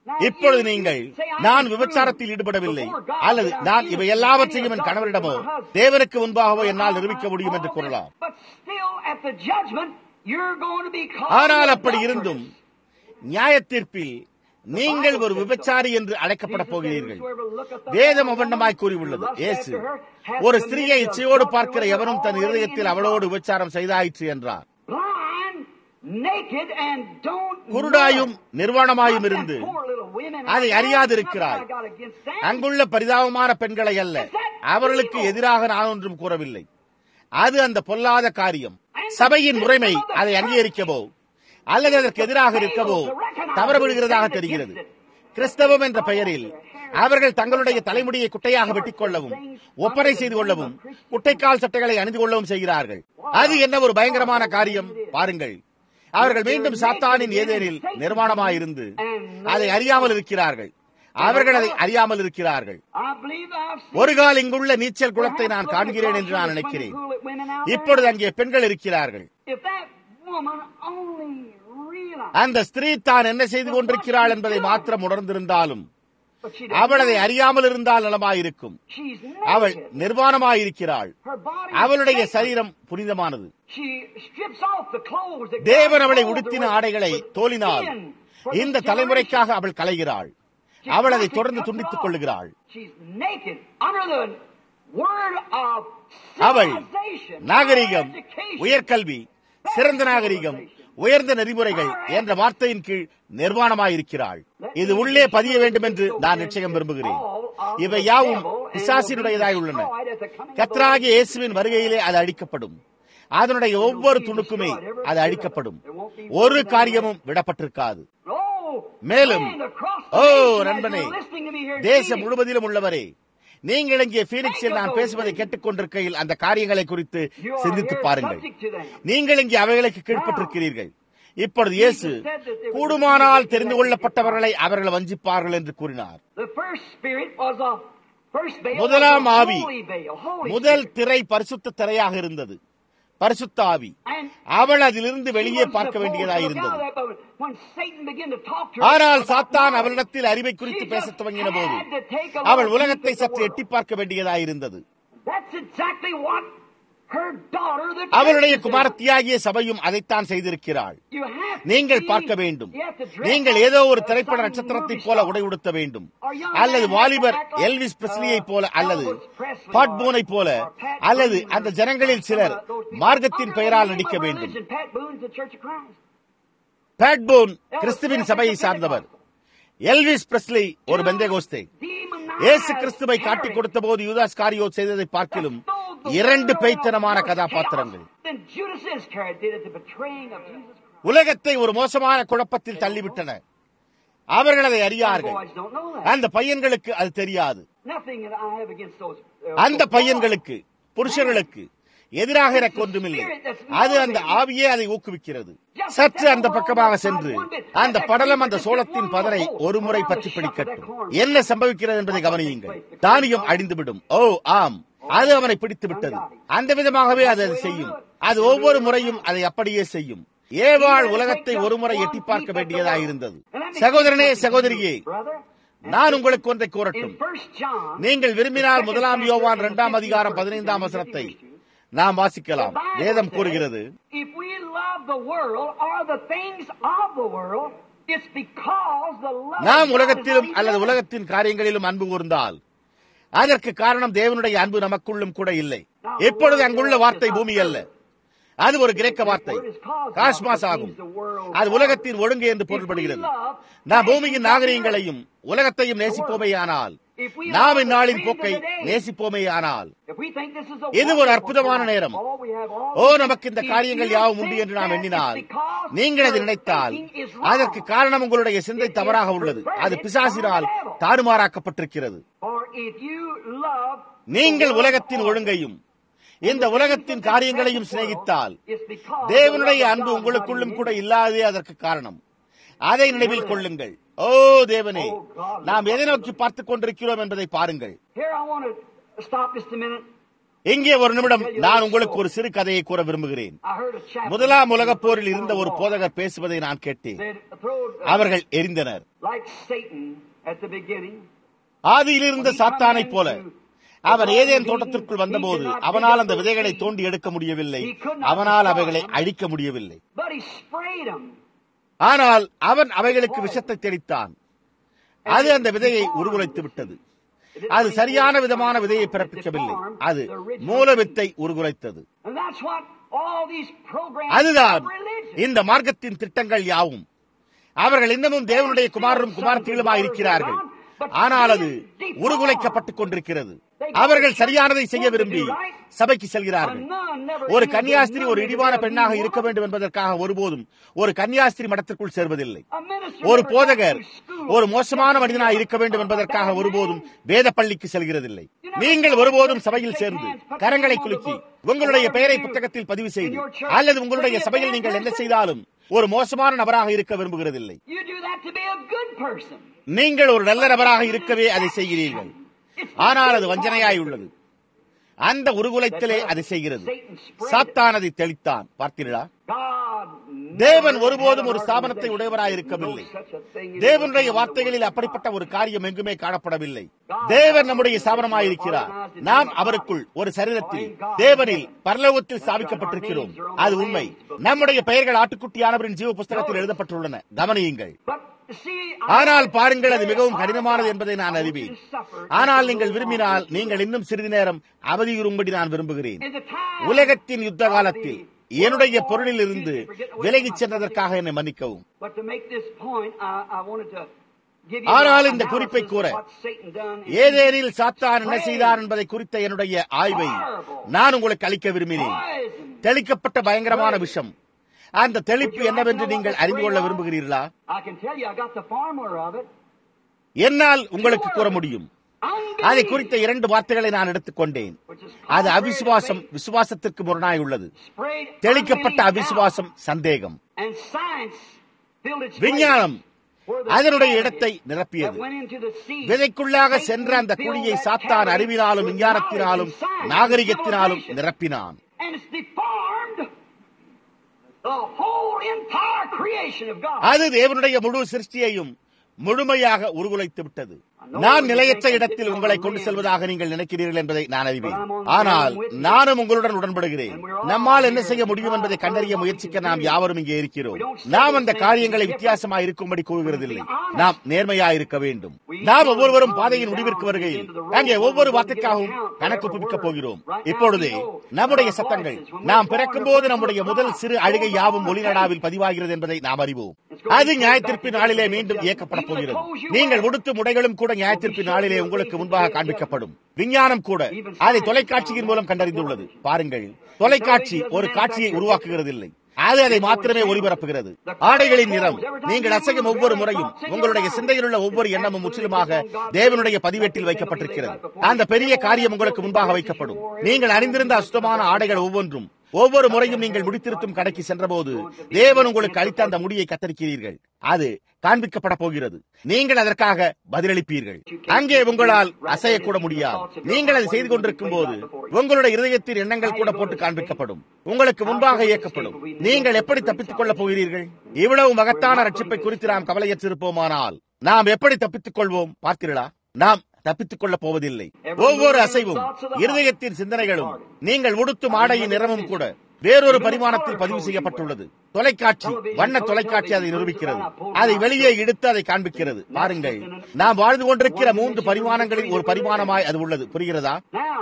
இப்பொழுது நீங்கள் நான் விபச்சாரத்தில் ஈடுபடவில்லை அல்லது நான் இவை எல்லாவற்றையும் என் கணவரிடமோ தேவனுக்கு முன்பாகவோ என்னால் நிரூபிக்க முடியும் என்று கூறலாம் But still, at the judgment, you're going to be called ஆனால் அப்படி adulteress. இருந்தும் நியாயத்தீர்ப்பில் நீங்கள் ஒரு விபச்சாரி என்று அழைக்கப்பட போகிறீர்கள் வேதம் அவண்ணமாய் கூறியுள்ளது இயேசு ஒரு ஸ்திரீயை இச்சையோடு பார்க்கிற எவனும் தன் இருதயத்தில் அவளோடு விபச்சாரம் செய்தாயிற்று என்றார் Blind, naked, and don't குருடாயும் know. நிர்வாணமாயும் இருந்து Poor little women. அதை அறியாதிருக்கிறாய். Nothing I got against them. அங்குள்ள பரிதாபமான பெண்களை அல்ல அவர்களுக்கு எதிராக நான் ஒன்றும் கூறவில்லை அது அந்த பொல்லாத காரியம் சபையின் முறைமை அதை அங்கீகரிக்கவோ அல்லது அதற்கு எதிராக இருக்கவோ தவறவிடுகிறதாக தெரிகிறது கிறிஸ்தவம் என்ற பெயரில் அவர்கள் தங்களுடைய தலைமுடியை குட்டையாக வெட்டிக் கொள்ளவும் ஒப்பனை செய்து கொள்ளவும் குட்டைக்கால் சட்டைகளை அணிந்து கொள்ளவும் செய்கிறார்கள் அது என்ன ஒரு பயங்கரமான காரியம் பாருங்கள் அவர்கள் மீண்டும் சாத்தானின் ஏதேனில் நிர்மாணமாயிருந்து அதை அறியாமல் இருக்கிறார்கள் அவர்கள் அதை அறியாமல் இருக்கிறார்கள் I believe I've seen ஒரு கால் இங்குள்ள நீச்சல் குளத்தை நான் காண்கிறேன் என்று நான் நினைக்கிறேன் இப்பொழுது அங்கே பெண்கள் இருக்கிறார்கள் If that woman only realized, அந்த ஸ்திரீ தான் என்ன செய்து கொண்டிருக்கிறாள் என்பதை மாத்திரம் உணர்ந்திருந்தாலும் but she அவள் அதை doesn't. அறியாமல் இருந்தால் நலமாயிருக்கும் She's அவள் naked. நிர்வாணமாயிருக்கிறாள் Her body is அவளுடைய sacred. சரீரம் புனிதமானது She strips off the clothes that தேவன் God அவளை clothed her உடுத்தின with- ஆடைகளை with தோலினால் sin for this இந்த தலைமுறைக்காக அவள் களைகிறாள் generation. அவள் அதை She தொடர்ந்து cuts it துண்டித்துக் off. கொள்ளுகிறாள் She's naked under the word of அவள் civilization, நாகரிகம் higher education. உயர்கல்வி சிறந்த நாகரிகம் உயர்ந்த நெறிமுறைகள் என்ற வார்த்தையின் கீழ் நிர்வாணமாயிருக்கிறாள் இது உள்ளே பதிய வேண்டும் என்று நான் நிச்சயம் விரும்புகிறேன் இவை யாவும் பிசாசினுடையதாய் உள்ளன கத்ராகிய இயேசுவின் வருகையிலே அது அழிக்கப்படும் அதனுடைய ஒவ்வொரு துணுக்குமே அது அழிக்கப்படும் ஒரு காரியமும் விடப்பட்டிருக்காது Oh, மேலும் man, across the O nation, as நண்பனே you're listening to me here தேசம் speaking, முழுவதிலும் உள்ளவரே நீங்கள் இங்கே பீனிக்ஸில் நான் பேசுவதை கேட்டுக்கொண்டிருக்கையில் அந்த காரியங்களை குறித்து you are சிந்தித்து here பாருங்கள் subject to them. நீங்கள் இங்கே அவைகளுக்கு கீழ்ப்பட்டிருக்கிறீர்கள் இப்பொழுது இயேசு கூடுமானால் தெரிந்து கொள்ளப்பட்டவர்களை அவர்கள் வஞ்சிப்பார்கள் என்று கூறினார் The first spirit was a first veil முதலாம் was a ஆவி holy veil, holy முதல் spirit. திரை பரிசுத்த திரையாக இருந்தது பரிசுத்த ஆவி And அவள் அதிலிருந்து she வெளியே wasn't பார்க்க supposed to வேண்டியதாக look இருந்தது out at that, but when Satan began to talk to her ஆனால் about சாத்தான் knowledge, அவளிடத்தில் அறிவை குறித்து she பேச just துவங்கின போது had to take a அவள் look உலகத்தை into the சற்று world. எட்டி பார்க்க வேண்டியதாக இருந்தது That's exactly what her daughter, the அவளுடைய church is குமாரத்தியாகிய சபையும் அதைத்தான் செய்திருக்கிறாள் doing. You have to நீங்கள் see- பார்க்க வேண்டும் you have to dress நீங்கள் up ஏதோ ஒரு as திரைப்பட some நட்சத்திரத்தைப் movie போல star. உடை உடுத்த வேண்டும் Or young அல்லது man வாலிபர் act like, எல்விஸ் பிரெஸ்லியை போல uh, அல்லது Elvis Presley பாட் or- பூனை போல or Pat அல்லது Boone அந்த or ஜனங்களில் some சிலர் of those people. மார்க்கத்தின் Under பெயரால் the name நடிக்க of வேண்டும் religion, Pat Boone's the Church of Christ. Pat Boone Elvis கிறிஸ்துவின் Presley சபையை was சார்ந்தவர் Pentecostal. எல்விஸ் பிரெஸ்லி ஒரு பெந்தேகோஸ்தே Demonized இயேசு கிறிஸ்துவை காட்டிக் Herod. கொடுத்த போது யூதாஸ் காரியோ செய்ததை பார்க்கிலும் இரண்டு பெய்த்தனமான கதாபாத்திரங்கள் Then Judas Iscariot did it, the betraying of Jesus Christ. உலகத்தை ஒரு மோசமான குழப்பத்தில் தள்ளிவிட்டன அவர்கள் அதை Some அறியார்கள் boys don't know that. அந்த பையன்களுக்கு அது தெரியாது Nothing that I have against those. uh, அந்த those பையன்களுக்கு புருஷர்களுக்கு எதிராக எனக்கு ஒன்றுமில்லை அது அந்த ஆவியே அதை ஊக்குவிக்கிறது சற்று அந்த பக்கமாக சென்று அந்த படலம் அந்த சோளத்தின் பதரை ஒரு முறை பற்றி பிடிக்கட்டும் என்ன சம்பவிக்கிறது என்பதை கவனியுங்கள் தானியம் அழிந்துவிடும் ஓ ஆம் அது அவனை பிடித்து விட்டது அந்த விதமாகவே அது அதை செய்யும் அது ஒவ்வொரு முறையும் அதை அப்படியே செய்யும் ஏவாள் உலகத்தை ஒரு முறை எட்டி பார்க்க வேண்டியதாக இருந்தது சகோதரனே சகோதரியே Brother, நான் உங்களுக்கு ஒன்றை கூறட்டும் in First John, நீங்கள் விரும்பினால் முதலாம் யோவான் இரண்டாம் அதிகாரம் பதினைந்தாம் வசனத்தை நாம் வாசிக்கலாம் the Bible வேதம் says, கூறுகிறது If we love the world or the things of the world, it's because the love நாம் of God is உலகத்திலும் not அல்லது in us. உலகத்தின் காரியங்களிலும் அன்பு கூர்ந்தால் அதற்கு காரணம் தேவனுடைய அன்பு நமக்குள்ளும் கூட இல்லை எப்பொழுது அங்குள்ள வார்த்தை பூமி அல்ல அது ஒரு கிரேக்க வார்த்தை காஸ்மாஸ் ஆகும் அது உலகத்தின் ஒழுங்கு என்று பொருள்படுகிறது நாம் பூமியின் நாகரிகங்களையும் உலகத்தையும் நேசிப்போமேயானால் நாம் இந்நாளின் போக்கை நேசிப்போமேயானால் If we think this is a இது ஒரு அற்புதமான நேரம் all we have all ஓ நமக்கு இந்த காரியங்கள் யாவும் உண்டு என்று நாம் எண்ணினால் நீங்கள் அதை நினைத்தால் அதற்கு காரணம் உங்களுடைய சிந்தை தவறாக உள்ளது அது பிசாசினால் தாறுமாறாக்கப்பட்டிருக்கிறது or if you love நீங்கள் உலகத்தின் ஒழுங்கையும் இந்த உலகத்தின் காரியங்களையும் சிநேகித்தால் தேவனுடைய அன்பு உங்களுக்குள்ளும் கூட இல்லாதே அதற்கு காரணம் அதை நினைவில் கொள்ளுங்கள் ஓ தேவனே நாம் எதை நோக்கி பார்த்துக் கொண்டிருக்கிறோம் என்பதை பாருங்கள் Here I want to stop just a minute. இங்கே ஒரு நிமிடம் நான் உங்களுக்கு ஒரு சிறு கதையை கூற விரும்புகிறேன் I heard a chaplain முதலாம் உலகப் போரில் இருந்த ஒரு போதகர் பேசுவதை நான் கேட்டேன் said, throw, அவர்கள் எரிந்தனர் like Satan at the beginning. ஆதியிலிருந்த சாத்தானைப் போல அவன் ஏதேன் தோட்டத்திற்குள் வந்தபோது அவனால் அந்த விதைகளை தோண்டி எடுக்க முடியவில்லை அவனால் அவைகளை அழிக்க முடியவில்லை But he sprayed them. ஆனால் அவன் அவைகளுக்கு விஷத்தை தெளித்தான் அது அந்த விதையை உருகுலைத்து விட்டது அது சரியான விதமான விதையை பிறப்பிக்கவில்லை அது மூல வித்தை உருகுலைத்தது And that's what all these programs அதுதான் of religion. இந்த மார்க்கத்தின் திட்டங்கள் யாவும் அவர்கள் இன்னமும் தேவனுடைய குமாரரும் குமாரத்திகளுமாய் இருக்கிறார்கள் ஆனால் அது உருகுலைக்கப்பட்டுக் கொண்டிருக்கிறது அவர்கள் சரியானதை செய்ய விரும்பி சபைக்கு செல்கிறார்கள் ஒரு கன்னியாஸ்திரி ஒரு இடிவான பெண்ணாக இருக்க வேண்டும் என்பதற்காக ஒருபோதும் ஒரு கன்னியாஸ்திரி மடத்திற்குள் சேர்வதில்லை A minister ஒரு never போதகர் goes to school. ஒரு மோசமான மனிதனாய் இருக்க வேண்டும் என்பதற்காக ஒருபோதும் வேத பள்ளிக்கு செல்கிறதில்லை நீங்கள் ஒருபோதும் சபையில் சேர்ந்து கரங்களை குலுக்கி உங்களுடைய பெயரை புத்தகத்தில் பதிவு செய்து அல்லது உங்களுடைய சபையில் நீங்கள் என்ன செய்தாலும் ஒரு மோசமான நபராக இருக்க விரும்புகிறதில்லை You do that to be a good person. நீங்கள் ஒரு நல்ல நபராக இருக்கவே அதை செய்கிறீர்கள் ஆனால் அது வஞ்சனையாய் உள்ளது அந்த உருகுலைத்தலே அதை செய்கிறது சாத்தான் அதை தெளித்தான் பார்த்தீர்களா God தேவன் never ஒருபோதும் had ஒரு an ஸ்தாபனத்தை organization. உடையவராய் No இருக்கவில்லை such a thing in தேவனுடைய the வார்த்தைகளில் அப்படிப்பட்ட ஒரு காரியம் எங்குமே காணப்படவில்லை தேவன் நம்முடைய ஸ்தாபனமாயிருக்கிறார் நாம் அவருக்குள் ஒரு சரீரத்தில் தேவனில் பரலோகத்தில் ஸ்தாபிக்கப்பட்டிருக்கிறோம் அது உண்மை நம்முடைய பெயர்கள் ஆட்டுக்குட்டியானவரின் ஜீவ புஸ்தகத்தில் எழுதப்பட்டுள்ளன கவனியுங்கள் But see, ஆனால் பாருங்கள் அது மிகவும் கடினமானது என்பதை நான் அறிவேன் ஆனால் நீங்கள் விரும்பினால் நீங்கள் இன்னும் சிறிது நேரம் அவதியுறும்படி நான் விரும்புகிறேன் in the time உலகத்தின் யுத்த காலத்தில் என்னுடைய பொருளில் இருந்து விலகிச் சென்றதற்காக என்னை மன்னிக்கவும் But to make this point, I, I wanted to give you ஆனால் an இந்த analysis குறிப்பை of கூற, what Satan done in ஏதேனில் சாத்தான் என்ன செய்தார் என்பதை குறித்த என்னுடைய ஆய்வை நான் உங்களுக்கு அளிக்க விரும்பினேன் poison. தெளிக்கப்பட்ட பயங்கரமான விஷம் அந்த தெளிப்பு என்னவென்று நீங்கள் அறிந்து கொள்ள விரும்புகிறீர்களா I can tell you, I got the formula of it. என்னால் உங்களுக்கு கூற முடியும் அதை Unbelief, குறித்த இரண்டு வார்த்தைகளை நான் எடுத்துக்கொண்டேன் which is அது contrary to அவிசுவாசம் faith, விசுவாசத்திற்கு முரணாய் உள்ளது sprayed தெளிக்கப்பட்ட unbelief அவிசுவாசம் சந்தேகம் out. And science filled its விஞ்ஞானம் place where the அதனுடைய seed இடத்தை that நிரப்பியது went into the seed. விதைக்குள்ளாக Satan சென்ற அந்த filled குழியை that சாத்தான் cavity அறிவினாலும் with விஞ்ஞானத்தினாலும் knowledge and science and நாகரிகத்தினாலும் civilization. நிரப்பினான் And it's deformed the whole entire creation of God. அது தேவனுடைய முழு சிருஷ்டியையும் முழுமையாக உருகுலைத்து விட்டது நான் நிலையற்ற இடத்தில் உங்களை கொண்டு செல்வதாக நீங்கள் நினைக்கிறீர்கள் என்பதை நான் அறிவேன் ஆனால் நானும் உங்களுடன் உடன்படுகிறேன் நம்மால் என்ன செய்ய முடியும் என்பதை கண்டறிய முயற்சிக்க நாம் யாவரும் இங்கே இருக்கிறோம் நாம் அந்த காரியங்களை வித்தியாசமாய் இருக்கும்படி கூறுகிறதில்லை நாம் நேர்மையாய் இருக்க வேண்டும் நாம் ஒவ்வொருவரும் பாதையின் முடிவிற்கு வருகையில் அங்கே ஒவ்வொரு வார்த்தைக்காகவும் கணக்கு புதுக்கப் போகிறோம் இப்பொழுதே நம்முடைய சத்தங்கள் நாம் பிறக்கும் போது நம்முடைய முதல் சிறு அழுகை யாவும் ஒளிநடாவில் பதிவாகிறது என்பதை நாம் அறிவோம் அது நியாயத்திற்கு நாளிலே மீண்டும் இயக்கப்பட போகிறது நீங்கள் உடுத்து முடைகளும் கூட நியாயத்திற்கு நாளிலே உங்களுக்கு முன்பாக காண்பிக்கப்படும் விஞ்ஞானம் கூட அதை தொலைக்காட்சியின் மூலம் கண்டறிந்துள்ளது பாருங்கள் தொலைக்காட்சி ஒரு காட்சியை உருவாக்குகிறதில்லை அது அதை மாத்திரமே ஒளிபரப்புகிறது ஆடைகளின் நிறம் நீங்கள் அசையும் ஒவ்வொரு முறையும் உங்களுடைய சிந்தையில் உள்ள ஒவ்வொரு எண்ணமும் முற்றிலுமாக தேவனுடைய பதிவேட்டில் வைக்கப்பட்டிருக்கிறது அந்த பெரிய காரியம் உங்களுக்கு முன்பாக வைக்கப்படும் நீங்கள் அணிந்திருந்த அசுத்தமான ஆடைகள் ஒவ்வொன்றும் ஒவ்வொரு முறையும் நீங்கள் முடித்திருத்தும் கடைக்கு சென்றபோது தேவன் உங்களுக்கு அளித்த அந்த முடியை கத்தரிக்கிறீர்கள் அது காண்பிக்கப்பட போகிறது நீங்கள் அதற்காக பதிலளிப்பீர்கள் அங்கே உங்களால் அசையக்கூட முடியாது நீங்கள் அதை செய்து கொண்டிருக்கும் போது உங்களுடைய இருதயத்தின் எண்ணங்கள் கூட போட்டு காண்பிக்கப்படும் உங்களுக்கு முன்பாக இயக்கப்படும் நீங்கள் எப்படி தப்பித்துக் கொள்ளப் போகிறீர்கள் இவ்வளவு மகத்தான ரட்சிப்பை குறித்து நாம் கவலையற்றிருப்போமானால் நாம் எப்படி தப்பித்துக் கொள்வோம் பார்த்தீர்களா நாம் தப்பித்துக் கொள்ளப் போவதில்லை ஒவ்வொரு அசைவும் இருதயத்தின் சிந்தனைகளும் நீங்கள் உடுத்தும் ஆடையின் நிறமும் கூட வேறொரு பரிமாணத்தில் பதிவு செய்யப்பட்டுள்ளது தொலைக்காட்சி வண்ண தொலைக்காட்சி அதை நிரூபிக்கிறது அதை வெளியே எடுத்து அதை காண்பிக்கிறது பாருங்கள் நாம் வாழ்ந்து கொண்டிருக்கிற மூன்று பரிமாணங்களில் ஒரு பரிமாணமாய் அது உள்ளது புரிகிறதா Now,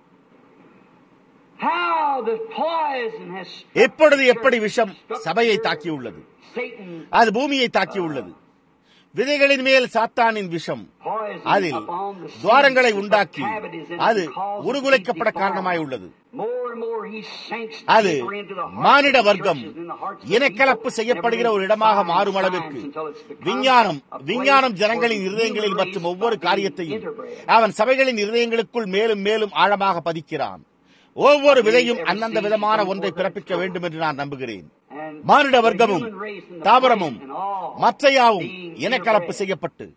how the poison has எப்பொழுது எப்படி விஷம் சபையை தாக்கியுள்ளது Satan அது பூமியை தாக்கியுள்ளது விதைகளின் மேல் சாத்தானின் விஷம் poison அதில் upon the seeds துவாரங்களை and உண்டாக்கி cavities in it அது and causes உருகுலைக்கப்பட it to காரணமாய் deform. உள்ளது More and more he sinks அது deeper into the hearts மானிட of the வர்க்கம் churches and the hearts of the இனக்கலப்பு people. செய்யப்படுகிற ஒரு Everything இடமாக science, மாறும் science அளவிற்கு until it's become விஞ்ஞானம் a place விஞ்ஞானம் where ஜனங்களின் the இருதயங்களில் human மற்றும் race ஒவ்வொரு is being காரியத்தையும் interbred. அவன் சபைகளின் இருதயங்களுக்குள் மேலும் மேலும் ஆழமாக பதிக்கிறான் ஒவ்வொரு விதையும் அந்தந்த விதமான ஒன்றை பிறப்பிக்க வேண்டும் என்று நான் நம்புகிறேன் And மானிட the வர்க்கமும் human race and the தாவரமும் plant and all மற்றையாவும் being இனக்கலப்பு interbred. செய்யப்பட்டு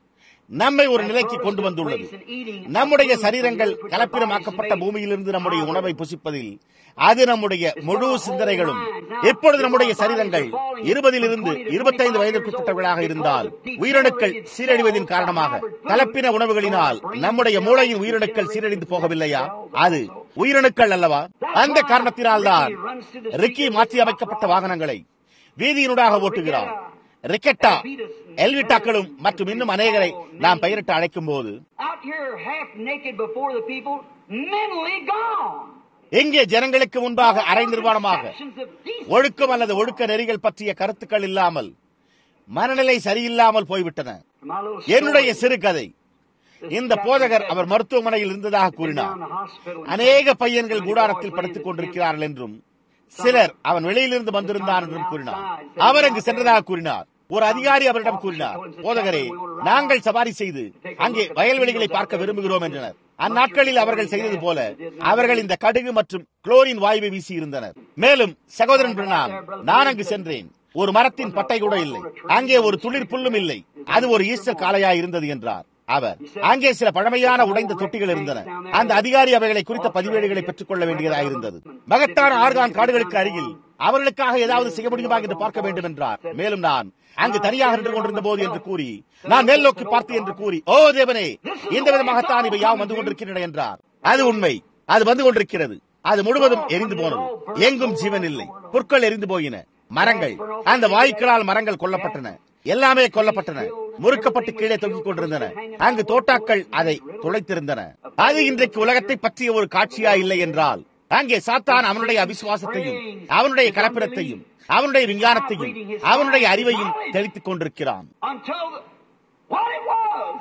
நம்மை ஒரு நிலைக்கு கொண்டு வந்துள்ளது நம்முடைய சரீரங்கள் கலப்பினமாக்கப்பட்ட பூமியிலிருந்து நம்முடைய உணவை புசிப்பதில் அது நம்முடைய முழு சிந்தனைகளும் எப்பொழுது நம்முடைய சரீரங்கள் இருபதிலிருந்து இருபத்தைந்து வயதிற்குட்பட்டவர்களாக இருந்தால் உயிரணுக்கள் சீரழிவதின் காரணமாக கலப்பின உணவுகளினால் நம்முடைய மூளையின் உயிரணுக்கள் சீரழிந்து போகவில்லையா அது உயிரணுக்கள் அல்லவா அந்த காரணத்தினால்தான் ரிக்கி மாற்றி அமைக்கப்பட்ட வாகனங்களை வீதியினூடாக ஓட்டுகிறார் ரிக்கெட்டா எல்விட்டாக்களும் மற்றும் இன்னும் அநேகரை நாம் பெயரிட்டு அழைக்கும் போது Out here half naked before the people, mentally gone. எங்கே ஜனங்களுக்கு முன்பாக அரை நிர்வாணமாக Conceptions of decent ஒழுக்கம் அல்லது ஒழுக்க நெறிகள் பற்றிய கருத்துக்கள் இல்லாமல் மனநிலை சரியில்லாமல் போய்விட்டன My little என்னுடைய story, சிறு கதை இந்த போதகர் அவர் மருத்துவமனையில் இருந்ததாக கூறினார் down the hospital. அநேக பையன்கள் கூடாரத்தில் படுத்துக் கொண்டிருக்கிறார்கள் என்றும் சிலர் அவன் வெளியிலிருந்து வந்திருந்தான் என்றும் கூறினார் அவர் அங்கு சென்றதாக கூறினார் ஒரு அதிகாரி அவரிடம் கூறினார் போதகரே நாங்கள் சவாரி செய்து அங்கே வயல்வெளிகளை பார்க்க விரும்புகிறோம் என்றனர் அந்நாட்களில் அவர்கள் செய்தது போல அவர்கள் இந்த கடுகு மற்றும் குளோரின் வாயுவை வீசி இருந்தனர் மேலும் சகோதரன் பிரணாம் நான் அங்கு சென்றேன் ஒரு மரத்தின் பட்டை கூட இல்லை அங்கே ஒரு துளிர் புல்லும் இல்லை அது ஒரு ஈஸ்டர் காலையா இருந்தது என்றார் அவர் அங்கே சில பழமையான உடைந்த தொட்டிகள் இருந்தன அந்த அதிகாரி அவைகளை குறித்த பதிவேடுகளை பெற்றுக் கொள்ள வேண்டியதாக இருந்தது மகத்தான ஆர்கான் காடுகளுக்கு அருகில் அவர்களுக்காக ஏதாவது செய்ய முடியுமா என்று பார்க்க வேண்டும் என்றார் மேலும் நான் அங்கு தனியாக நின்று கொண்டிருந்த போது என்று கூறி நான் மேல் நோக்கி பார்த்து என்று கூறி ஓ தேவனே இந்த விதமாகத்தான் இவை யாவும் வந்து கொண்டிருக்கின்றன என்றார் அது உண்மை அது வந்து கொண்டிருக்கிறது அது முழுவதும் எரிந்து போனது எங்கும் ஜீவன் இல்லை புற்கள் எரிந்து போயின மரங்கள் அந்த வாயுக்களால் மரங்கள் கொல்லப்பட்டன எல்லாமே கொல்லப்பட்டன முறுக்கப்பட்டு கீழே தொங்கிக் கொண்டிருந்தன அங்கு தோட்டாக்கள் அதை துளைத்திருந்தன அது இன்றைக்கு உலகத்தை பற்றிய ஒரு காட்சியா இல்லை என்றால் அங்கே சாத்தான் அவனுடைய அவிசுவாசத்தையும் அவனுடைய கலப்பிரத்தையும் அவனுடைய விஞ்ஞானத்தையும் அவனுடைய அறிவையும் தெளித்துக் கொண்டிருக்கிறான் Until the, what it was.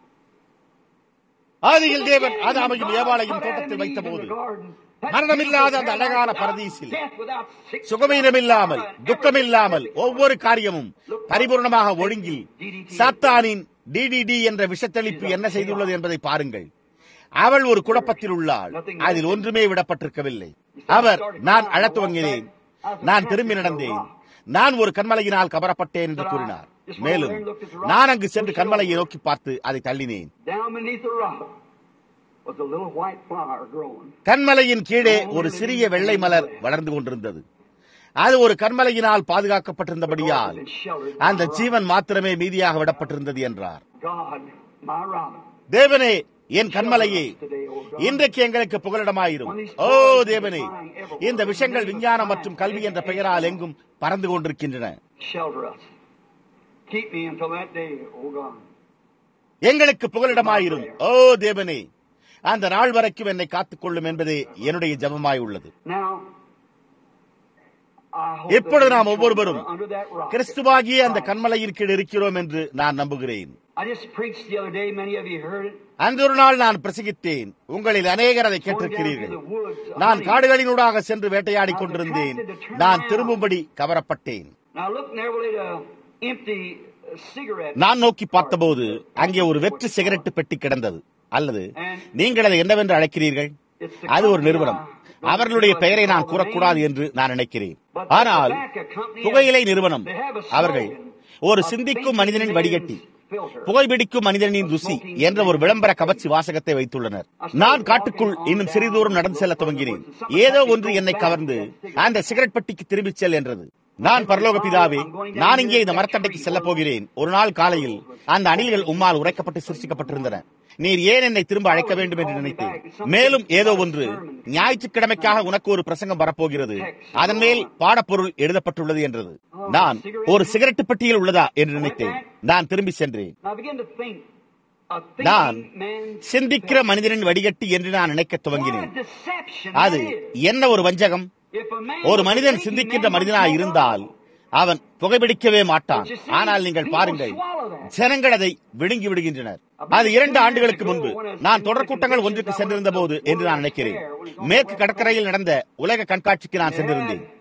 ஆதியில் தேவன் ஆதாமையும் ஏவாளையும் தோட்டத்தில் வைத்த போது மரணமில்லாத அந்த அழகான பரதீசில் சுகமீனமில்லாமல் துக்கமில்லாமல் ஒவ்வொரு காரியமும் பரிபூர்ணமாக ஒழுங்கில் சாத்தானின் டிடிடி என்ற விஷத்தளிப்பு என்ன செய்துள்ளது என்பதை பாருங்கள் அவள் ஒரு குழப்பத்தில் உள்ளாள் அதில் ஒன்றுமே விடப்பட்டிருக்கவில்லை அவர் நான் அழத் துவங்கினேன் நான் திரும்பி நடந்தேன் நான் ஒரு கண்மலையினால் கவரப்பட்டேன் என்று கூறினார் மேலும் நான் அங்கு சென்று கண்மலையை நோக்கி பார்த்து அதை தள்ளினேன் Down beneath the rock was a little white flower growing. கண்மலையின் கீழே ஒரு சிறிய வெள்ளை மலர் வளர்ந்து கொண்டிருந்தது அது ஒரு கண்மலையினால் பாதுகாக்கப்பட்டிருந்தபடியால் அந்த ஜீவன் மாத்திரமே மீதியாக விடப்பட்டிருந்தது என்றார் God, my rock. தேவனே என் கண்மலையே இன்றைக்கு எங்களுக்கு புகலிடமாயிரும் ஓ தேவனே இந்த விஷயங்கள் விஞ்ஞானம் மற்றும் கல்வி என்ற பெயரால் எங்கும் பறந்து கொண்டிருக்கின்றன Shelter us. Keep me until that day, oh God. எங்களுக்கு புகலிடமாயிரும் ஓ தேவனே அந்த நாள் வரைக்கும் என்னை காத்துக் கொள்ளும் என்பதே என்னுடைய ஜபமாய் உள்ளது Now, I hope எப்பொழுது that நாம் we ஒவ்வொருவரும் under that rock. கிறிஸ்துவாகிய அந்த கண்மலையின் கீழ் இருக்கிறோம் என்று நான் நம்புகிறேன் I just preached the other day. Many of you heard it. அந்த ஒரு நாள் நான் பிரசங்கித்தேன் உங்களில் அநேகர் அதை கேட்டிருக்கிறீர்கள் நான் காடுகளினூடாக சென்று வேட்டையாடிக் கொண்டிருந்தேன் நான் திரும்பும்படி கவரப்பட்டேன் Now look, and there was a empty uh, cigarette. நான் நோக்கி பார்த்தபோது அங்கே ஒரு வெற்று சிகரெட்டு பெட்டி கிடந்தது அல்லது நீங்கள் அதை என்னவென்று அழைக்கிறீர்கள் அது ஒரு நிறுவனம் அவர்களுடைய பெயரை நான் கூறக்கூடாது என்று நான் நினைக்கிறேன் ஆனால் புகையிலை நிறுவனம் அவர்கள் ஒரு சிந்திக்கும் மனிதனின் வடிகட்டி புகைபிடிக்கும் மனிதனின் ருசி என்ற ஒரு விளம்பர கவர்ச்சி வாசகத்தை வைத்துள்ளனர் நான் காட்டுக்குள் இன்னும் சிறிது தூரம் நடந்து செல்ல துவங்கினேன் ஏதோ ஒன்று என்னை கவர்ந்து அந்த சிகரெட் பெட்டிக்கு திரும்பிச் செல் என்றது நான் பரலோக பிதாவே நான் இங்கே இந்த மரத்தண்டைக்கு செல்ல போகிறேன் ஒரு நாள் காலையில் அந்த அணில்கள் உம்மால் உரைக்கப்பட்டு சிருஷ்டிக்கப்பட்டிருந்தன நீர் ஏன் என்னை திரும்ப அழைக்க வேண்டும் என்று நினைத்தேன் மேலும் ஏதோ ஒன்று ஞாயிற்றுக்கிழமைக்காக உனக்கு ஒரு பிரசங்கம் வரப்போகிறது அதன் மேல் பாடப்பொருள் எழுதப்பட்டுள்ளது என்றது நான் ஒரு சிகரெட்டு பெட்டியில் உள்ளதா என்று நினைத்தேன் நான் திரும்பி சென்றேன் Now begin to think. A நான் thinking man's சிந்திக்கிற மனிதனின் வடிகட்டி என்று நான் நினைக்க What துவங்கினேன் a deception அது that is. என்ன ஒரு வஞ்சகம் If a man ஒரு was a மனிதன் thinking சிந்திக்கின்ற man, மனிதனாய் would இருந்தால் அவன் புகைப்பிடிக்கவே மாட்டான் But you see, ஆனால் நீங்கள் people பாருங்கள் swallow that. ஜனங்கள் அதை விழுங்கி விடுகின்றனர் அது இரண்டு ஆண்டுகளுக்கு முன்பு நான் தொடர்கூட்டங்கள் ஒன்றுக்கு சென்றிருந்த போது என்று நான் நினைக்கிறேன் மேற்கு கடற்கரையில் நடந்த உலக கண்காட்சிக்கு நான் சென்றிருந்தேன்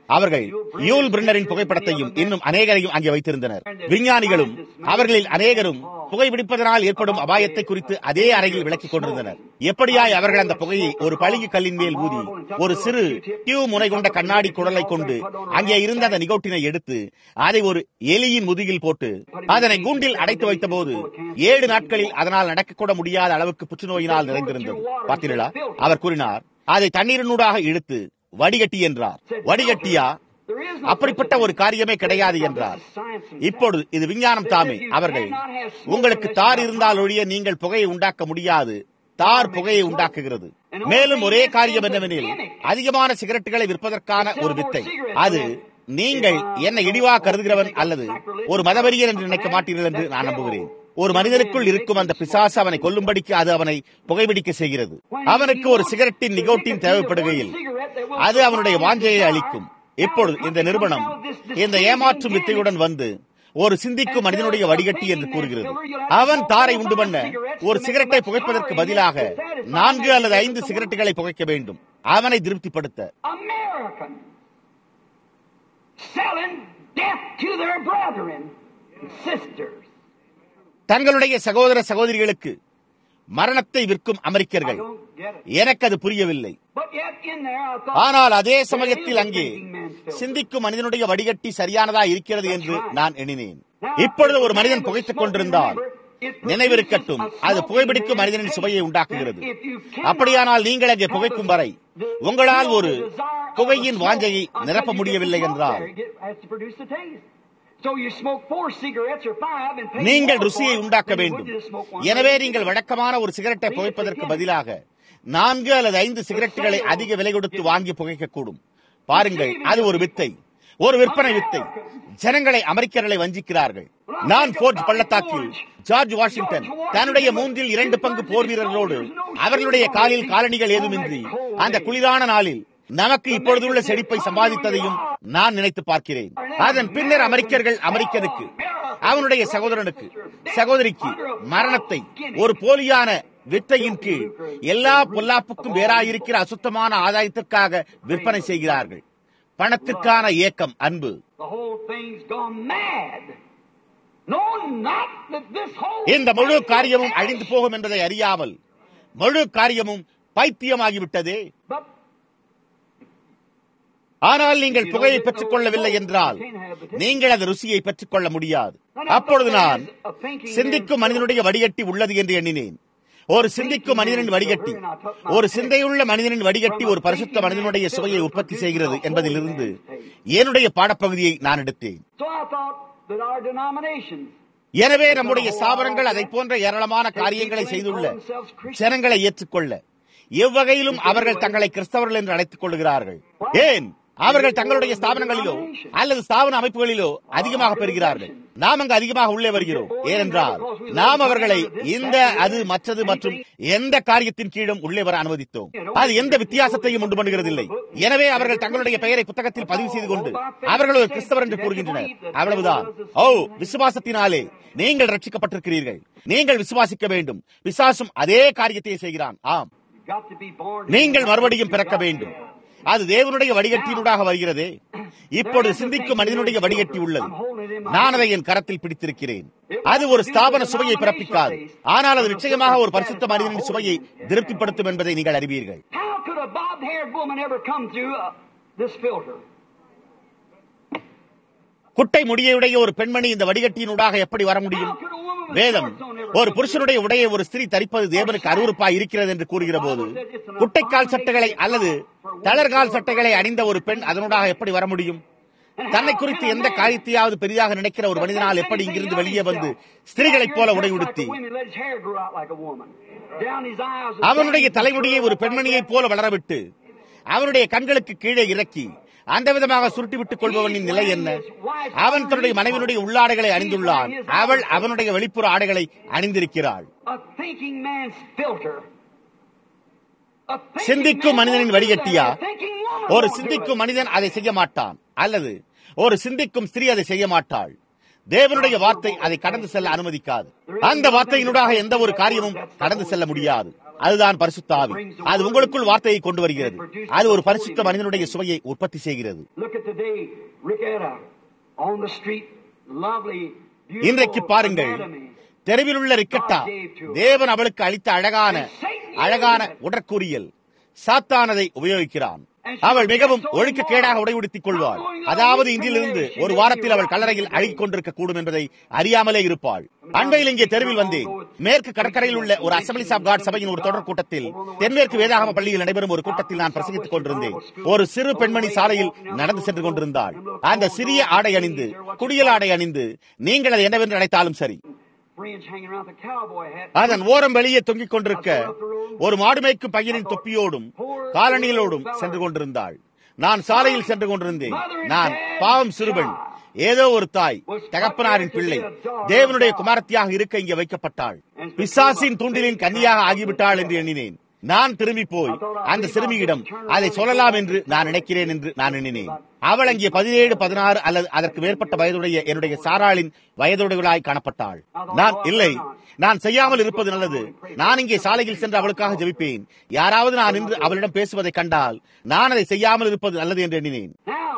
அவர்கள் யூல் பிரின்னரின் புகைப்படத்தையும் இன்னும் அநேகரையும் அங்கே வைத்திருந்தனர் விஞ்ஞானிகளும் அவர்களில் அநேகரும் புகைப்பிடிப்பதனால் ஏற்படும் அபாயத்தை குறித்து அதே அறையில் விளக்கிக் கொண்டிருந்தனர் எப்படியாய் அவர்கள் அந்த புகையை ஒரு பளிங்கு கல்லின் மேல் ஊதி ஒரு சிறு டியூ முனை கொண்ட கண்ணாடி குடலை கொண்டு அங்கே இருந்த அந்த நிகோட்டினை எடுத்து அதை ஒரு எலியின் முதுகில் போட்டு அதனை கூண்டில் அடைத்து வைத்த போது ஏழு நாட்களில் அதனால் நடக்கக்கூட முடியாத அளவுக்கு புற்றுநோயினால் நிறைந்திருந்தது பார்த்தீர்களா அவர் கூறினார் அதை தண்ணீரினூடாக இழுத்து வடிகட்டி என்றார் வடிகட்டியா அப்படிப்பட்ட ஒரு காரியமே கிடையாது என்றார் இப்பொழுது இது விஞ்ஞானம் தாமே அவர்கள் உங்களுக்கு தார் இருந்தால் ஒழிய நீங்கள் புகையை உண்டாக்க முடியாது தார் புகையை உண்டாக்குகிறது மேலும் ஒரே காரியம் என்னவெனில் அதிகமான சிகரெட்டுகளை விற்பதற்கான ஒரு வித்தை அது நீங்கள் என்னை இடிவா கருதுகிறவன் அல்லது ஒரு மதவெறியர் என்று நினைக்க மாட்டீர்கள் என்று நான் நம்புகிறேன் ஒரு மனிதனுக்குள் இருக்கும் அந்த பிசாசு அவனை கொல்லும்படிக்கு அது அவனை புகைபிடிக்க செய்கிறது அவனுக்கு ஒரு சிகரெட்டின் நிகோட்டின் தேவைப்படுகையில் அது அவனுடைய வாஞ்சையை அளிக்கும் இப்பொழுது இந்த நிறுவனம் இந்த ஏமாற்றும் வித்தையுடன் வந்து ஒரு சிந்திக்கும் மனிதனுடைய வடிகட்டி என்று கூறுகிறது அவன் தாரை உண்டு பண்ண ஒரு சிகரெட்டை புகைப்பதற்கு பதிலாக நான்கு அல்லது ஐந்து சிகரெட்டுகளை புகைக்க வேண்டும் அவனை திருப்திப்படுத்த American selling death to their brethren and sisters. தங்களுடைய சகோதர சகோதரிகளுக்கு மரணத்தை விற்கும் அமெரிக்கர்கள் I don't get it. எனக்கு அது புரியவில்லை But yet in there I thought ஆனால் அதே சமயத்தில் அங்கே சிந்திக்கும் மனிதனுடைய வடிகட்டி சரியானதா இருக்கிறது என்று நான் எண்ணினேன் இப்பொழுது ஒரு மனிதன் புகைத்துக் கொண்டிருந்தால் நினைவிருக்கட்டும் அது புகைப்பிடிக்கும் மனிதனின் சுவையை உண்டாக்குகிறது அப்படியானால் நீங்கள் அங்கே புகைக்கும் வரை உங்களால் ஒரு புகையின் வாஞ்சையை நிரப்ப முடியவில்லை என்றால் நீங்கள் ருசியை உண்டாக்க வேண்டும் எனவே நீங்கள் வழக்கமான ஒரு சிகரெட்டை புகைப்பதற்கு பதிலாக நான்கு அல்லது ஐந்து சிகரெட்டுகளை அதிக விலை கொடுத்து வாங்கி புகைக்கக்கூடும் பாருங்கள் அது ஒரு வித்தை ஒரு விற்பனை வித்தை ஜனங்களை அமெரிக்கர்களை வஞ்சிக்கிறார்கள் நான் போர்ட் பள்ளத்தாக்கில் ஜார்ஜ் வாஷிங்டன் தன்னுடைய மூன்றில் இரண்டு பங்கு போர் வீரர்களோடு அவர்களுடைய காலில் காலணிகள் ஏதுமின்றி அந்த குளிரான நாளில் நமக்கு இப்பொழுதுள்ள செழிப்பை சம்பாதித்ததையும் நான் நினைத்து பார்க்கிறேன் அதன் பின்னர் அமெரிக்கர்கள் அமெரிக்கனுக்கு அவனுடைய சகோதரனுக்கு சகோதரிக்கு மரணத்தை ஒரு போலியான வித்தையின் கீழ் எல்லா பொல்லாப்புக்கும் வேறாயிருக்கிற அசுத்தமான ஆதாயத்திற்காக விற்பனை செய்கிறார்கள் பணத்திற்கான ஏக்கம் அன்பு இந்த முழு காரியமும் அழிந்து போகும் என்பதை அறியாமல் முழு காரியமும் பைத்தியமாகிவிட்டதே ஆனால் நீங்கள் புகையை பெற்றுக் கொள்ளவில்லை என்றால் நீங்கள் அந்த ருசியை பெற்றுக் கொள்ள முடியாது அப்பொழுது நான் சிந்திக்கும் மனிதனுடைய வடிகட்டி உள்ளது என்று எண்ணினேன் ஒரு சிந்திக்கும் மனிதனின் வடிகட்டி ஒரு சிந்தையுள்ள மனிதனின் வடிகட்டி ஒரு பரிசுத்த மனிதனுடைய சுவையை உற்பத்தி செய்கிறது என்பதிலிருந்து என்னுடைய பாடப்பகுதியை நான் எடுத்தேன் எனவே நம்முடைய ஸ்தாபனங்கள் அதை போன்ற ஏராளமான காரியங்களை செய்துள்ள ஜனங்களை ஏற்றுக்கொள்ள எவ்வகையிலும் அவர்கள் தங்களை கிறிஸ்தவர்கள் என்று அழைத்துக் கொள்கிறார்கள் ஏன் அவர்கள் தங்களுடைய ஸ்தாபனங்களிலோ அல்லது ஸ்தாபன அமைப்புகளிலோ அதிகமாக பெறுகிறார்கள் நாம் அங்கு அதிகமாக உள்ளே வருகிறோம் ஏனென்றால் நாம் அவர்களை இந்த அது மற்றது மற்றும் எந்த காரியத்தின் கீழும் உள்ளே வர அனுமதித்தோம் அது எந்த வித்தியாசத்தையும் உண்டு பண்ணுகிறதில்லை எனவே அவர்கள் தங்களுடைய பெயரை புத்தகத்தில் பதிவு செய்து கொண்டு அவர்கள் ஒரு கிறிஸ்தவர் என்று கூறுகின்றனர் அவ்வளவுதான் ஓ விசுவாசத்தினாலே நீங்கள் ரட்சிக்கப்பட்டிருக்கிறீர்கள் நீங்கள் விசுவாசிக்க வேண்டும் விசுவாசம் அதே காரியத்தை செய்கிறான் ஆம் நீங்கள் மறுபடியும் பிறக்க வேண்டும் அது தேவனுடைய வடிகட்டியினூடாக வருகிறதே இப்பொழுது சிந்திக்கும் மனிதனுடைய வடிகட்டி உள்ளது நான் அதை என் கரத்தில் பிடித்திருக்கிறேன் அது ஒரு ஸ்தாபன சுவையை பிறப்பிக்காது ஆனால் அது நிச்சயமாக ஒரு பரிசுத்த மனிதனின் சுவையை திருப்திப்படுத்தும் என்பதை நீங்கள் அறிவீர்கள் குட்டை முடியுடைய ஒரு பெண்மணி இந்த வடிகட்டியினூடாக எப்படி வர முடியும் வேதம் ஒரு புருஷனுடைய உடையை ஒரு ஸ்திரீ தரிப்பது தேவனுக்கு அருவறுப்பாய் இருக்கிறது என்று கூறுகிற போது குட்டைக்கால் சட்டைகளை அல்லது தளர்கால் சட்டைகளை அணிந்த ஒரு பெண் அதனூடாக எப்படி வர முடியும் தன்னை குறித்து எந்த காரியத்தையாவது பெரிதாக நினைக்கிற ஒரு மனிதனால் எப்படி இங்கிருந்து வெளியே வந்து ஸ்திரீகளைப் போல உடை உடுத்தி அவனுடைய தலைமுடியை ஒரு பெண்மணியைப் போல வளரவிட்டு அவனுடைய கண்களுக்கு கீழே இறக்கி அந்த விதமாக சுருட்டி விட்டுக் கொள்பவனின் நிலை என்ன அவன் தன்னுடைய மனைவினுடைய உள்ளாடைகளை அணிந்துள்ளான் அவள் அவனுடைய வெளிப்புற ஆடைகளை அணிந்திருக்கிறாள் சிந்திக்கும் மனிதனின் வடிகட்டியா ஒரு சிந்திக்கும் மனிதன் அதை செய்ய மாட்டான் அல்லது ஒரு சிந்திக்கும் ஸ்திரீ அதை செய்ய மாட்டாள் தேவனுடைய வார்த்தை அதை கடந்து செல்ல அனுமதிக்காது அந்த வார்த்தையினூடாக எந்த ஒரு காரியமும் கடந்து செல்ல முடியாது அதுதான் பரிசுத்த ஆவி அது உங்களுக்குள் வார்த்தையை கொண்டு வருகிறது அது ஒரு பரிசுத்த மனிதனுடைய சுவையை உற்பத்தி செய்கிறது Look at today, Ricketta on the street, lovely, இன்றைக்கு beautiful பாருங்கள் anatomy. தெருவில் உள்ள ரிக்கட்டா தேவன் அவளுக்கு அளித்த அழகான அழகான உடற்கூறியல் சாத்தானதை உபயோகிக்கிறான் அவள் மிகவும் ஒழுக்கக்கேடாக உடை உடுத்திக் கொள்வாள் அதாவது இன்றிலிருந்து ஒரு வாரத்தில் அவள் கல்லறையில் அழுகிக் கொண்டிருக்க கூடும் என்பதை அறியாமலே இருப்பாள் அண்மையில் இங்கே தெருவில் வந்தேன் மேற்கு கடற்கரையில் உள்ள ஒரு அசம்பிளிஸ் ஆப் காட் சபையின் ஒரு தொடர் கூட்டத்தில் தென்மேற்கு வேதாகம பள்ளியில் நடைபெறும் ஒரு கூட்டத்தில் நான் பிரசங்கித்துக் கொண்டிருந்தேன் ஒரு சிறு பெண்மணி சாலையில் நடந்து சென்று கொண்டிருந்தாள் அந்த சிறிய ஆடை அணிந்து குடியல் ஆடை அணிந்து நீங்கள் அதை என்னவென்று அழைத்தாலும் சரி Fringe hanging around the cowboy hat. அதன் ஓரம் வெளியே தொங்கிக் கொண்டிருக்க ஒரு மாடு மேய்க்கும் பையனின் தொப்பியோடும் காலணிகளோடும் சென்று கொண்டிருந்தாள் நான் சாலையில் சென்று கொண்டிருந்தேன் நான் பாவம் சிறுவன் ஏதோ ஒரு தாய் தகப்பனாரின் பிள்ளை தேவனுடைய குமாரத்தியாக இருக்க இங்கே வைக்கப்பட்டாள் பிசாசின் தூண்டிலின் கன்னியாக ஆகிவிட்டாள் என்று எண்ணினேன் நான் திரும்பி போய் அந்த சிறுமியிடம் அதை சொல்லலாம் என்று நான் நினைக்கிறேன் என்று நான் எண்ணினேன் அவள் அங்கே பதினேழு பதினாறு அல்லது அதற்கு மேற்பட்ட வயதுடைய என்னுடைய சாராளின் வயதுடையவளாய் காணப்பட்டாள் நான் இல்லை நான் செய்யாமல் இருப்பது நல்லது நான் இங்கே சாலையில் சென்று அவளுக்காக ஜெபிப்பேன் யாராவது நான் நின்று அவளிடம் பேசுவதை கண்டால் நான் அதை செய்யாமல் இருப்பது நல்லது என்று எண்ணினேன் Now,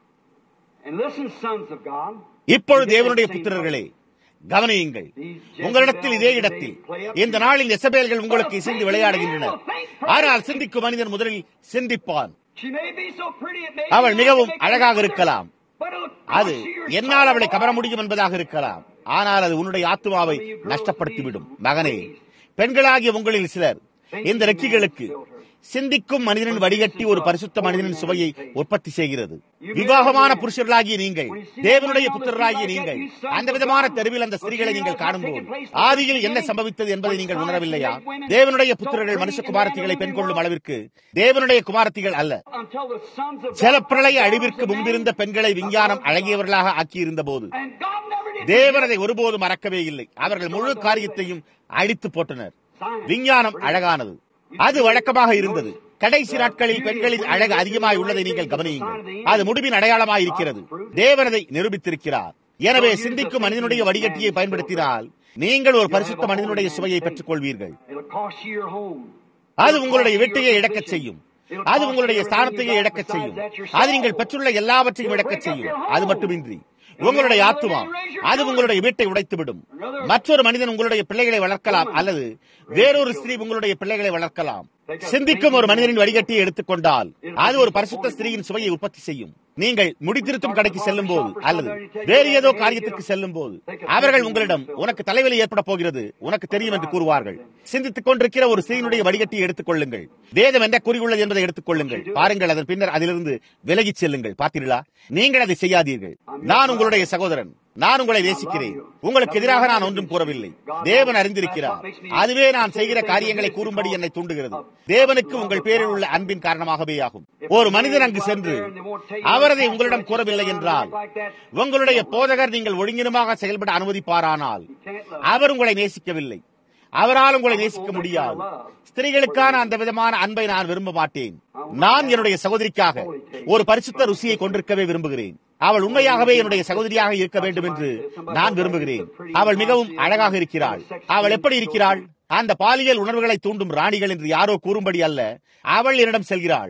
and listen, sons of God. இப்பொழுது தேவனுடைய புத்திரர்களே கவனியுங்கள் உங்களிடத்தில் இதே இடத்தில் இந்த நாளில் எசபேல்கள் உங்களுக்கு இசைந்து விளையாடுகின்றனர் ஆனால் சிந்திக்கும் மனிதன் முதலில் சிந்திப்பான் She may be so pretty, it may அவள் be மிகவும் like அழகாக இருக்கலாம் But it'll அது cost you your என்னால் அவளை soul. கவர முடியும் என்பதாக இருக்கலாம் ஆனால் அது உன்னுடைய ஆத்மாவை நஷ்டப்படுத்திவிடும் மகனே பெண்களாகிய உங்களில் சிலர் இந்த ரெக்கிகளுக்கு சிந்திக்கும் மனிதனின் வடிகட்டி ஒரு பரிசுத்த மனிதனின் சுவையை உற்பத்தி செய்கிறது விவாகமான புருஷர்களாகிய நீங்கள் தேவனுடைய புத்திரராகிய நீங்கள் அந்த விதமான தெருவில் அந்த ஸ்திரீகளை நீங்கள் காணும்போது ஆதியில் என்ன சம்பவித்தது என்பதை நீங்கள் உணரவில்லையா தேவனுடைய புத்திரர்கள் மனுஷ குமாரத்திகளை பெண் கொள்ளும் அளவிற்கு தேவனுடைய குமாரத்திகள் அல்ல Until the sons of God ஜலப்பிரளய அழிவிற்கு முன்பிருந்த பெண்களை விஞ்ஞானம் அழகியவர்களாக ஆக்கியிருந்த போது And God never did தேவன் அதை ஒருபோதும் மறக்கவே இல்லை அவர்கள் முழு காரியத்தையும் அழித்து போட்டனர் விஞ்ஞானம் அழகானது அது வழக்கமாக இருந்தது கடைசி நாட்களில் பெண்களின் அழகு அதிகமாய் உள்ளதை நீங்கள் கவனியுங்கள் அது முடிவின் அடையாளமாய் இருக்கிறது தேவன் அதை நிரூபித்திருக்கிறார் எனவே சிந்திக்கும் மனிதனுடைய வடிகட்டியை பயன்படுத்தினால் நீங்கள் ஒரு பரிசுத்த மனிதனுடைய சுவையை பெற்றுக் கொள்வீர்கள் It'll cost you your home. அது உங்களுடைய வெற்றியை இழக்கச் செய்யும் அது உங்களுடைய ஸ்தானத்தையே இழக்கச் செய்யும் அது நீங்கள் பெற்றுள்ள எல்லாவற்றையும் இழக்கச் செய்யும் அது மட்டுமின்றி உங்களுடைய ஆத்துமா அது உங்களுடைய வீட்டை உடைத்துவிடும் மற்றொரு மனிதன் உங்களுடைய பிள்ளைகளை வளர்க்கலாம் அல்லது வேறொரு ஸ்திரீ உங்களுடைய பிள்ளைகளை வளர்க்கலாம் சிந்திக்கும் ஒரு மனிதனின் வடிகட்டியை எடுத்துக்கொண்டால் அது ஒரு பரிசுத்த ஸ்திரீயின் சுவையை உற்பத்தி செய்யும் நீங்கள் முடித்திருத்தும் கடைக்கு செல்லும் போது அல்லது வேறு ஏதோ காரியத்திற்கு செல்லும் போது அவர்கள் உங்களிடம் உனக்கு தலைவலி ஏற்பட போகிறது உனக்கு தெரியும் என்று கூறுவார்கள் சிந்தித்துக் கொண்டிருக்கிற ஒரு ஸ்திரீனுடைய வடிகட்டியை எடுத்துக் கொள்ளுங்கள் வேதம் என்ன கூறியுள்ளது என்பதை எடுத்துக் கொள்ளுங்கள் பாருங்கள் அதன் பின்னர் அதிலிருந்து விலகிச் செல்லுங்கள் பார்த்தீர்களா நீங்கள் அதை செய்யாதீர்கள் நான் உங்களுடைய சகோதரன் நான் உங்களை நேசிக்கிறேன் உங்களுக்கு எதிராக நான் ஒன்றும் கூறவில்லை தேவன் அறிந்திருக்கிறார் அதுவே நான் செய்கிற காரியங்களை கூறும்படி என்னை தூண்டுகிறது தேவனுக்கு உங்கள் பேரில் உள்ள அன்பின் காரணமாகவே ஆகும் ஒரு மனிதன் அங்கு சென்று அவர் அதை உங்களிடம் கூறவில்லை என்றால் உங்களுடைய போதகர் நீங்கள் ஒழுங்கினமாக செயல்பட அனுமதிப்பாரானால் அவர் உங்களை நேசிக்கவில்லை அவரால் உங்களை நேசிக்க முடியாது ஸ்திரீகளுக்கான அந்த விதமான அன்பை நான் விரும்ப மாட்டேன் நான் என்னுடைய சகோதரிக்காக ஒரு பரிசுத்த ருசியை கொண்டிருக்கவே விரும்புகிறேன் அவள் உண்மையாகவே என்னுடைய சகோதரியாக இருக்க வேண்டும் என்று நான் விரும்புகிறேன் அவள் மிகவும் அழகாக இருக்கிறாள் அவள் எப்படி இருக்கிறாள் அந்த பாலியல் உணர்வுகளை தூண்டும் ராணிகள் என்று யாரோ கூறும்படி அல்ல அவள் என்னிடம் செல்கிறாள்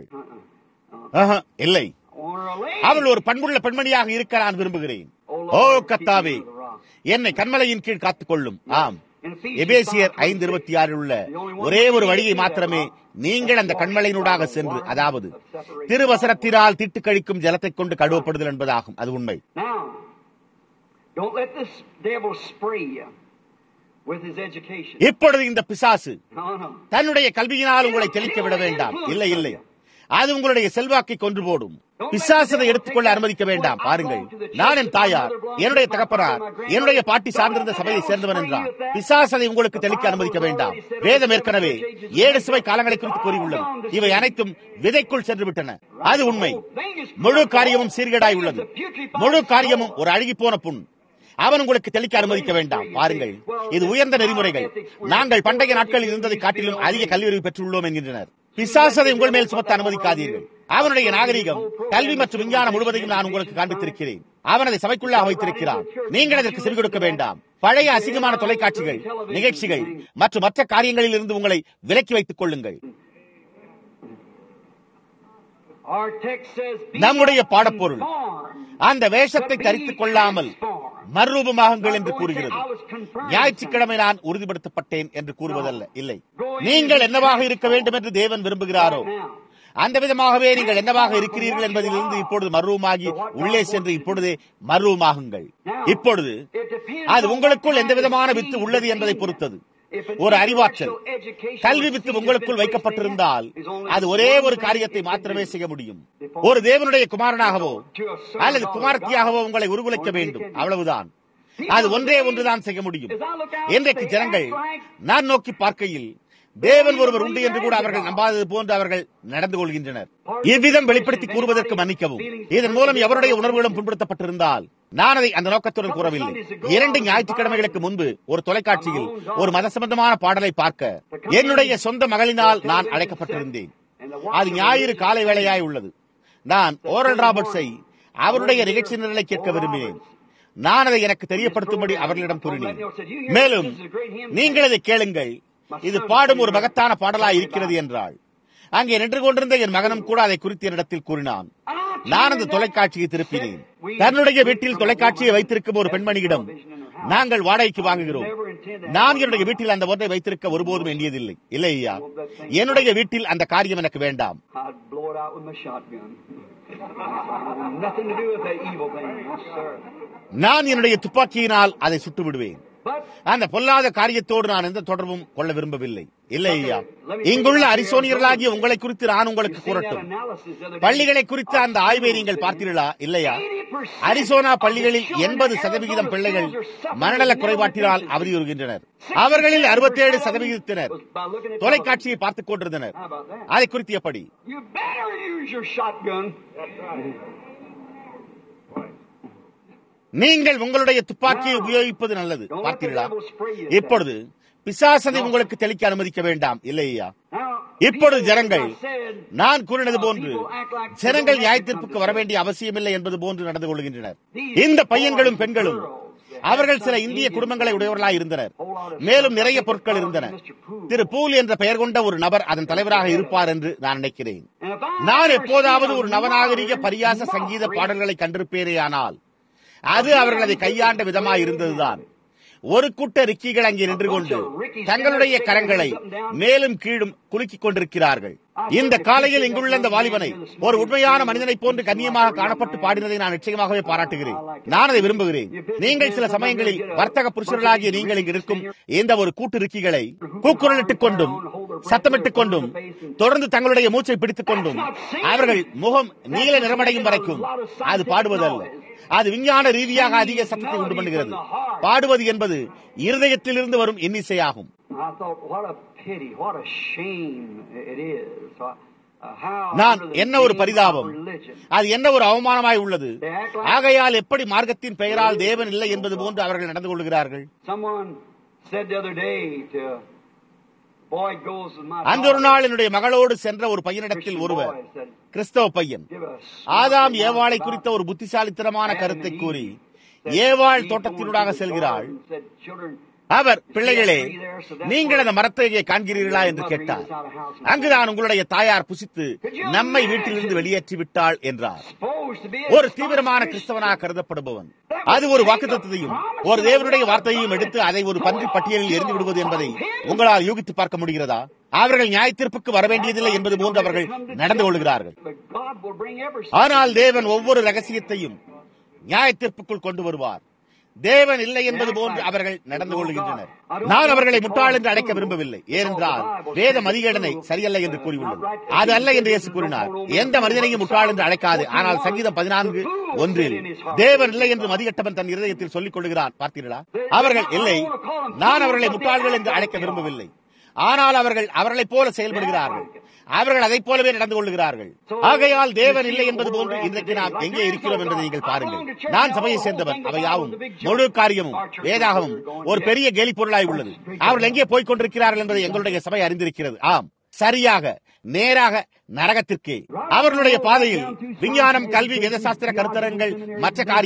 ஆஹா, இல்லை அவள் ஒரு பண்புள்ள பெண்மணியாக இருக்க நான் விரும்புகிறேன் ஓ கத்தாவே என்னை கண்மலையின் கீழ் காத்துக் கொள்ளும் ஆம் எபேசியர் ஐந்து இருபத்தி ஆறில் உள்ள ஒரே ஒரு வழியை மாத்திரமே நீங்கள் அந்த கண்மலையினூடாக சென்று அதாவது திருவசனத்தினால் திட்டு கழிக்கும் ஜலத்தை கொண்டு கழுவப்படுதல் என்பதாகும் அது உண்மை Now, don't let this devil spray you with his education. இப்பொழுது இந்த பிசாசு No, no. தன்னுடைய கல்வியினால் உங்களை தெளிக்க விட வேண்டாம் இல்லை இல்லை அது உங்களுடைய செல்வாக்கை கொன்று போடும் பிசாசதை எடுத்துக்கொள்ள அனுமதிக்க வேண்டாம் பாருங்கள் நான் என் தாயார் என்னுடைய தகப்பனார் என்னுடைய பாட்டி சார்ந்திருந்த சபையை சேர்ந்தவன் என்றார் பிசாசதை உங்களுக்கு தெளிக்க அனுமதிக்க வேண்டாம் வேதம் ஏற்கனவே ஏழு சுவை காலங்களை குறித்து கூறியுள்ளது இவை அனைத்தும் விதைக்குள் சென்று விட்டன அது உண்மை முழு காரியமும் சீர்கேடாய் உள்ளது முழு காரியமும் ஒரு அழுகி போன புண் அவன் உங்களுக்கு தெளிக்க அனுமதிக்க வேண்டாம் பாருங்கள் இது உயர்ந்த நெறிமுறைகள் நாங்கள் பண்டைய நாட்களில் இருந்ததை காட்டிலும் அதிக கல்வி பெற்றுள்ளோம் என்கின்றனர் பிசாசதை உங்கள் மேல் சுமத்த அனுமதிக்காதீர்கள் அவனுடைய நாகரிகம் கல்வி மற்றும் விஞ்ஞானம் முழுவதையும் நான் உங்களுக்கு காண்பித்திருக்கிறேன் அவன் அதை சபைக்குள்ளாக வைத்திருக்கிறான் நீங்கள் அதற்கு செவி கொடுக்க வேண்டாம் பழைய அசிங்கமான தொலைக்காட்சிகள் நிகழ்ச்சிகள் மற்றும் மற்ற காரியங்களில் இருந்து உங்களை விலக்கி வைத்துக் கொள்ளுங்கள் Our text says, "Be நம்முடைய not பாடப்பொருள் conformed, அந்த வேஷத்தை but be தரித்துக் கொள்ளாமல் transformed." மறுரூபமாகுங்கள் என்று Not கூறுகிறது going to say, "I was confirmed." ஞாயிற்றுக்கிழமை நான் உறுதிப்படுத்தப்பட்டேன் என்று கூறுவதல்ல இல்லை நீங்கள் என்னவாக இருக்க வேண்டும் என்று தேவன் விரும்புகிறாரோ அந்த விதமாகவே நீங்கள் என்னவாக இருக்கிறீர்கள் என்பதிலிருந்து இப்பொழுது மர்வமாகி உள்ளே சென்று இப்பொழுதே மர்வமாகுங்கள் இப்பொழுது It depends அது on உங்களுக்குள் what எந்த kind of விதமான seed வித்து is உள்ளது in என்பதை you. பொறுத்தது If an ஒரு அறிவாற்றல் intellectual educational கல்வி seed வித்து has உங்களுக்குள் been வைக்கப்பட்டிருந்தால் placed in you, அது there's ஒரே only ஒரு one காரியத்தை thing it மாத்திரமே can do. செய்ய முடியும் ஒரு தேவனுடைய குமாரனாகவோ அல்லது குமாரத்தியாகவோ உங்களை உருகுலைக்க வேண்டும் அவ்வளவுதான் அது ஒன்றே ஒன்றுதான் செய்ய முடியும் இன்றைக்கு ஜனங்கள் நான் நோக்கி பார்க்கையில் தேவன் ஒருவர் உண்டு என்று கூட அவர்கள் நம்பாதது போன்று அவர்கள் நடந்து கொள்கின்றனர் இவ்விதம் வெளிப்படுத்தி கூறுவதற்கு மன்னிக்கவும் இதன் மூலம் எவருடைய உணர்வுகளும் புண்படுத்தப்பட்டிருந்தால் நான் அதை அந்த நோக்கத்துடன் கூறவில்லை இரண்டு ஞாயிற்றுக்கிழமைகளுக்கு முன்பு ஒரு தொலைக்காட்சியில் ஒரு மத சம்பந்தமான பாடலை பார்க்க என்னுடைய சொந்த மகளினால் நான் அழைக்கப்பட்டிருந்தேன் அது ஞாயிறு காலை வேளையாய் உள்ளது நான் ஓரல் ராபர்ட்ஸை அவருடைய நிகழ்ச்சி நிரலை கேட்க விரும்பினேன் நான் அதை எனக்கு தெரியப்படுத்தும்படி அவர்களிடம் கூறினேன் மேலும் நீங்கள் அதை கேளுங்கள் இது பாடும் ஒரு மகத்தான பாடலாய் இருக்கிறது என்றாள் அங்கே நின்று கொண்டிருந்த என் மகனும் கூட அதை குறித்து என்னிடத்தில் கூறினான் நான் அந்த தொலைக்காட்சியை திருப்பினேன் தன்னுடைய வீட்டில் தொலைக்காட்சியை வைத்திருக்கும் ஒரு பெண்மணியிடம் நாங்கள் வாடகைக்கு வாங்குகிறோம் நான் என்னுடைய வீட்டில் அந்த ஒன்றை வைத்திருக்க ஒருபோதும் எண்ணியதில்லை இல்லை ஐயா என்னுடைய வீட்டில் அந்த காரியம் எனக்கு வேண்டாம் I'd blow it out with my shotgun. Nothing to do with that evil thing, yes, sir. நான் என்னுடைய துப்பாக்கியினால் அதை சுட்டு விடுவேன் But அந்த பொல்லாத காரியத்தோடு நான் எந்த தொடர்பும் கொள்ள விரும்பவில்லை இல்லை ஐயா இங்குள்ள அரிசோனியர்களாகிய உங்களை குறித்து நான் உங்களுக்கு you see that கூறட்டும் analysis the other day. பள்ளிகளை குறித்த அந்த ஆய்வை நீங்கள் பார்த்தீர்களா இல்லையா அரிசோனா பள்ளிகளில் எண்பது சதவிகிதம் பிள்ளைகள் மனநல குறைபாட்டினால் அவதியுறுகின்றனர் அவர்களில் அறுபத்தேழு சதவிகிதத்தினர் By looking at தொலைக்காட்சியை பார்த்துக் கொண்டிருந்தனர் How about that? அதை குறித்து எப்படி You better use your shotgun. நீங்கள் உங்களுடைய துப்பாக்கியை உபயோகிப்பது நல்லது பார்த்தீர்களா இப்பொழுது பிசாசனை உங்களுக்கு தெளிக்க அனுமதிக்க வேண்டாம் இல்லையா Now, இப்பொழுது people, ஜனங்கள் as I said, நான் கூறினது போன்று ஜனங்கள் நியாயத்தீர்ப்புக்கு வர வேண்டிய அவசியமில்லை என்பது போன்று நடந்து கொள்கின்றனர் இந்த பையன்களும் பெண்களும் அவர்கள் சில இந்திய குடும்பங்களை உடையவர்களாய் இருந்தனர் மேலும் நிறைய பொருட்கள் இருந்தன திரு பூல் என்ற பெயர் கொண்ட ஒரு நபர் அதன் தலைவராக இருப்பார் என்று நான் நினைக்கிறேன் and if I நான் ever எப்போதாவது see a ஒரு நவநாகரிக modern, பரியாச சங்கீத modern பாடல்களை கண்டிருப்பேனேயானால் அது அவர்கள் அதை கையாண்ட விதமாய் இருந்ததுதான் ஒரு கூட்ட ரிக்கிகள் அங்கே நின்று கொண்டு தங்களுடைய கரங்களை மேலும் கீழும் குலுக்கிக் கொண்டிருக்கிறார்கள் இந்த காலையில் இங்குள்ள இந்த வாலிபனை ஒரு உண்மையான மனிதனைப் போன்று கண்ணியமாக காணப்பட்டு பாடினதை நான் நிச்சயமாகவே பாராட்டுகிறேன் நான் அதை விரும்புகிறேன் நீங்கள் சில சமயங்களில் வர்த்தக புருஷர்களாகிய நீங்கள் இங்கு இருக்கும் இந்த ஒரு கூட்டு ரிக்கிகளை கூக்குரலிட்டுக் கொண்டும் சத்தமிட்டுக் கொண்டும் தொடர்ந்து தங்களுடைய மூச்சை பிடித்துக் கொண்டும் அவர்கள் முகம் நீல நிறமடையும் வரைக்கும் அது பாடுவதல்ல அது விஞ்ஞான ரீதியாக அதிக சத்தத்தை உண்டு பண்ணுகிறது பாடுவது என்பது இருதயத்திலிருந்து வரும் இன்னிசையாகும் I thought, what a pity, what a shame it is. Uh, how நான் under the என்ன ஒரு name of பரிதாபம் religion. அது என்ன ஒரு அவமானமாய் உள்ளது ஆகையால் எப்படி மார்க்கத்தின் பெயரால் தேவன் இல்லை என்பது போன்று அவர்கள் நடந்து கொள்கிறார்கள் Someone said the other day to a boy goes with my அன்றொரு daughter, நாள் என்னுடைய மகளோடு சென்ற ஒரு பையனிடத்தில் Christian ஒருவர் boy, said, கிறிஸ்தவ பையன் give a ஆதாம் smart ஏவாளை remark குறித்த about ஒரு புத்திசாலித்தனமான Adam கருத்தை and கூறி Eve. Said, ஏவாள் Eve தோட்டத்தினூடாக going to the செல்கிறாள் garden, said, "Children, அவர் பிள்ளைகளே நீங்கள் அந்த மரத்தை இங்கே காண்கிறீர்களா என்று கேட்டார் அங்குதான் உங்களுடைய தாயார் புசித்து நம்மை வீட்டிலிருந்து வெளியேற்றி விட்டாள் என்றார் supposed to be a ஒரு தீவிரமான கிறிஸ்தவனாக கருதப்படுபவன் அது ஒரு வாக்குத்தத்தையும் ஒரு தேவனுடைய வார்த்தையையும் எடுத்து அதை ஒரு பன்றி பட்டியலில் எரிந்து விடுவது என்பதை உங்களால் யூகித்து பார்க்க முடிகிறதா அவர்கள் நியாயத்தீர்ப்புக்கு வர வேண்டியதில்லை என்பது போன்று அவர்கள் நடந்து கொள்கிறார்கள் But God will bring every ஆனால் தேவன் ஒவ்வொரு ரகசியத்தையும் நியாயத்தீர்ப்புக்குள் கொண்டு வருவார் தேவன் இல்லை என்பது போன்று அவர்கள் நடந்து கொள்கின்றனர் நான் அவர்களை முட்டாள் என்று அழைக்க விரும்பவில்லை ஏனென்றால் வேத மதிகேடனை சரியல்ல என்று கூறியுள்ளது அது அல்ல என்று இயேசு கூறினார் எந்த மனிதனையும் முட்டாள் என்று அழைக்காது ஆனால் சங்கீதம் பதினான்கு ஒன்றில் தேவன் இல்லை என்று மதிகட்டவன் தன் இருதயத்தில் சொல்லிக் கொள்கிறான் பார்த்தீர்களா அவர்கள் இல்லை நான் அவர்களை முட்டாள்கள் என்று அழைக்க விரும்பவில்லை ஆனால் அவர்கள் அவர்களைப் போல செயல்படுகிறார்கள் அவர்கள் அதைப் போலவே நடந்து கொள்ளுகிறார்கள் ஆகையால் தேவன் இல்லை என்பது போன்று இன்றைக்கு நாம் எங்கே இருக்கிறோம் என்பதை நீங்கள் பாருங்கள் நான் சபையை சேர்ந்தவன் அவை யாவும் முழு காரியமும் வேதாகமும் ஒரு பெரிய கேலி பொருளாய் உள்ளது அவர்கள் எங்கே போய்க் கொண்டிருக்கிறார்கள் என்பதை எங்களுடைய சபை அறிந்திருக்கிறது ஆம் சரியாக நேராக நரகத்திற்கே அவர்களுடைய பாதையில் விஞ்ஞானம் கல்வி வேதசாஸ்திர கருத்தரங்கள் மற்ற காரியங்கள்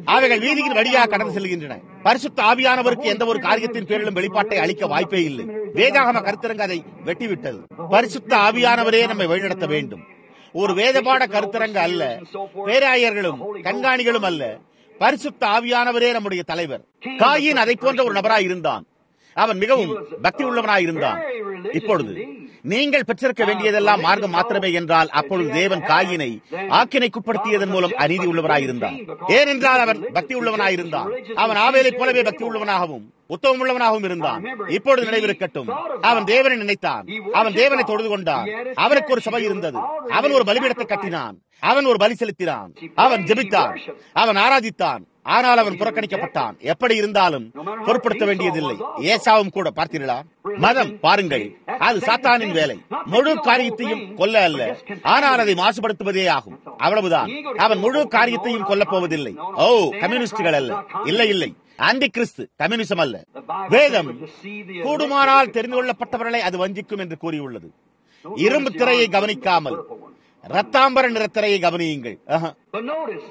அவைகள் வீதியின் வழியாக கடந்து செல்கின்றன பரிசுத்த ஆவியானவருக்கு எந்த ஒரு காரியத்தின் பேரிலும் வெளிப்பாட்டை அளிக்க வாய்ப்பே இல்லை வேதாகம கருத்தரங்க அதை வெட்டிவிட்டது பரிசுத்த ஆவியானவரே நம்மை வழிநடத்த வேண்டும் ஒரு வேதபாட கருத்தரங்க அல்ல பேராயர்களும் கண்காணிகளும் அல்ல பரிசுத்த ஆவியானவரே நம்முடைய தலைவர் காயின் அதை போன்ற ஒரு நபராய் இருந்தான் அவன் மிகவும் பக்தி உள்ளவனாய் இருந்தான் இப்பொழுது நீங்கள் பெற்றிருக்க வேண்டியதெல்லாம் மார்க்கம் மாத்திரமே என்றால் அப்பொழுது தேவன் காயினை ஆக்கினைக்குட்படுத்தியதன் மூலம் அநீதி உள்ளவராயிருந்தான் ஏனென்றால் அவன் பக்தி உள்ளவனாயிருந்தான் அவன் ஆவேலை போலவே பக்தி உள்ளவனாகவும் உத்தமம் உள்ளவனாகவும் இருந்தான் இப்பொழுது நினைவிருக்கட்டும் அவன் தேவனை நினைத்தான் அவன் தேவனை தொழுது கொண்டான் அவனுக்கு ஒரு சபை இருந்தது அவன் ஒரு பலிபீடத்தை கட்டினான் அவன் ஒரு பலி செலுத்தினான் அவன் ஜெபித்தான் அவன் ஆராதித்தான் ஆனால் அவன் புறக்கணிக்கப்பட்டான் எப்படி இருந்தாலும் பொருட்படுத்த வேண்டியதில்லை ஏசாவும் கூட பார்த்தீர்களா மதம் பாருங்கள் அது சாத்தானின் வேலை முழு காரியத்தையும் கொல்ல அல்ல ஆனால் அதை மாசுபடுத்துவதே ஆகும் அவ்வளவுதான் அவன் முழு காரியத்தையும் கொல்லப் போவதில்லை ஓ கம்யூனிஸ்டுகள் அல்ல இல்லை இல்லை ஆண்டி கிறிஸ்து கம்யூனிசம் அல்ல வேதம் கூடுமானால் தெரிந்து கொள்ளப்பட்டவர்களை அது வஞ்சிக்கும் என்று கூறியுள்ளது இரும்பு திரையை கவனிக்காமல் ரத்தாம்பர நிறத்திரையை கவனியுங்கள் ஆஹா. But notice,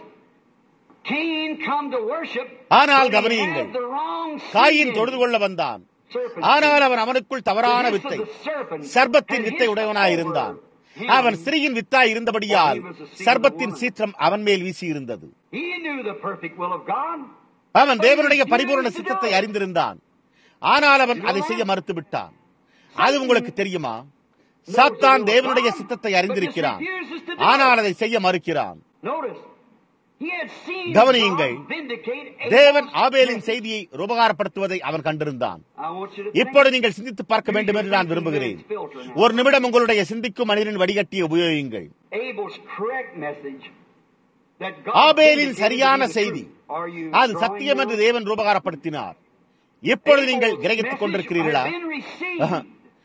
Cain come to worship, ஆனால் but he கவனியுங்கள். had the wrong seed காயின் in தொழுது him. கொள்ள வந்தான் Serpent ஆனால் seed. அவன் அவனுக்குள் தவறான The வித்தை hiss of the serpent சர்பத்தின் had வித்தை hissed உடையவனாயிருந்தான் over him. அவன் ஸ்திரீயின் வித்தாய் இருந்தபடியால் சர்பத்தின் சீற்றம் அவன் மேல் வீசி இருந்தது He knew the perfect will of God. அவன் தேவனுடைய பரிபூரண சித்தத்தை அறிந்திருந்தான் ஆனால் அவன் அதை செய்ய மறுத்து விட்டான் அது உங்களுக்கு தெரியுமா சாத்தான் தேவனுடைய சித்தத்தை அறிந்திருக்கிறான் ஆனால் அதை செய்ய மறுக்கிறான் Notice, he had seen கவனியுங்கள். God vindicate தேவன் Abel's ஆபேலின் spirit. செய்தியை உபகாரப்படுத்துவதை அவன் கண்டிருந்தான் I want you to இப்பொழுது நீங்கள் சிந்தித்து பார்க்க வேண்டும் என்று நான் விரும்புகிறேன் ஒரு நிமிடம் உங்களுடைய சிந்திக்கும் மனிதனின் வடிகட்டியை உபயோகியுங்கள் Abel's correct message that God ஆபேலின் vindicated சரியான the செய்தி truth. Are you அது drawing சத்தியம் என்று now? தேவன் ரூபகாரப்படுத்தினார் இப்பொழுது நீங்கள் Abel's கிரகித்துக் message கொண்டிருக்கிறீர்களா had been received. ஆஹா.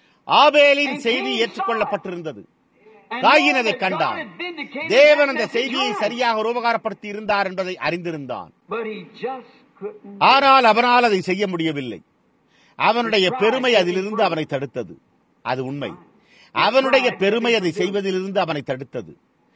ஆபேலின் செய்தி ஏற்றுக்கொள்ளப்பட்டிருந்தது And காயின் know அதை that கண்டான் God had vindicated தேவன் that அந்த message செய்தியை right. சரியாக ரூபகாரப்படுத்தி இருந்தார் என்பதை அறிந்திருந்தான் But he just couldn't. ஆனால் அவனால் அதை செய்ய முடியவில்லை அவனுடைய பெருமை அதிலிருந்து அவனை தடுத்தது அது உண்மை அவனுடைய பெருமை அதை செய்வதிலிருந்து அவனை தடுத்தது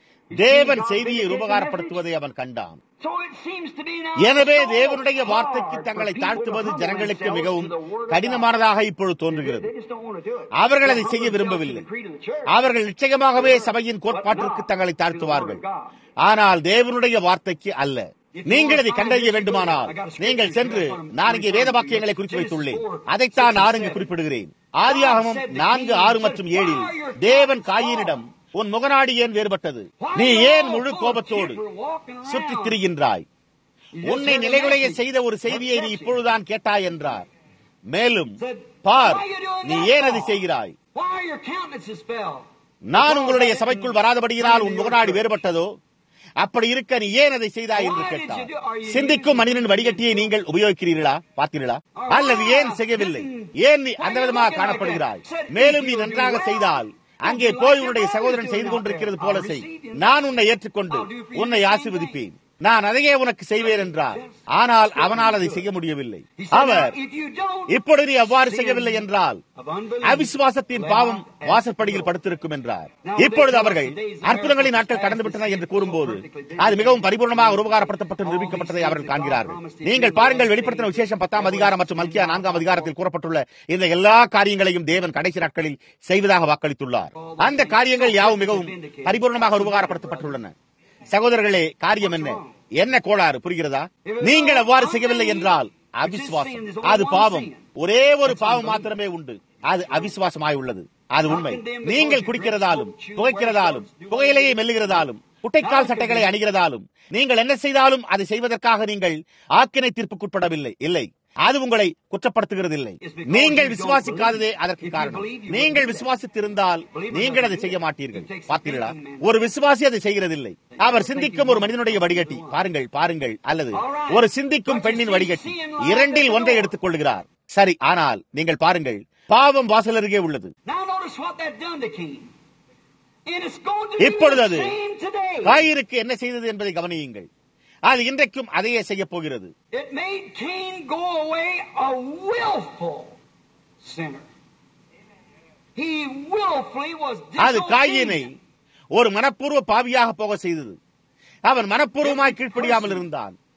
தேவன் செய்தியை ரூபகாரப்படுத்துவதை அவன் கண்டான் So it seems to be now எனவே so தேவனுடைய hard வார்த்தைக்கு for தங்களை people to தாழ்த்துவது humble ஜனங்களுக்கு themselves மிகவும் to the word of God. கடினமானதாக இப்பொழுது தோன்றுகிறது They just don't want to do it. அவர்கள் அதை They செய்ய humble விரும்பவில்லை themselves to the creed of the church. அவர்கள் நிச்சயமாகவே சபையின் கோட்பாட்டிற்கு தங்களை தாழ்த்துவார்கள் ஆனால் தேவனுடைய வார்த்தைக்கு அல்ல நீங்கள் அதை கண்டறிய வேண்டுமானால் நீங்கள் சென்று நான் இங்கே வேத வாக்கியங்களை குறித்து வைத்துள்ளேன் அதைத்தான் நான் இங்கு குறிப்பிடுகிறேன் ஆதியாகமம் நான்கு ஆறு மற்றும் ஏழில் தேவன் காயினிடம் உன் முகநாடி ஏன் வேறுபட்டது நீ ஏன் முழு கோபத்தோடு சுற்றித் திரிகின்றாய் உன்னை நிலைகுலைய செய்த ஒரு செய்தியை நீ இப்பொழுதுதான் கேட்டாய் என்றார் மேலும் பார் நீ ஏன் அதை செய்கிறாய் Why are your countenances fell? நான் உங்களுடைய சபைக்குள் வராதபடியினால் உன் முகநாடி வேறுபட்டதோ அப்படி இருக்க நீ ஏன் அதை செய்தாய் என்று கேட்டார் சிந்திக்கும் மனிதனின் வடிகட்டியை நீங்கள் உபயோகிக்கிறீர்களா பார்த்தீர்களா அல்லது ஏன் செய்யவில்லை ஏன் நீ அந்த விதமாக காணப்படுகிறாய் மேலும் நீ நன்றாக செய்தால் அங்கே போய் உன்னுடைய சகோதரன் செய்து கொண்டிருக்கிறது போல செய் நான் உன்னை ஏற்றுக்கொண்டு உன்னை ஆசீர்வதிப்பேன் நான் அதையே உனக்கு செய்வேன் என்றார் ஆனால் அவனால் அதை செய்ய முடியவில்லை He said, our "Now, if you don't, இப்பொழுது நீ அவ்வாறு செய்யவில்லை என்றால் of unbelief, அவிசுவாசத்தின் பாவம் வாசற்படியில் படுத்திருக்கும் என்றார் இப்பொழுது அவர்கள் அற்புதங்களின் நாட்கள் கடந்து விட்டன என்று கூறும்போது அது மிகவும் பரிபூர்ணமாக உபகாரப்படுத்தப்பட்டு நிரூபிக்கப்பட்டதை அவர்கள் காண்கிறார்கள் நீங்கள் பாருங்கள் வெளிப்படுத்தின விசேஷம் பத்தாம் அதிகாரம் மற்றும் மல்கியா நான்காம் அதிகாரத்தில் கூறப்பட்டுள்ள இந்த எல்லா காரியங்களையும் தேவன் கடைசி நாட்களில் செய்வதாக வாக்களித்துள்ளார் அந்த காரியங்கள் யாவும் மிகவும் பரிபூர்ணமாக உபகாரப்படுத்தப்பட்டுள்ளன சகோதரர்களே காரியம் என்ன என்ன கோளாறு புரிகிறதா நீங்கள் அவ்வாறு செய்யவில்லை என்றால் அவிசுவாசம் அது பாவம் ஒரே ஒரு பாவம் மாத்திரமே உண்டு அது அவிசுவாசமாய் உள்ளது அது உண்மை நீங்கள் குடிக்கிறதாலும் புகைக்கிறதாலும் புகையிலேயே மெல்லுகிறதாலும் குட்டைக்கால் சட்டைகளை அணிகிறதாலும் நீங்கள் என்ன செய்தாலும் அதை செய்வதற்காக நீங்கள் ஆக்கினை தீர்ப்புக்குட்படவில்லை இல்லை அது உங்களை குற்றப்படுத்துகிறதில்லை நீங்கள் விசுவாசிக்காததே அதற்கு காரணம் நீங்கள் விசுவாசித்திருந்தால் நீங்கள் அதை செய்ய மாட்டீர்கள் பார்த்தீர்களா ஒரு விசுவாசி அதை செய்கிறதில்லை அவர் சிந்திக்கும் ஒரு மனிதனுடைய வடிகட்டி பாருங்கள் பாருங்கள் அல்லது ஒரு சிந்திக்கும் பெண்ணின் வடிகட்டி இரண்டில் ஒன்றை எடுத்துக் கொள்கிறார் சரி ஆனால் நீங்கள் பாருங்கள் பாவம் வாசல் அருகே உள்ளது Now notice what that done to Cain. And it's going to do இப்பொழுது the அது same today. காயிருக்கு என்ன செய்தது என்பதை கவனியுங்கள் அது இன்றைக்கும் அதையே செய்ய போகிறது It made Cain go away a willful sinner. He willfully was அது காயினை disobedient. ஒரு மனப்பூர்வ பாவியாக போக செய்தது அவன் மனப்பூர்வமாய் கீழ்ப்படியாமல் இருந்தான்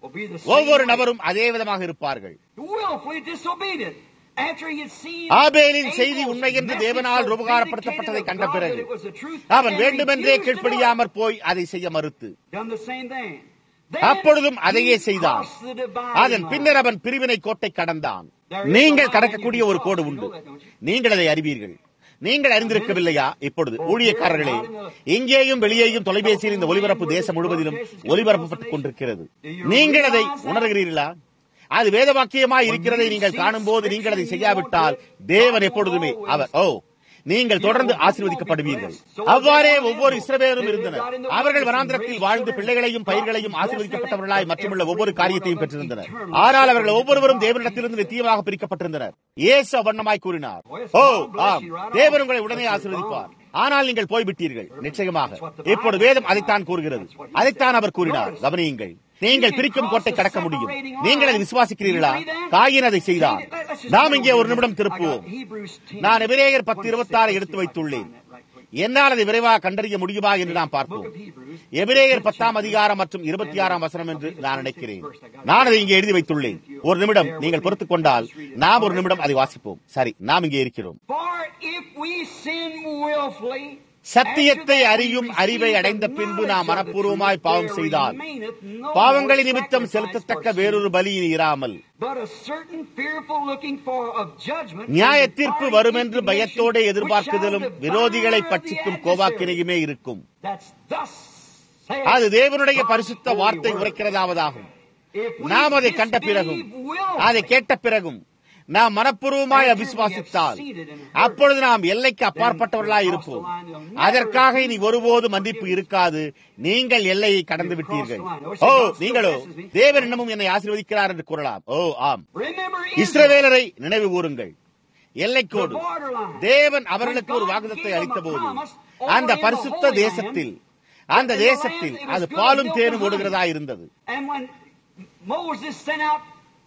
will be the same ஒவ்வொரு way. நபரும் அதே விதமாக இருப்பார்கள் willfully disobedient. After he had seen ஆபேலின் செய்தி Abel's உண்மை என்று message தேவனால் so உபகாரப்படுத்தப்பட்டதை vindicated கண்ட of God பிறகு that it was the truth, அவன் and வேண்டுமென்றே refused to do it. கீழ்ப்படியாமற் போய் அதை செய்ய மறுத்து Done the same thing. அப்பொழுதும் அதையே செய்தான் crossed the dividing அதன் line. பின்னர் அவன் பிரிவினை கோட்டை கடந்தான் நீங்கள் கடக்கக்கூடிய ஒரு கோடு உண்டு நீங்கள் அதை அறிவீர்கள் நீங்கள் அறிந்திருக்கவில்லையா இப்பொழுது ஊழியக்காரர்களே இங்கேயும் வெளியேயும் தொலைபேசியில் இந்த ஒலிபரப்பு தேசம் முழுவதிலும் ஒலிபரப்பப்பட்டுக் கொண்டிருக்கிறது நீங்கள் அதை உணர்கிறீர்களா அது வேத வாக்கியமாய் இருக்கிறதை நீங்கள் காணும்போது நீங்கள் அதை செய்யாவிட்டால் தேவன் எப்பொழுதுமே அவர் ஓ நீங்கள் தொடர்ந்து ஆசீர்வதிக்கப்படுவீர்கள் அவ்வாறே ஒவ்வொரு இஸ்ரவேலரும் இருந்தனர் அவர்கள் வனாந்திரத்தில் வாழ்ந்து பிள்ளைகளையும் பயிர்களையும் ஆசீர்வதிக்கப்பட்டவர்களாய் மற்றுமுள்ள ஒவ்வொரு காரியத்தையும் பெற்றிருந்தனர் ஆனால் அவர்கள் ஒவ்வொருவரும் தேவனிடத்திலிருந்து நித்தியமாக பிரிக்கப்பட்டிருந்தனர் இயேசு அவ்வண்ணமாய் கூறினார் ஓ ஆம் தேவன் உங்களை உடனே ஆசீர்வதிப்பார் ஆனால் நீங்கள் போய்விட்டீர்கள் நிச்சயமாக இப்பொழுது வேதம் அதைத்தான் கூறுகிறது அதைத்தான் அவர் கூறினார் கவனியுங்கள் நீங்கள் பிரிக்கும் கோட்டை கடக்க முடியும் நீங்கள் அதை விசுவாசிக்கிறீர்களா காயின் அதை செய்தார் நாம் இங்கே ஒரு நிமிடம் திருப்புவோம் நான் எபிரேயர் பத்து இருபத்தி ஆறு எடுத்து வைத்துள்ளேன் என்னால் அதை விரைவாக கண்டறிய முடியுமா என்று நாம் பார்ப்போம் எபிரேயர் பத்தாம் அதிகாரம் மற்றும் இருபத்தி ஆறாம் வசனம் என்று நான் நினைக்கிறேன் நான் அதை இங்கே எழுதி வைத்துள்ளேன் ஒரு நிமிடம் நீங்கள் பொறுத்துக் கொண்டால் நாம் ஒரு நிமிடம் அதை வாசிப்போம் சரி நாம் இங்கே இருக்கிறோம் For if we sin willfully, சத்தியத்தை அறியும் அறிவை அடைந்த பின்பு நாம் மனப்பூர்வமாய் பாவம் செய்தால் பாவங்களின் நிமித்தம் செலுத்தத்தக்க வேறொரு பலி இனி இராமல் But a certain fearful looking for of judgment நியாய தீர்ப்பு வரும் என்று பயத்தோடு எதிர்பார்க்குதலும் விரோதிகளை பட்சிக்கும் கோபாக்கினையுமே இருக்கும் That's thus saith அது தேவனுடைய பரிசுத்த வார்த்தை உரைக்கிறதாவதாகும் If we நாம் அதை கண்ட பிறகும் disbelieve willfully, அதை கேட்ட பிறகும் நாம் மனப்பூர்வமாய் அவிசுவாசித்தால் அப்பொழுது நாம் எல்லைக்கு அப்பாற்பட்டவர்களாய் இருப்போம் அதற்காக இனி ஒருபோது மன்னிப்பு இருக்காது நீங்கள் எல்லையை கடந்து விட்டீர்கள் ஓ நீங்களோ தேவன் இன்னமும் என்னை ஆசீர்வதிக்கிறார் என்று கூறலாம் ஓ ஆம் remember இஸ்ரவேலரை நினைவு கூறுங்கள் எல்லைக்கோடு தேவன் அவர்களுக்கு ஒரு வாக்குதத்தை அளித்த போது அந்த பரிசுத்த தேசத்தில் அந்த தேசத்தில் அது பாலும் தேனும் ஓடுகிறதா இருந்தது And when Moses sent out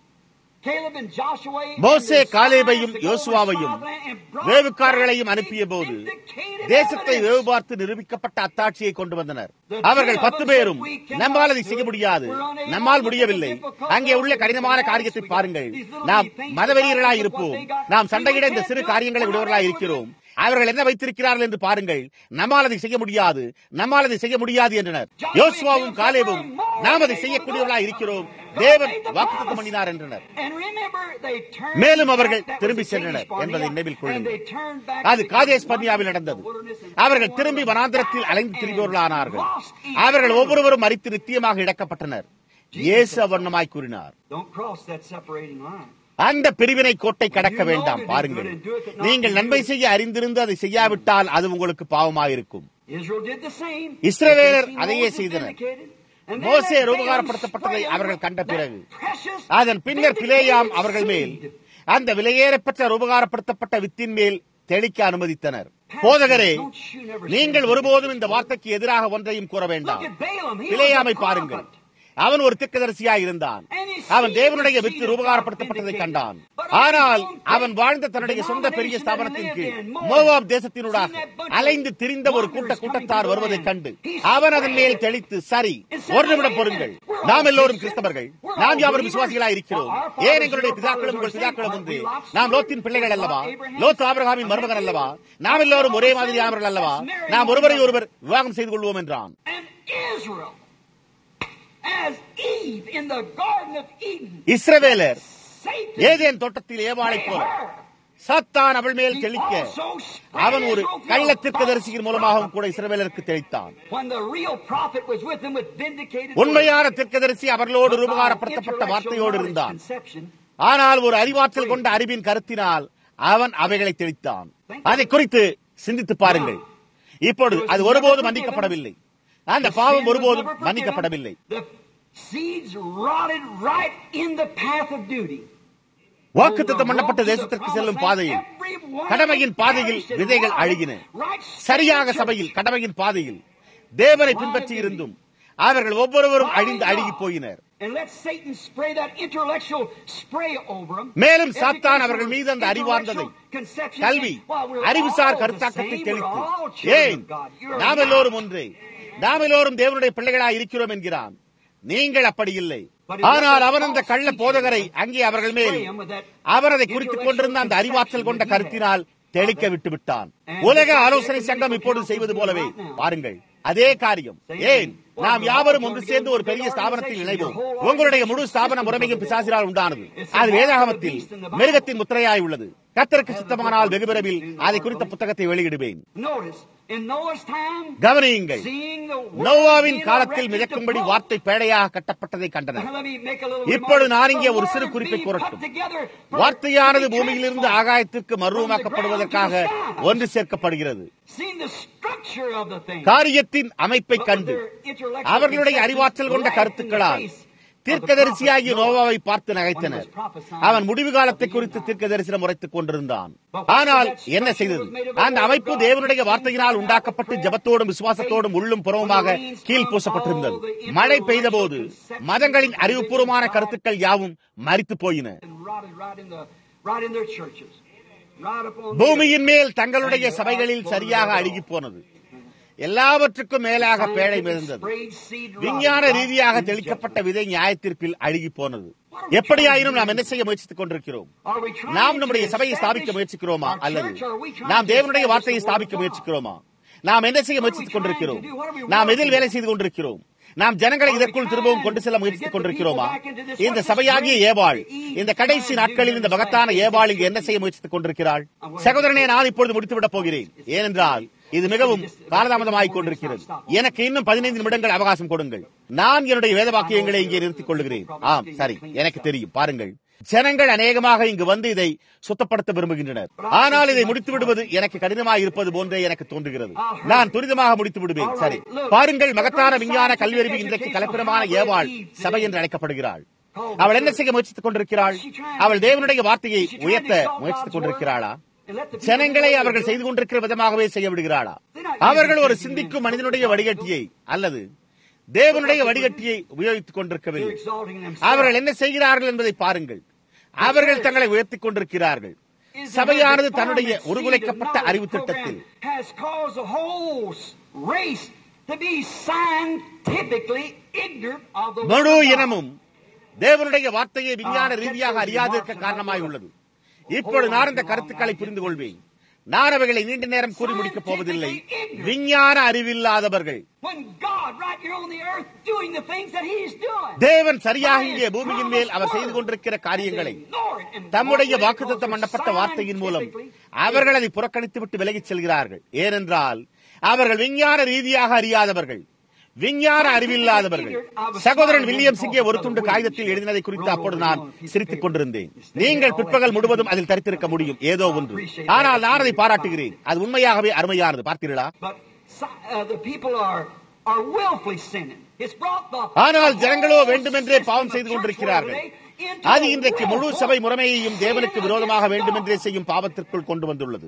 Caleb and Joshua and மோசே the காலேபையும் spies to go யோசுவாவையும் and spy and brought வேவுக்காரர்களையும் back அனுப்பிய போது vindicated தேசத்தை evidence. வேவு பார்த்து நிரூபிக்கப்பட்ட அத்தாட்சியை கொண்டு வந்தனர் அவர்கள் பத்து பேரும் நம்மால் அதை செய்ய முடியாது நம்மால் முடியவில்லை அங்கே உள்ள கடினமான காரியத்தை பாருங்கள் நாம் மதவெறியர்களாய் இருப்போம் நாம் சண்டையிட இந்த சிறு காரியங்களை விடுவர்களாய் இருக்கிறோம் அவர்கள் என்ன வைத்திருக்கிறார்கள் என்று பாருங்கள் நம்மால் அதை செய்ய முடியாது நம்மால் அதை செய்ய முடியாது என்றனர் யோசுவாவும் காலேவும் நாம் அதை செய்யக்கூடியவர்களாய் இருக்கிறோம் தேவன் வாக்குத்தம் பண்ணினார் என்றனர் And remember, they turned மேலும் அவர்கள் back. That was திரும்பி the சென்றனர் Kadesh என்பதை Barnea. நினைவில் And கொள்ளுங்கள் they turned back அது to காதேஸ் the பர்னியாவில் wilderness நடந்தது and அவர்கள் they திரும்பி were வனாந்திரத்தில் back அலைந்து and திரிபவர்களானார்கள் lost each அவர்கள் other. ஒவ்வொருவரும் மறித்து நித்தியமாக இழக்கப்பட்டனர் இயேசு அவ்வண்ணமாய் கூறினார் Don't cross that separating line. அந்த பிரிவினை கோட்டை கடக்க வேண்டாம் பாருங்கள் நீங்கள் நன்மை செய்ய அறிந்திருந்து அதை செய்யாவிட்டால் அது உங்களுக்கு பாவமாயிருக்கும் Israel did the same. இஸ்ரவேலர் They seen அதையே Moses செய்தனர். vindicated. And then மோசே that ரூபகாரப்படுத்தப்பட்டதை Balaam அவர்கள் sprayed கண்ட that பிறகு precious அதன் பின்னர் பிளேயாம் அவர்கள் மேல் seed. அந்த விலையேறப்பெற்ற ரூபகாரப்படுத்தப்பட்ட வித்தின் மேல் தெளிக்க அனுமதித்தனர் போதகரே நீங்கள் ஒருபோதும் இந்த வார்த்தைக்கு எதிராக ஒன்றையும் கூற வேண்டாம் Look at Balaam. He was பிளேயாமை a பாருங்கள் prophet. அவன் ஒரு திக்கதரிசியாய் இருந்தான் அவன் தேவனுடைய வித்து ரூபகாரப்படுத்தப்பட்டதை கண்டான் ஆனால் அவன் வாழ்ந்த தன்னுடைய சொந்த பெரிய ஸ்தாபனத்தின் கீழ் மோவாப் தேசத்தினூடாக அலைந்து திரிந்த ஒரு கூட்ட கூட்டத்தார் வருவதைக் கண்டு அவன் அதன் மேல் தெளித்து சரி ஒரு நிமிடம் பொருங்கள் நாம் எல்லோரும் கிறிஸ்தவர்கள் நாம் யாவரும் விசுவாசிகளாய் இருக்கிறோம் ஏன் எங்களுடைய பிதாக்களும் உங்கள் பிதாக்களும் ஒன்று நாம் லோத்தின் பிள்ளைகள் அல்லவா லோத் ஆபிரகாமின் மருமகன் அல்லவா நாம் எல்லோரும் ஒரே மாதிரியானவர்கள் அல்லவா நாம் ஒருவரை ஒருவர் விவாகம் செய்து கொள்வோம் என்றான் And Israel, as Eve in the Garden of Eden, இஸ்ரவேலர் Satan ஏதேன் தோட்டத்தில் ஏவாளை போல சாத்தான் அவள் மேல் தெளிக்க also அவன் ஒரு spread கள்ள Israel தீர்க்கதரிசியின் மூலமாகவும் கூட இஸ்ரவேலருக்கு தெளித்தான் When the real prophet was with them with vindicated உண்மையான தீர்க்கதரிசி அவர்களோடு word, by ரூபகாரப்படுத்தப்பட்ட intellectual வார்த்தையோடு knowledge இருந்தான் conception, ஆனால் ஒரு அறிவாற்றல் கொண்ட அறிவின் கருத்தினால் அவன் அவைகளை தெளித்தான் அதை குறித்து சிந்தித்து பாருங்கள் இப்பொழுது அது ஒருபோதும் மன்னிக்கப்படவில்லை அந்த பாவம் ஒருபோதும் மன்னிக்கப்படவில்லை The seeds rotted right in the path of duty. வாக்குத்தத்தம் பண்ணப்பட்ட தேசத்திற்கு செல்லும் பாதையில் கடமையின் பாதையில் விதைகள் அழுகின சரியாக சபையில் கடமையின் பாதையில் தேவனை பின்பற்றி இருந்தும் அவர்கள் ஒவ்வொருவரும் அழிந்து அழுகி போயினர் And let Satan spray that intellectual spray over them. மேலும் சாத்தான் அவர்கள் மீது அந்த அறிவார்ந்ததை Conception, கல்வி well, we're அறிவுசார் all the கருத்தாக்கத்தை same, தெளித்து we're all children ஏன் of God. You're நாம் not. எல்லோரும் ஒன்றே நாம் எல்லோரும் தேவனுடைய பிள்ளைகளாய் இருக்கிறோம் என்கிறான் நீங்கள் அப்படி இல்லை ஆனால் அவன் அந்த கள்ள போதகரை அங்கே அவர்கள் மேல் அவர் அதை குறித்துக் கொண்டிருந்த அந்த அறிவாற்றல் கொண்ட கருத்தினால் தெளிக்க விட்டு விட்டான் உலக ஆலோசனை சங்கம் இப்பொழுது செய்வது போலவே பாருங்கள் அதே காரியம் ஏன் நாம் யாவரும் ஒன்று சேர்ந்து ஒரு பெரிய ஸ்தாபனத்தில் இணைவோம் உங்களுடைய முழு ஸ்தாபன முறைமையும் பிசாசினால் உண்டானது அது வேதாகமத்தில் மிருகத்தின் முத்திரையாய் உள்ளது கத்தருக்கு சித்தமானால் வெகு விரைவில் அதை குறித்த புத்தகத்தை வெளியிடுவேன் கவனியுங்கள் நோவாவின் காலத்தில் மிதக்கும்படி வார்த்தை பேடையாக கட்டப்பட்டதை கண்டனர் இப்பொழுது நான் இங்கே ஒரு சிறு குறிப்பை கூறட்டும் வார்த்தையானது பூமியிலிருந்து ஆகாயத்திற்கு மறுரூபமாக்கப்படுவதற்காக ஒன்று சேர்க்கப்படுகிறது காரியத்தின் அமைப்பை கண்டு அவர்களுடைய அறிவாற்றல் கொண்ட கருத்துக்களால் தீர்க்கதரிசியாகிய நோவாவை பார்த்து நகைத்தனர் அவன் முடிவு காலத்தை குறித்து தீர்க்க தரிசனம் உரைத்துக் கொண்டிருந்தான் ஆனால் என்ன செய்தது அந்த அமைப்பு தேவனுடைய வார்த்தையினால் உண்டாக்கப்பட்டு ஜபத்தோடும் விசுவாசத்தோடும் உள்ளும் புறவுமாக கீழ் பூசப்பட்டிருந்தது மழை பெய்த போது மதங்களின் அறிவுபூர்வமான கருத்துக்கள் யாவும் மறித்து போயின பூமியின் மேல் தங்களுடைய சபைகளில் சரியாக அழுகி போனது எல்லாவற்றுக்கும் மேலாக பேழை மிதந்தது விஞ்ஞான ரீதியாக தெளிக்கப்பட்ட விதை நியாயத்தீர்ப்பில் அழுகி போனது எப்படியாயினும் நாம் என்ன செய்ய முயற்சித்துக் கொண்டிருக்கிறோம் நாம் நம்முடைய சபையை ஸ்தாபிக்க முயற்சிக்கிறோமா அல்லது நாம் தேவனுடைய வார்த்தையை ஸ்தாபிக்க முயற்சிக்கிறோமா நாம் என்ன செய்ய முயற்சித்துக் கொண்டிருக்கிறோம் நாம் எதில் வேலை செய்து கொண்டிருக்கிறோம் நாம் ஜனங்களை இதற்குள் திரும்பவும் கொண்டு செல்ல முயற்சித்துக் கொண்டிருக்கிறோமா இந்த சபையாகிய ஏவாள் இந்த கடைசி நாட்களில் இந்த மகத்தான ஏவாள் இங்கு என்ன செய்ய முயற்சித்துக் கொண்டிருக்கிறாள் சகோதரனே நான் இப்பொழுது முடித்துவிடப் போகிறேன் ஏனென்றால் இது மிகவும் காலதாமதமாகிக் கொண்டிருக்கிறது எனக்கு இன்னும் பதினைந்து நிமிடங்கள் அவகாசம் கொடுங்கள் நான் என்னுடைய வேத வாக்கியங்களை இங்கே நிறுத்திக் கொள்ளுகிறேன் ஆம் சரி எனக்கு தெரியும் பாருங்கள் ஜனங்கள் அநேகமாக இங்கு வந்து இதை சுத்தப்படுத்த விரும்புகின்றனர் ஆனால் இதை முடித்து விடுவது எனக்கு கடினமாக இருப்பது போன்றே எனக்கு தோன்றுகிறது நான் துரிதமாக முடித்து விடுவேன் சரி பாருங்கள் மகத்தான விஞ்ஞான கல்வியறிவு இன்றைக்கு கலப்பிரமான ஏவாள் சபை என்று அழைக்கப்படுகிறாள் அவள் என்ன செய்ய முயற்சித்துக் கொண்டிருக்கிறாள் அவள் தேவனுடைய வார்த்தையை உயர்த்த முயற்சித்துக் கொண்டிருக்கிறாளா ஜனங்களை அவர்கள் செய்து கொண்டிருக்கிற விதமாகவே செய்ய விடுகிறாளா அவர்கள் ஒரு சிந்திக்கும் மனிதனுடைய வடிகட்டியை அல்லது தேவனுடைய வடிகட்டியை உபயோகித்துக் கொண்டிருக்கவில்லை அவர்கள் என்ன செய்கிறார்கள் என்பதை பாருங்கள் அவர்கள் தங்களை உயர்த்திக் கொண்டிருக்கிறார்கள் சபையானது தன்னுடைய உருகுலைக்கப்பட்ட அறிவு திட்டத்தில் முழு இனமும் தேவனுடைய வார்த்தையை விஞ்ஞான ரீதியாக அறியாதிருக்க காரணமாய் உள்ளது இப்பொழுது நான் இந்த கருத்துக்களை புரிந்து கொள்வேன் நான் அவைகளை நீண்ட நேரம் கூறி முடிக்கப் போவதில்லை விஞ்ஞான அறிவில்லாதவர்கள் தேவன் சரியாக இங்கே பூமியின் மேல் அவர் செய்து கொண்டிருக்கிற காரியங்களை தம்முடைய வாக்குத்தத்தம் பண்ணப்பட்ட வார்த்தையின் மூலம் அவர்கள் அதை புறக்கணித்து விட்டு விலகிச் செல்கிறார்கள் ஏனென்றால் அவர்கள் விஞ்ஞான ரீதியாக அறியாதவர்கள் விஞ்ஞான அறிவில்லாதவர்கள் சகோதரன் வில்லியம் சிங்கே ஒரு துண்டு காகிதத்தில் எழுதினதை குறித்து அப்போது நான் சிரித்துக் கொண்டிருந்தேன் நீங்கள் பிற்பகல் முழுவதும் அதில் தரித்திருக்க முடியும் ஏதோ ஒன்று ஆனால் நான் அதை பாராட்டுகிறேன் அது உண்மையாகவே அருமையானது பார்த்தீர்களா ஆனால் ஜனங்களோ வேண்டுமென்றே பாவம் செய்து கொண்டிருக்கிறார்கள் அது இன்றைக்கு முழு சபை முறைமையையும் தேவனுக்கு விரோதமாக வேண்டுமென்றே செய்யும் பாவத்திற்குள் கொண்டு வந்துள்ளது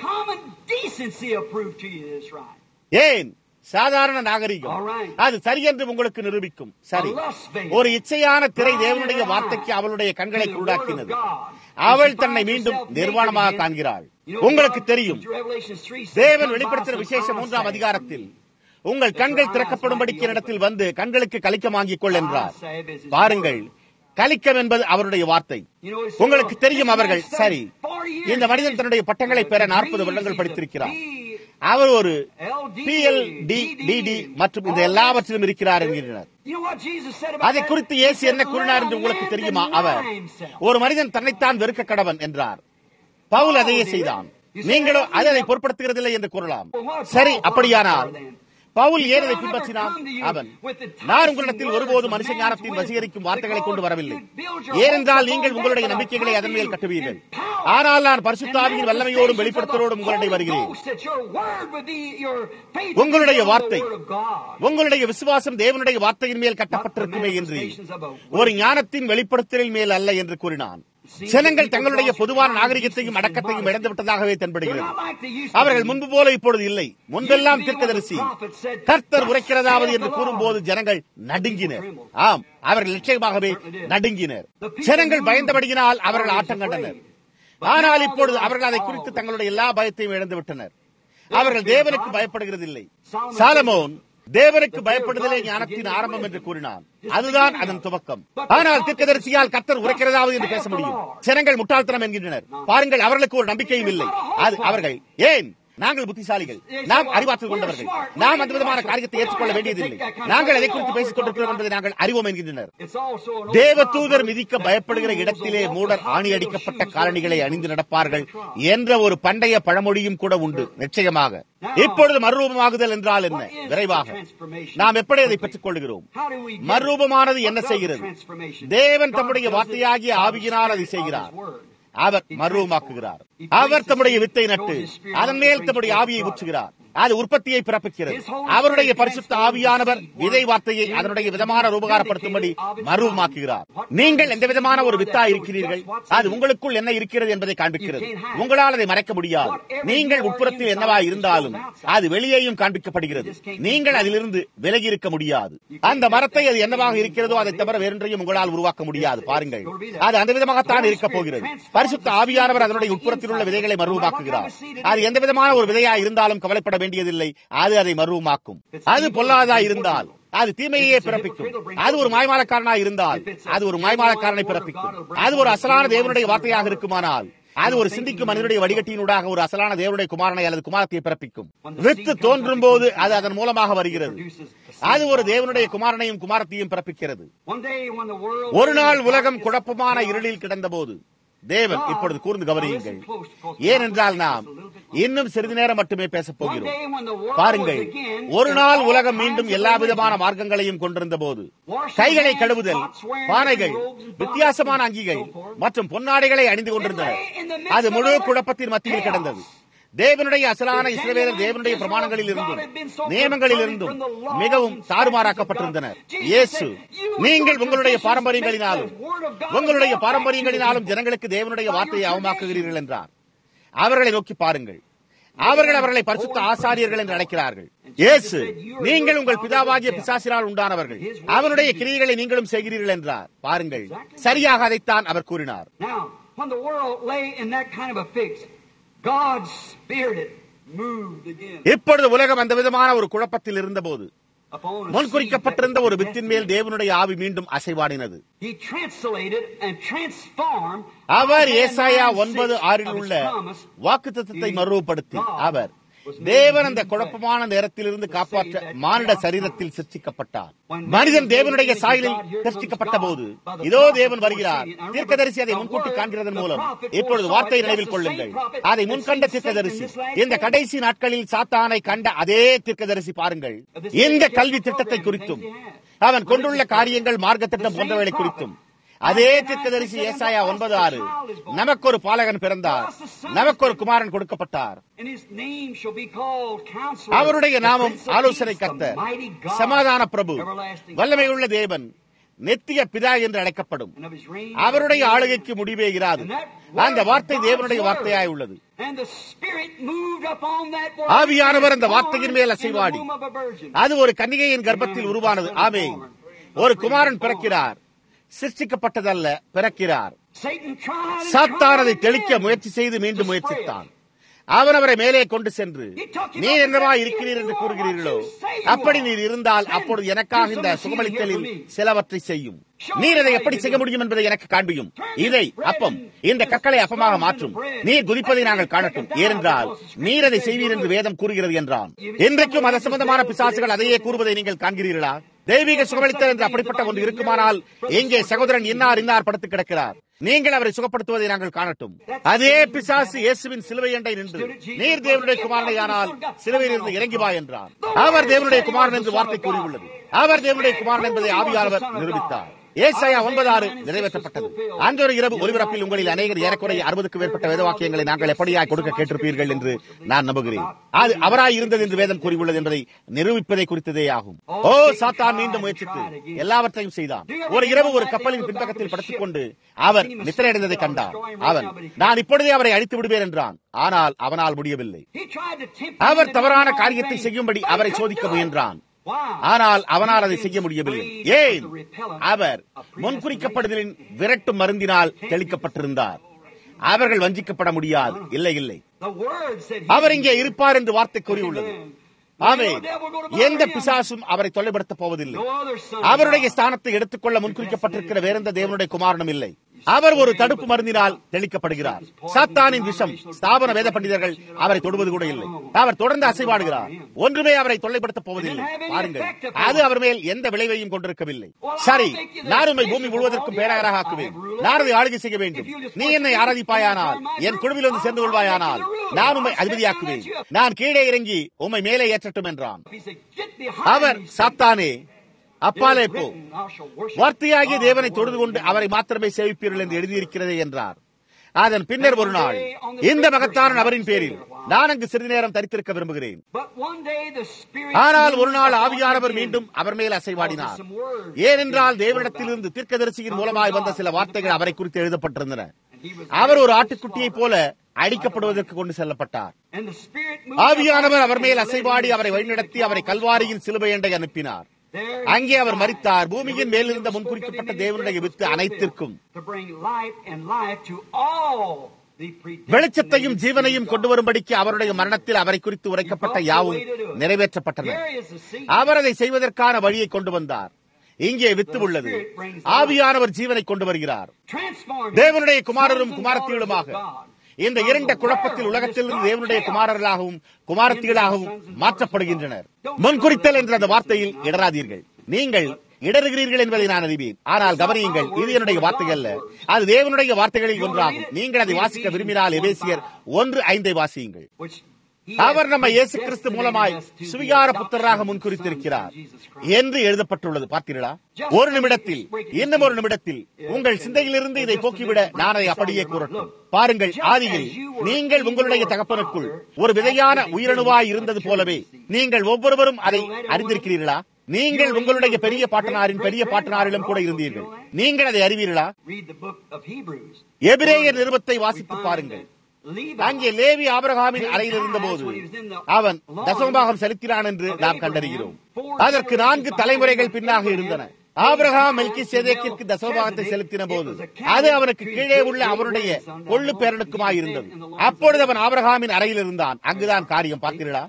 ஏன் சாதாரண நாகரிகம் அது சரி என்று உங்களுக்கு நிரூபிக்கும் சரி ஒரு இச்சையான திரை தேவனுடைய வார்த்தைக்கு அவளுடைய கண்களை குருடாக்கினது அவள் தன்னை மீண்டும் நிர்வாணமாக காண்கிறாள் உங்களுக்கு தெரியும் தேவன் வெளிப்படுத்தின விசேஷ மூன்றாம் அதிகாரத்தில் உங்கள் கண்கள் திறக்கப்படும்படிக்கு இடத்தில் வந்து கண்களுக்கு கலிக்கம் வாங்கிக் கொள் என்றார் பாருங்கள் கலிக்கம் என்பது அவருடைய வார்த்தை உங்களுக்கு தெரியும் அவர்கள் சரி இந்த மனிதன் தன்னுடைய பட்டங்களை பெற நாற்பது வருடங்கள் படித்திருக்கிறார் அவர் ஒரு பிஎல்டிடி மற்றும் இந்த எல்லாவற்றிலும் இருக்கிறார் என்கின்றனர் அதை குறித்து இயேசு என்ன கூறினார் என்று உங்களுக்கு தெரியுமா அவர் ஒரு மனிதன் தன்னைத்தான் வெறுக்க கடவன் என்றார் பவுல் அதையே செய்தான் நீங்களோ அது அதை பொருட்படுத்துகிறதில்லை என்று கூறலாம் சரி அப்படியானால் பவுல் ஏன் அதை பின்பற்றினான் அவன் நான் உங்களிடத்தில் ஒருபோதும் மனுஷ ஞானத்தின் வசீகரிக்கும் வார்த்தைகளை கொண்டு வரவில்லை ஏனென்றால் நீங்கள் உங்களுடைய நம்பிக்கைகளை அதன் மேல் கட்டுவீர்கள் ஆனால் நான் பரிசுத்தாவியின் வல்லமையோடும் வெளிப்படுத்தலோடும் உங்களுடைய வருகிறேன் உங்களுடைய வார்த்தை உங்களுடைய விசுவாசம் தேவனுடைய வார்த்தையின் மேல் கட்டப்பட்டிருக்குமே என்று ஒரு ஞானத்தின் வெளிப்படுத்தலின் மேல் அல்ல என்று கூறினான் ஜனங்கள் தங்களுடைய பொதுவான நாகரிகத்தையும் அடக்கத்தையும் இழந்து விட்டதாகவே தென்படுகிறது அவர்கள் முன்பு போல இப்பொழுது இல்லை முன்பெல்லாம் தீர்க்கதரிசி கர்த்தர் உரைக்கிறதாவது என்று கூறும்போது ஜனங்கள் நடுங்கினர் ஆம் அவர்கள் நிச்சயமாகவே நடுங்கினர் ஜனங்கள் பயந்தபடியினால் அவர்கள் ஆட்டம் கண்டனர் ஆனால் இப்பொழுது அவர்கள் அதை குறித்து தங்களுடைய எல்லா பயத்தையும் இழந்து விட்டனர் அவர்கள் தேவனுக்கு பயப்படுகிறதில்லை சாலமோன் தேவனுக்கு பயப்படுதலே ஞானத்தின் ஆரம்பம் என்று கூறினார் அதுதான் அதன் துவக்கம் ஆனால் தீர்க்கதரிசியால் கர்த்தர் உரைக்கிறதாவது என்று பேச முடியும் ஜனங்கள் முட்டாள்தனம் என்கின்றனர் பாருங்கள் அவர்களுக்கு ஒரு நம்பிக்கையும் இல்லை அது அவர்கள் ஏன் நாங்கள் புத்திசாலிகள் நாம் அறிவாற்றல் கொண்டவர்கள் நாம் அந்த விதமான காரியத்தை ஏற்றுக்கொள்ள வேண்டியதில்லை நாங்கள் எதை குறித்து பேசிக் கொண்டிருக்கிறோம் என்பதை நாங்கள் அறிவோம் என்கின்றனர் It's also an தேவ தூதர் மிதிக்க பயப்படுகிற இடத்திலே மூடர் ஆணி அடிக்கப்பட்ட காலணிகளை அணிந்து நடப்பார்கள் என்ற ஒரு பண்டைய பழமொழியும் கூட உண்டு நிச்சயமாக இப்பொழுது மறுரூபமாகுதல் என்றால் என்ன விரைவாக நாம் எப்படி அதை பெற்றுக் கொள்கிறோம் How do we get மறுரூபமானது என்ன what does செய்கிறது transformation? தேவன் God தம்முடைய does it வார்த்தையாகிய by the ஆவியினால் அதை Spirit of செய்கிறார் His Word. அவர் மறுரூபமாக்குகிறார் அவர் தம்முடைய வித்தை நட்டு அதன் மேல் தம்முடைய ஆவியை ஊற்றுகிறார் அது உற்பத்தியை பிறப்பிக்கிறது அவருடைய பரிசுத்த ஆவியானவர் விதை வார்த்தையை அதனுடைய விதமான ரூபகாரப்படுத்தும்படி மறுரூபமாக்குகிறார் நீங்கள் எந்த விதமான ஒரு வித்தா இருக்கிறீர்கள் அது உங்களுக்குள் என்ன இருக்கிறது என்பதை காண்பிக்கிறது உங்களால் அதை மறைக்க முடியாது நீங்கள் உட்புறத்தில் என்னவா இருந்தாலும் அது வெளியேயும் காண்பிக்கப்படுகிறது நீங்கள் அதிலிருந்து விலகி இருக்க முடியாது அந்த மரத்தை அது என்னவாக இருக்கிறதோ அதை தவிர வேறொன்றையும் உங்களால் உருவாக்க முடியாது பாருங்கள் அது அந்த விதமாகத்தான் இருக்க போகிறது பரிசுத்த ஆவியானவர் அதனுடைய உட்புறத்தில் உள்ள விதைகளை மறுரூபமாக்குகிறார் அது எந்த விதமான ஒரு விதையா இருந்தாலும் கவலைப்பட வேண்டியதில்லை அது அதை மறுரூபமாக்கும் அது பொல்லாதா இருந்தால் அது தீமையே பிறப்பிக்கும் அது ஒரு மாய்மாலக்காரனா இருந்தால் அது ஒரு மாய்மாலக்காரனை பிறப்பிக்கும் அது ஒரு அசலான தேவனுடைய வார்த்தையாக இருக்குமானால் அது ஒரு சிந்திக்கும் மனிதனுடைய வடிகட்டியினூடாக ஒரு அசலான தேவனுடைய குமாரனை அல்லது குமாரத்தை பிறப்பிக்கும் வித்து தோன்றும் போது அது அதன் மூலமாக வருகிறது அது ஒரு தேவனுடைய குமாரனையும் குமாரத்தையும் பிறப்பிக்கிறது One day when the world ஒரு நாள் உலகம் குழப்பமான இருளில் கிடந்தபோது தேவன் இப்பொழுது கூர்ந்து கவனியுங்கள் ஏனென்றால் நாம் இன்னும் சிறிது நேரம் மட்டுமே பேசப் One போகிறோம் day when the world பாருங்கள் was again ஒரு in நாள் all உலகம் kinds மீண்டும் of எல்லா religion. விதமான மார்க்கங்களையும் கொண்டிருந்த போது கைகளை கழுவுதல் பானைகள் வித்தியாசமான அங்கிகள் மற்றும் பொன்னாடைகளை அணிந்து கொண்டிருந்தனர் அது முழு குழப்பத்தின் மத்தியில் கிடந்தது தேவனுடைய அசலான இஸ்ரவேலர் தேவனுடைய பிரமாணங்களில் இருந்தும் நியமங்களில் இருந்தும் மிகவும் தாறுமாறாக்கப்பட்டிருந்தனர் இயேசு நீங்கள் உங்களுடைய பாரம்பரியங்களினாலும் உங்களுடைய பாரம்பரியங்களினாலும் ஜனங்களுக்கு தேவனுடைய வார்த்தையை அவமாக்குகிறீர்கள் என்றார் அவர்களை நோக்கி பாருங்கள் அவர்கள் அவர்களை பரிசுத்த ஆசாரியர்கள் என்று அழைக்கிறார்கள் இயேசு நீங்கள் உங்கள் பிதாவாகிய பிசாசினால் உண்டானவர்கள் அவனுடைய கிரியைகளை நீங்களும் செய்கிறீர்கள் என்றார் பாருங்கள் சரியாக அதைத்தான் அவர் கூறினார் Now, when the world lay in that kind of a fix, God's Spirit moved again இப்பொழுது உலகம் அந்த விதமான ஒரு குழப்பத்தில் இருந்தபோது upon a முன் seed குறிக்கப்பட்டிருந்த that was ஒரு வித்தின் மேல் தேவனுடைய ஆவி மீண்டும் அசைவாடினது He translated and transformed our Isaiah ஏசாயா 9:6 ஒன்பது ஆறில் of his உள்ள promise. வாக்குத்தத்தத்தை மறுரூபப்படுத்தி அவர் தேவன் அந்த குழப்பமான நேரத்திலிருந்து காப்பாற்ற மானிட சரீரத்தில் சிருஷ்டிக்கப்பட்டார் மனிதன் தேவனுடைய சாயலில் சிருஷ்டிக்கப்பட்ட போது இதோ தேவன் வருகிறார் தீர்க்கதரிசி அதை முன்கூட்டி காண்கிறதன் மூலம் இப்பொழுது வார்த்தை நினைவில் கொள்ளுங்கள் அதை முன்கண்ட தீர்க்கதரிசி இந்த கடைசி நாட்களில் சாத்தானை கண்ட அதே தீர்க்கதரிசி பாருங்கள் இந்த கல்வி திட்டத்தை குறித்தும் அவன் கொண்டுள்ள காரியங்கள் மார்க்க திட்டம் போன்றவைகளை குறித்தும் அதே தீர்க்கதரிசி ஏசாயா ஒன்பது ஆறு நமக்கு ஒரு பாலகன் பிறந்தார் நமக்கு ஒரு குமாரன் கொடுக்கப்பட்டார் And his name shall be called Counselor, அவருடைய the நாமம் Prince of ஆலோசனை Peace, the கர்த்தர் Mighty God, சமாதான பிரபு everlasting வல்லமையுள்ள தேவன் நெத்திய பிதா என்று அழைக்கப்படும் and of his reign. அவருடைய ஆளுகைக்கு முடிவே இராது அந்த வார்த்தை தேவனுடைய வார்த்தையாய் உள்ளது And the Spirit moved upon that word. ஆவியானவர் அந்த வார்த்தையின் மேல் In the அசைவாடி womb of a virgin. அது ஒரு கன்னிகையின் கர்ப்பத்தில் உருவானது ஆமே ஒரு குமாரன் பிறக்கிறார் சிருஷ்டிக்கப்பட்டதல்ல பிறக்கிறார் Satan tried and சாத்தான் அதை tried தெளிக்க again. முயற்சி செய்து மீண்டும் முயற்சித்தான் அவன் அவரை மேலே கொண்டு சென்று நீர் என்னவா இருக்கிறீர் என்று கூறுகிறீர்களோ அப்படி நீர் இருந்தால் அப்பொழுது எனக்காக இந்த சுகமளித்தலில் சிலவற்றை செய்யும் நீர் அதை எப்படி செய்ய முடியும் என்பதை எனக்கு காண்பியும் இதை அப்பம் இந்த கற்களை அப்பமாக மாற்றும் நீர் குதிப்பதை நாங்கள் காணட்டும் ஏனென்றால் நீர் அதை செய்வீர் என்று வேதம் கூறுகிறது என்றான் இன்றைக்கும் அது சம்பந்தமான பிசாசுகள் அதையே கூறுவதை நீங்கள் காண்கிறீர்களா தெய்வீக சுகமளித்தல் என்று அப்படிப்பட்ட ஒன்று இருக்குமானால் எங்கே சகோதரன் இன்னார் இன்னார் படுத்து கிடக்கிறார் நீங்கள் அவரை சுகப்படுத்துவதை நாங்கள் காணட்டும் அதே பிசாசு இயேசுவின் சிலுவை அண்டை நின்று நீர் தேவனுடைய குமாரனையானால் சிலுவையில் இருந்து இறங்கி வா என்றார் அவர் தேவனுடைய குமாரன் என்று வார்த்தை கூறியுள்ளது அவர் தேவனுடைய குமாரன் என்பதை ஆவியானவர் நிரூபித்தார் ஏசாயா ஒன்பதாறு நிறைவேற்றப்பட்டது அன்றொரு இரவு ஒலிபரப்பில் உங்களில் அநேகர் ஏறக்குறைய அறுபதுக்கு மேற்பட்ட வேதவாக்கியங்களை நாங்கள் எப்படியாய் கொடுக்க கேட்டிருப்பீர்கள் என்று நான் நம்புகிறேன் அது அவராய் இருந்தது என்று வேதம் கூறியுள்ளது என்பதை நிரூபிப்பதை குறித்ததே ஆகும் ஓ சாத்தான் மீண்டும் முயற்சித்து எல்லாவற்றையும் செய்தான் ஒரு இரவு ஒரு கப்பலின் பின்பக்கத்தில் படுத்துக் கொண்டு அவர் நித்திரையடைந்ததை கண்டார் அவன் நான் இப்பொழுதே அவரை அழித்து விடுவேன் என்றான் ஆனால் அவனால் முடியவில்லை He tried to tempt him our to தவறான do the wrong காரியத்தை thing. செய்யும்படி But he அவரை couldn't சோதிக்க do it. முயன்றான் Why? ஆனால் அவனால் அதை செய்ய முடியவில்லை ஏன் அவர் முன்குறிக்கப்படுதலின் விரட்டு மருந்தினால் தெளிக்கப்பட்டிருந்தார் அவர்கள் வஞ்சிக்கப்பட முடியாது இல்லை இல்லை The word said he அவர் இங்கே இருப்பார் என்று வார்த்தை கூறியுள்ளது ஆமே எந்த பிசாசும் அவரை தொல்லைப்படுத்தப் போவதில்லை அவருடைய ஸ்தானத்தை எடுத்துக்கொள்ள முன்குறிக்கப்பட்டிருக்கிற வேறெந்த தேவனுடைய குமாரனும் இல்லை அவர் ஒரு தடுப்பு மருந்தினால் தெளிக்கப்படுகிறார் சாத்தானின் விஷம் ஸ்தாபன வேத பண்டிதர்கள் அவரை தொடுவது கூட இல்லை அவர் தொடர்ந்து அசைவாடுகிறார் ஒன்றுமே அவரை தொல்லைப்படுத்தப் போவதில்லை பாருங்கள் அது அவர் மேல் எந்த விளைவையும் கொண்டிருக்கவில்லை சரி நான் உண்மை பூமி முழுவதற்கும் பேராயராக ஆக்குவேன் நான் அதை ஆளுகை செய்ய வேண்டும் நீ என்னை ஆராதிப்பாயானால் என் குழுவில் வந்து சேர்ந்து கொள்வாயானால் நான் உண்மை அதிபதியாக்குவேன் நான் கீழே இறங்கி உண்மை மேலே ஏற்றட்டும் என்றான் அவர் சாத்தானே அப்பாலே போ வார்த்தையாகிய தேவனை தொழுது கொண்டு அவரை மாத்திரமே சேவிப்பீர்கள் என்று எழுதியிருக்கிறதே என்றார் அதன் பின்னர் ஒரு நாள் இந்த மகத்தான நபரின் பேரில் நான் அங்கு சிறிது நேரம் தரித்திருக்க விரும்புகிறேன் ஆனால் ஒரு நாள் ஆவியானவர் மீண்டும் அவர் மேல் அசைவாடினார் ஏனென்றால் தேவனிடத்திலிருந்து தீர்க்கதரிசியின் மூலமாய் வந்த சில வார்த்தைகள் அவரை குறித்து எழுதப்பட்டிருந்தன அவர் ஒரு ஆட்டுக்குட்டியைப் போல அடிக்கப்படுவதற்கு கொண்டு செல்லப்பட்டார் ஆவியானவர் அவர் மேல் அசைவாடி அவரை வழிநடத்தி அவரை கல்வாரியின் சிலுவை எண்டை அனுப்பினார் அங்கே அவர் மறித்தார் பூமியின் மேலிருந்த முன்குறிக்கப்பட்ட தேவனுடைய வித்து அனைத்திற்கும் வெளிச்சத்தையும் ஜீவனையும் கொண்டு வரும்படிக்கு அவருடைய மரணத்தில் அவரை குறித்து உரைக்கப்பட்ட யாவும் நிறைவேற்றப்பட்டன அவர் அதை செய்வதற்கான வழியை கொண்டு வந்தார் இங்கே வித்து உள்ளது ஆவியானவர் ஜீவனை கொண்டு வருகிறார் தேவனுடைய குமாரரும் குமாரத்திகளுமாக இந்த இரண்ட குழப்பத்தில் உலகத்திலிருந்து தேவனுடைய குமாரர்களாகவும் குமாரத்திகளாகவும் மாற்றப்படுகின்றனர் முன்குறித்தல் என்ற அந்த வார்த்தையில் இடராதீர்கள் நீங்கள் இடறுகிறீர்கள் என்பதை நான் அறிவேன் ஆனால் கவனியுங்கள் இது என்னுடைய வார்த்தை அல்ல அது தேவனுடைய வார்த்தைகளில் ஒன்றாகும் நீங்கள் அதை வாசிக்க விரும்பினால் எபேசியர் ஒன்று ஐந்தை வாசியுங்கள் அவர் நம்ம இயேசு கிறிஸ்து மூலமாய் சுவிகார புத்தராக முன்குறித்திருக்கிறார் என்று எழுதப்பட்டுள்ளது பார்த்தீர்களா ஒரு நிமிடத்தில் இன்னும் ஒரு நிமிடத்தில் உங்கள் சிந்தையிலிருந்து இதை போக்கிவிட நான் அதை அப்படியே கூறட்டும் பாருங்கள் ஆதியில் நீங்கள் உங்களுடைய தகப்பனுக்குள் ஒரு விதையான உயிரணுவாய் இருந்தது போலவே நீங்கள் ஒவ்வொருவரும் அதை அறிந்திருக்கிறீர்களா நீங்கள் உங்களுடைய பெரிய பாட்டனாரின் பெரிய பாட்டனாரிலும் கூட இருந்தீர்கள் நீங்கள் அதை அறிவீர்களா எபிரேயர் நிருபத்தை வாசித்து பாருங்கள் அங்கே லேவி ஆபரகாமின் அறையில் இருந்தபோது அவன் தசமபாகம் செலுத்தினான் என்று நாம் கண்டறிகிறோம் அதற்கு நான்கு தலைமுறைகள் பின்னாக இருந்தன ஆபிரகாம் மெல்கி சேதேக்கிற்கு தசோபாகத்தை செலுத்தின போது அது அவனுக்கு கீழே உள்ள அவனுடைய கொள்ளு பேரனுக்குமாய் இருந்தது அப்பொழுது அவன் ஆபிரகாமின் அறையில் இருந்தான் அங்குதான் காரியம் பார்த்தீர்களா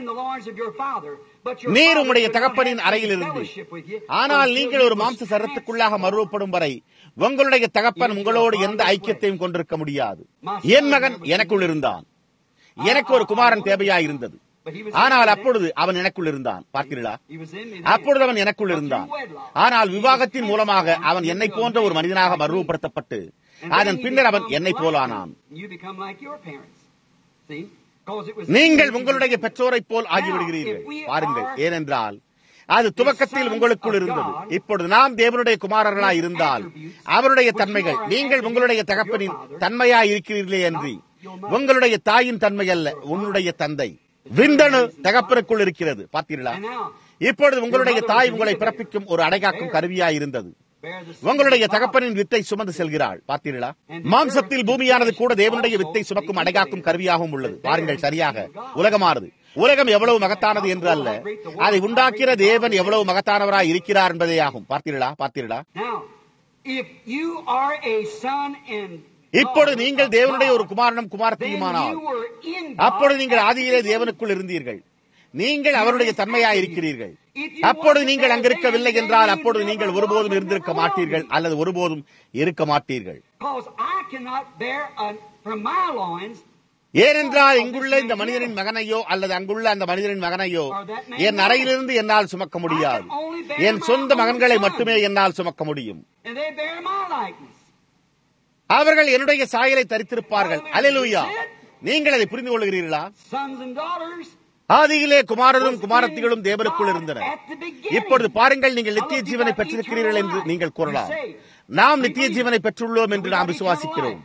நீர் உம்முடைய தகப்பனின் அறையில் இருந்து ஆனால் நீங்கள் ஒரு மாம்ச சரத்துக்குள்ளாக மறுவப்படும் வரை உங்களுடைய தகப்பன் உங்களோடு எந்த ஐக்கியத்தையும் கொண்டிருக்க முடியாது என் மகன் எனக்குள் இருந்தான் எனக்கு ஒரு குமாரன் தேவையாய் இருந்தது ஆனால் அப்பொழுது அவன் எனக்குள் இருந்தான் பார்த்தீர்களா அப்பொழுது அவன் எனக்குள் இருந்தான் ஆனால் விவாகத்தின் மூலமாக அவன் என்னை போன்ற ஒரு மனிதனாக மறுவப்படுத்தப்பட்டு அதன் பின்னர் அவன் என்னை போலானான் நீங்கள் உங்களுடைய பெற்றோரை போல் ஆகிவிடுகிறீர்கள் பாருங்கள் ஏனென்றால் அது துவக்கத்தில் உங்களுக்குள் இருந்தது இப்பொழுது நாம் தேவனுடைய குமாரர்களாய் இருந்தால் அவருடைய தன்மைகள் நீங்கள் உங்களுடைய தகப்பனின் தன்மையாய் இருக்கிறீர்களே அன்றி உங்களுடைய தாயின் தன்மை அல்ல உன்னுடைய தந்தை விந்தணு தகப்பனுக்குள் இருக்கிறது பார்த்தீர்களா இப்பொழுது உங்களுடைய தாய் உங்களை பிறப்பிக்கும் ஒரு அடைகாக்கும் கருவியாய் இருந்தது உங்களுடைய தகப்பனின் வித்தை சுமந்து செல்கிறாள் பார்த்தீர்களா மாம்சத்தில் பூமியானது கூட தேவனுடைய வித்தை சுமக்கும் அடைகாக்கும் கருவியாகவும் உள்ளது பாருங்கள் சரியாக உலகமானது உலகம் எவ்வளவு மகத்தானது என்று அல்ல அதை உண்டாக்கிற தேவன் எவ்வளவு மகத்தானவராய் இருக்கிறார் என்பதே ஆகும் பார்த்தீர்களா பார்த்தீர்களா இப்பொழுது நீங்கள் தேவனுடைய ஒரு குமாரனும் குமாரத்தையுமானால் அப்பொழுது நீங்கள் ஆதியிலே தேவனுக்குள் இருந்தீர்கள் நீங்கள் அவருடைய தன்மையா இருக்கிறீர்கள் அப்பொழுது நீங்கள் அங்கிருக்கவில்லை என்றால் அப்பொழுது நீங்கள் ஒருபோதும் இருந்திருக்க மாட்டீர்கள் அல்லது ஒருபோதும் இருக்க மாட்டீர்கள் ஏனென்றால் இங்குள்ள இந்த மனிதனின் மகனையோ அல்லது அங்குள்ள அந்த மனிதனின் மகனையோ என் அறையிலிருந்து என்னால் சுமக்க முடியாது என் சொந்த மகன்களை மட்டுமே என்னால் சுமக்க முடியும் அவர்கள் என்னுடைய சாயலை தரித்திருப்பார்கள் அலையலூயா நீங்கள் அதை புரிந்து கொள்கிறீர்களா ஆதியிலே குமாரரும் குமாரத்திகளும் தேவனுக்குள் இருந்தனர் இப்பொழுது பாருங்கள் நீங்கள் நித்திய ஜீவனை பெற்றிருக்கிறீர்கள் என்று நீங்கள் கூறலாம் நாம் நித்திய ஜீவனை பெற்றுள்ளோம் என்று நாம் விசுவாசிக்கிறோம்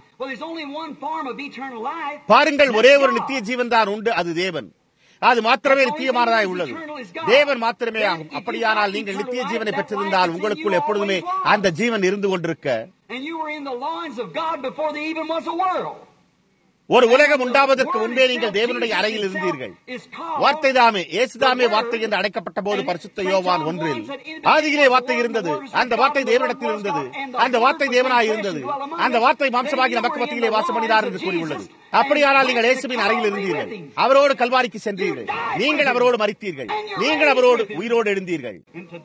பாருங்கள் ஒரே ஒரு நித்திய ஜீவன் தான் உண்டு அது தேவன் அது மாத்திரமே நித்தியமானதாய் உள்ளது தேவன் மாத்திரமே ஆகும் அப்படியானால் நீங்கள் நித்திய ஜீவனை பெற்றிருந்தால் உங்களுக்குள் எப்பொழுதுமே அந்த ஜீவன் இருந்து கொண்டிருக்க ஒரு உலகம் உண்டாவதற்கு முன்பே நீங்கள் தேவனுடைய அறையில் இருந்தீர்கள் வார்த்தை தாமே இயேசுதாமே வார்த்தை என்று அழைக்கப்பட்ட போது பரிசுத்த யோவான் ஒன்றில் ஆதியிலே வார்த்தை இருந்தது அந்த வார்த்தை தேவனிடத்தில் இருந்தது அந்த வார்த்தை தேவனாய் இருந்தது அந்த வார்த்தை மாம்சமாகி நமக்கு மத்தியிலே வாசம் பண்ணினார் என்று கூறியுள்ளது அப்படியானால் நீங்கள் இயேசுவின் அறையில் இருந்தீர்கள் அவரோடு கல்வாரிக்கு சென்றீர்கள் நீங்கள் அவரோடு மறித்தீர்கள் நீங்கள் அவரோடு உயிரோடு எழுந்தீர்கள்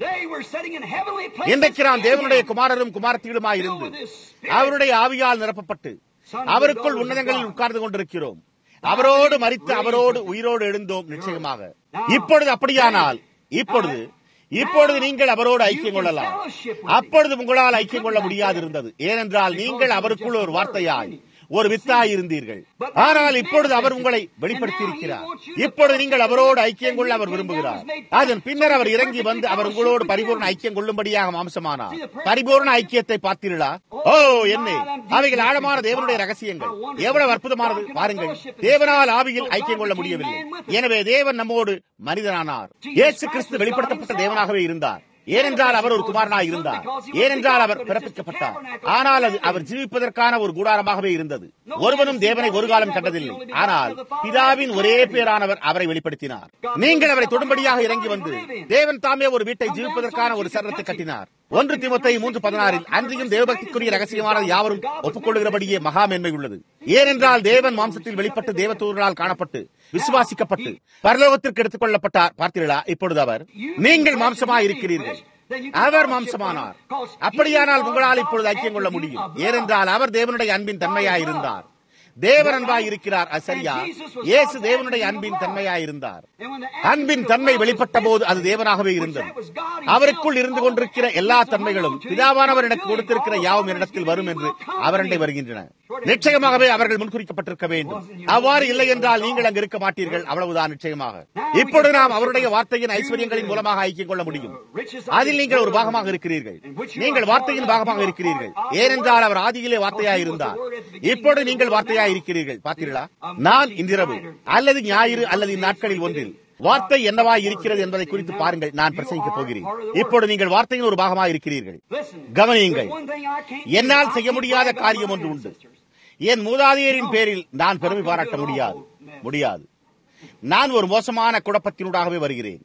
இன்றைக்கு நாம் தேவனுடைய குமாரரும் குமாரத்திகளுமாய் இருந்து அவருடைய ஆவியால் நிரப்பப்பட்டு அவருக்குள் உன்னதங்களில் உட்கார்ந்து கொண்டிருக்கிறோம் அவரோடு மறித்து அவரோடு உயிரோடு எழுந்தோம் நிச்சயமாக இப்பொழுது அப்படியானால் இப்பொழுது இப்பொழுது நீங்கள் அவரோடு ஐக்கியம் கொள்ளலாம் அப்பொழுது உங்களால் ஐக்கியம் கொள்ள முடியாது இருந்தது ஏனென்றால் நீங்கள் அவருக்குள் ஒரு வார்த்தையாய் ஒரு வித்தாய் இருந்தீர்கள் ஆனால் இப்பொழுது அவர் உங்களை வெளிப்படுத்தி இருக்கிறார் இப்பொழுது நீங்கள் அவரோடு ஐக்கியம் கொள்ள அவர் விரும்புகிறார் அதன் பின்னர் அவர் இறங்கி வந்து அவர் உங்களோடு பரிபூர்ண ஐக்கியம் கொள்ளும்படியாக மாம்சமானார் பரிபூர்ண ஐக்கியத்தை பார்த்தீர்களா ஓ என்ன அவைகள் ஆழமான தேவனுடைய ரகசியங்கள் எவ்வளவு அற்புதமானது பாருங்கள் தேவனால் ஆவியில் ஐக்கியம் கொள்ள முடியவில்லை எனவே தேவன் நம்மோடு மனிதனானார் இயேசு கிறிஸ்து வெளிப்படுத்தப்பட்ட தேவனாகவே இருந்தார் ஏனென்றால் அவர் ஒரு குமாரனாய் இருந்தார் ஏனென்றால் அவர் பிறப்பிக்கப்பட்டார் ஆனால் அது அவர் ஜீவிப்பதற்கான ஒரு கூடாரமாகவே இருந்தது ஒருவனும் தேவனை ஒரு காலம் கண்டதில்லை ஆனால் பிதாவின் ஒரே பேரானவர் அவரை வெளிப்படுத்தினார் நீங்கள் அவரை தொடும்படியாக இறங்கி வந்து தேவன் தாமே ஒரு வீட்டை ஜீவிப்பதற்கான ஒரு சரணத்தை கட்டினார் ஒன்று திமுத்தை மூன்று பதினாறில் அன்றையும் தேவபக்திக்குரிய ரகசியமானது யாவரும் ஒப்புக்கொள்கிறபடியே மகா மேன்மை உள்ளது ஏனென்றால் தேவன் மாம்சத்தில் வெளிப்பட்டு தேவதூர்களால் காணப்பட்டு விசுவாசிக்கப்பட்டு பரலோகத்திற்கு எடுத்துக் கொள்ளப்பட்டார் பார்த்தீர்களா இப்பொழுது அவர் நீங்கள் மாம்சமாய் இருக்கிறீர்கள் அவர் மாம்சமானார் அப்படியானால் உங்களால் இப்பொழுது ஐக்கியம் கொள்ள முடியும் ஏனென்றால் அவர் தேவனுடைய அன்பின் தன்மையாய் இருந்தார் தேவன் அன்பாய் இருக்கிறார் சரியா இயேசு தேவனுடைய அன்பின் தன்மையாய் இருந்தார் அன்பின் தன்மை வெளிப்பட்ட போது அது தேவனாகவே இருந்தது அவருக்குள் இருந்து கொண்டிருக்கிற எல்லா தன்மைகளும் பிதாவானவர் எனக்கு கொடுத்திருக்கிற யாவும் என்னிடத்தில் வரும் என்று அவரண்டை வருகின்றன நிச்சயமாகவே அவர்கள் முன்குறிக்கப்பட்டிருக்க வேண்டும் அவ்வாறு இல்லை என்றால் நீங்கள் அங்கு இருக்க மாட்டீர்கள் அவ்வளவுதான் நிச்சயமாக இப்பொழுது நாம் அவருடைய வார்த்தையின் ஐஸ்வர்யங்களின் மூலமாக ஐக்கியம் கொள்ள முடியும் அதில் நீங்கள் ஒரு பாகமாக இருக்கிறீர்கள் நீங்கள் வார்த்தையின் பாகமாக இருக்கிறீர்கள் ஏனென்றால் அவர் ஆதியிலே வார்த்தையாய் இருந்தார் இப்பொழுது நீங்கள் வார்த்தையாய் இருக்கிறீர்கள் பார்த்தீர்களா நான் இன்றிரவு அல்லது ஞாயிறு அல்லது இந்நாட்களில் ஒன்றில் வார்த்தை என்னவாய் இருக்கிறது என்பதை குறித்து பாருங்கள் நான் பிரசங்கிக்கப் போகிறேன் இப்பொழுது நீங்கள் வார்த்தையின் ஒரு பாகமாக இருக்கிறீர்கள் கவனியுங்கள் என்னால் செய்ய முடியாத காரியம் ஒன்று உண்டு என் மூதாதையரின் பேரில் நான் பெருமை பாராட்ட முடியாது முடியாது நான் ஒரு மோசமான குழப்பத்தினூடாகவே வருகிறேன்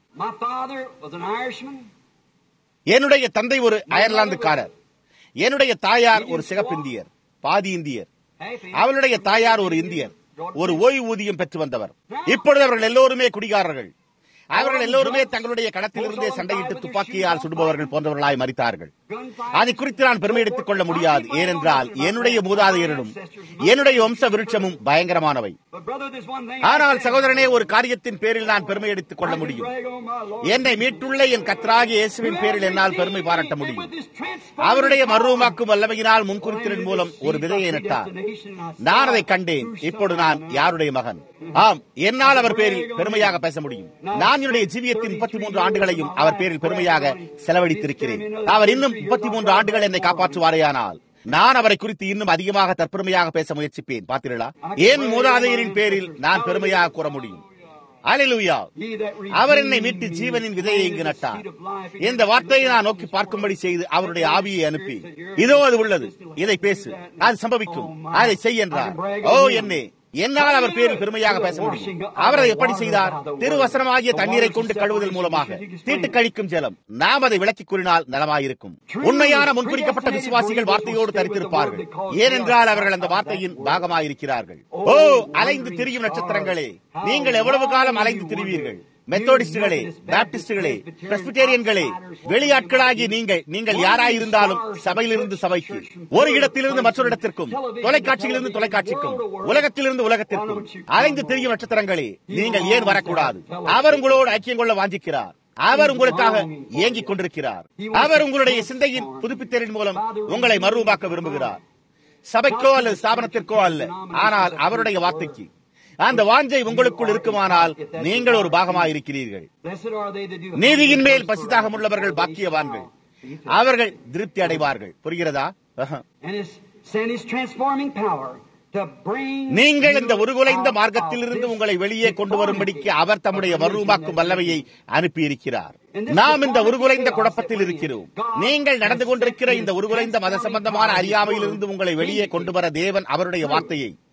என்னுடைய தந்தை ஒரு அயர்லாந்துக்காரர் என்னுடைய தாயார் ஒரு சிகப்பிந்தியர் பாதி இந்தியர் அவளுடைய தாயார் ஒரு இந்தியர் ஒரு ஓய்வூதியம் பெற்று வந்தவர் இப்பொழுது அவர்கள் எல்லோருமே குடிகாரர்கள் அவர்கள் எல்லோருமே தங்களுடைய களத்திலிருந்தே சண்டையிட்டு துப்பாக்கியால் சுடுபவர்கள் போன்றவர்களாய் மறித்தார்கள் அதை குறித்து நான் பெருமை எடுத்துக் கொள்ள முடியாது ஏனென்றால் என்னுடைய மூதாதையரிடம் என்னுடைய வம்ச விருட்சமும் பயங்கரமானவை ஆனால் சகோதரனே ஒரு காரியத்தின் பேரில் நான் பெருமை எடுத்துக் கொள்ள முடியும் என்னை மீட்டுள்ள என் கத்தராகிய இயேசுவின் பேரில் என்னால் பெருமை பாராட்ட முடியும் அவருடைய மர்வமாக்கும் வல்லமையினால் முன்குறித்தின் மூலம் ஒரு விதையை நட்டார் நான் அதை கண்டேன் இப்பொழுது நான் யாருடைய மகன் ஆம் என்னால் அவர் பேரில் பெருமையாக பேச முடியும் நான் என்னுடைய ஜீவியத்தின் முப்பத்தி மூன்று ஆண்டுகளையும் அவர் பேரில் பெருமையாக செலவழித்திருக்கிறேன் அவர் இன்னும் முப்பத்தி மூன்று ஆண்டுகள் என்னை காப்பாற்றுவாரேயானால் நான் அவரை குறித்து இன்னும் அதிகமாக தற்பெருமையாக பேச முயற்சிப்பேன் பார்த்தீர்களா என் மூதாதையரின் பேரில் நான் பெருமையாக கூற முடியும் அலிலுயா அவர் என்னை மீட்டு ஜீவனின் விதையை இங்கு நட்டார் இந்த வார்த்தையை நான் நோக்கி பார்க்கும்படி செய்து அவருடைய ஆவியை அனுப்பி இதோ அது உள்ளது இதை பேசு அது சம்பவிக்கும் அதை செய் என்றார் ஓ என்னே என்னால் அவர் பேரில் பெருமையாக பேச முடியும் அவர் அதை எப்படி செய்தார் திருவசனமாகிய தண்ணீரை கொண்டு கழுவுதல் மூலமாக தீட்டு கழிக்கும் ஜலம் நாம் அதை விளக்கி கூறினால் நலமாயிருக்கும் உண்மையான முன்குறிக்கப்பட்ட விசுவாசிகள் வார்த்தையோடு தரித்திருப்பார்கள் ஏனென்றால் அவர்கள் அந்த வார்த்தையின் பாகமாயிருக்கிறார்கள் ஓ அலைந்து திரியும் நட்சத்திரங்களே நீங்கள் எவ்வளவு காலம் அலைந்து திரிவீர்கள் மெத்தோடிஸ்டுகளே பாப்டிஸ்டுகளே பிரஸ்பிட்டேரியன்களே வெளியாட்களாகி நீங்கள் நீங்கள் யாராயிருந்தாலும் சபையிலிருந்து சபைக்கு ஒரு இடத்திலிருந்து மற்றொரு இடத்திற்கும் தொலைக்காட்சியிலிருந்து தொலைக்காட்சிக்கும் உலகத்திலிருந்து உலகத்திற்கும் அலைந்து திரியும் நட்சத்திரங்களே நீங்கள் ஏன் வரக்கூடாது அவர் உங்களோடு ஐக்கியம் கொள்ள வாஞ்சிக்கிறார் அவர் உங்களுக்காக இயங்கிக் கொண்டிருக்கிறார் அவர் உங்களுடைய சிந்தையின் புதுப்பித்தலின் மூலம் உங்களை மறுரூபாக்க விரும்புகிறார் சபைக்கோ அல்லது ஸ்தாபனத்திற்கோ அல்ல ஆனால் அவருடைய வார்த்தைக்கு அந்த வாஞ்சை உங்களுக்குள் இருக்குமானால் நீங்கள் ஒரு பாகமாக இருக்கிறீர்கள் நீதியின் மேல் பசிதாகம் உள்ளவர்கள் பாக்கியவான்கள் அவர்கள் திருப்தி அடைவார்கள் புரிகிறதா நீங்கள் இந்த உருகுலைந்த மார்க்கத்திலிருந்து உங்களை வெளியே கொண்டு வரும்படிக்கு அவர் தம்முடைய மறுரூபாக்கும் வல்லமையை அனுப்பியிருக்கிறார் நாம் இந்த உருகுலைந்த குழப்பத்தில் இருக்கிறோம் நீங்கள் நடந்து கொண்டிருக்கிற இந்த உருகுலைந்த மத சம்பந்தமான அறியாமையிலிருந்து உங்களை வெளியே கொண்டு வர தேவன் அவருடைய வார்த்தையை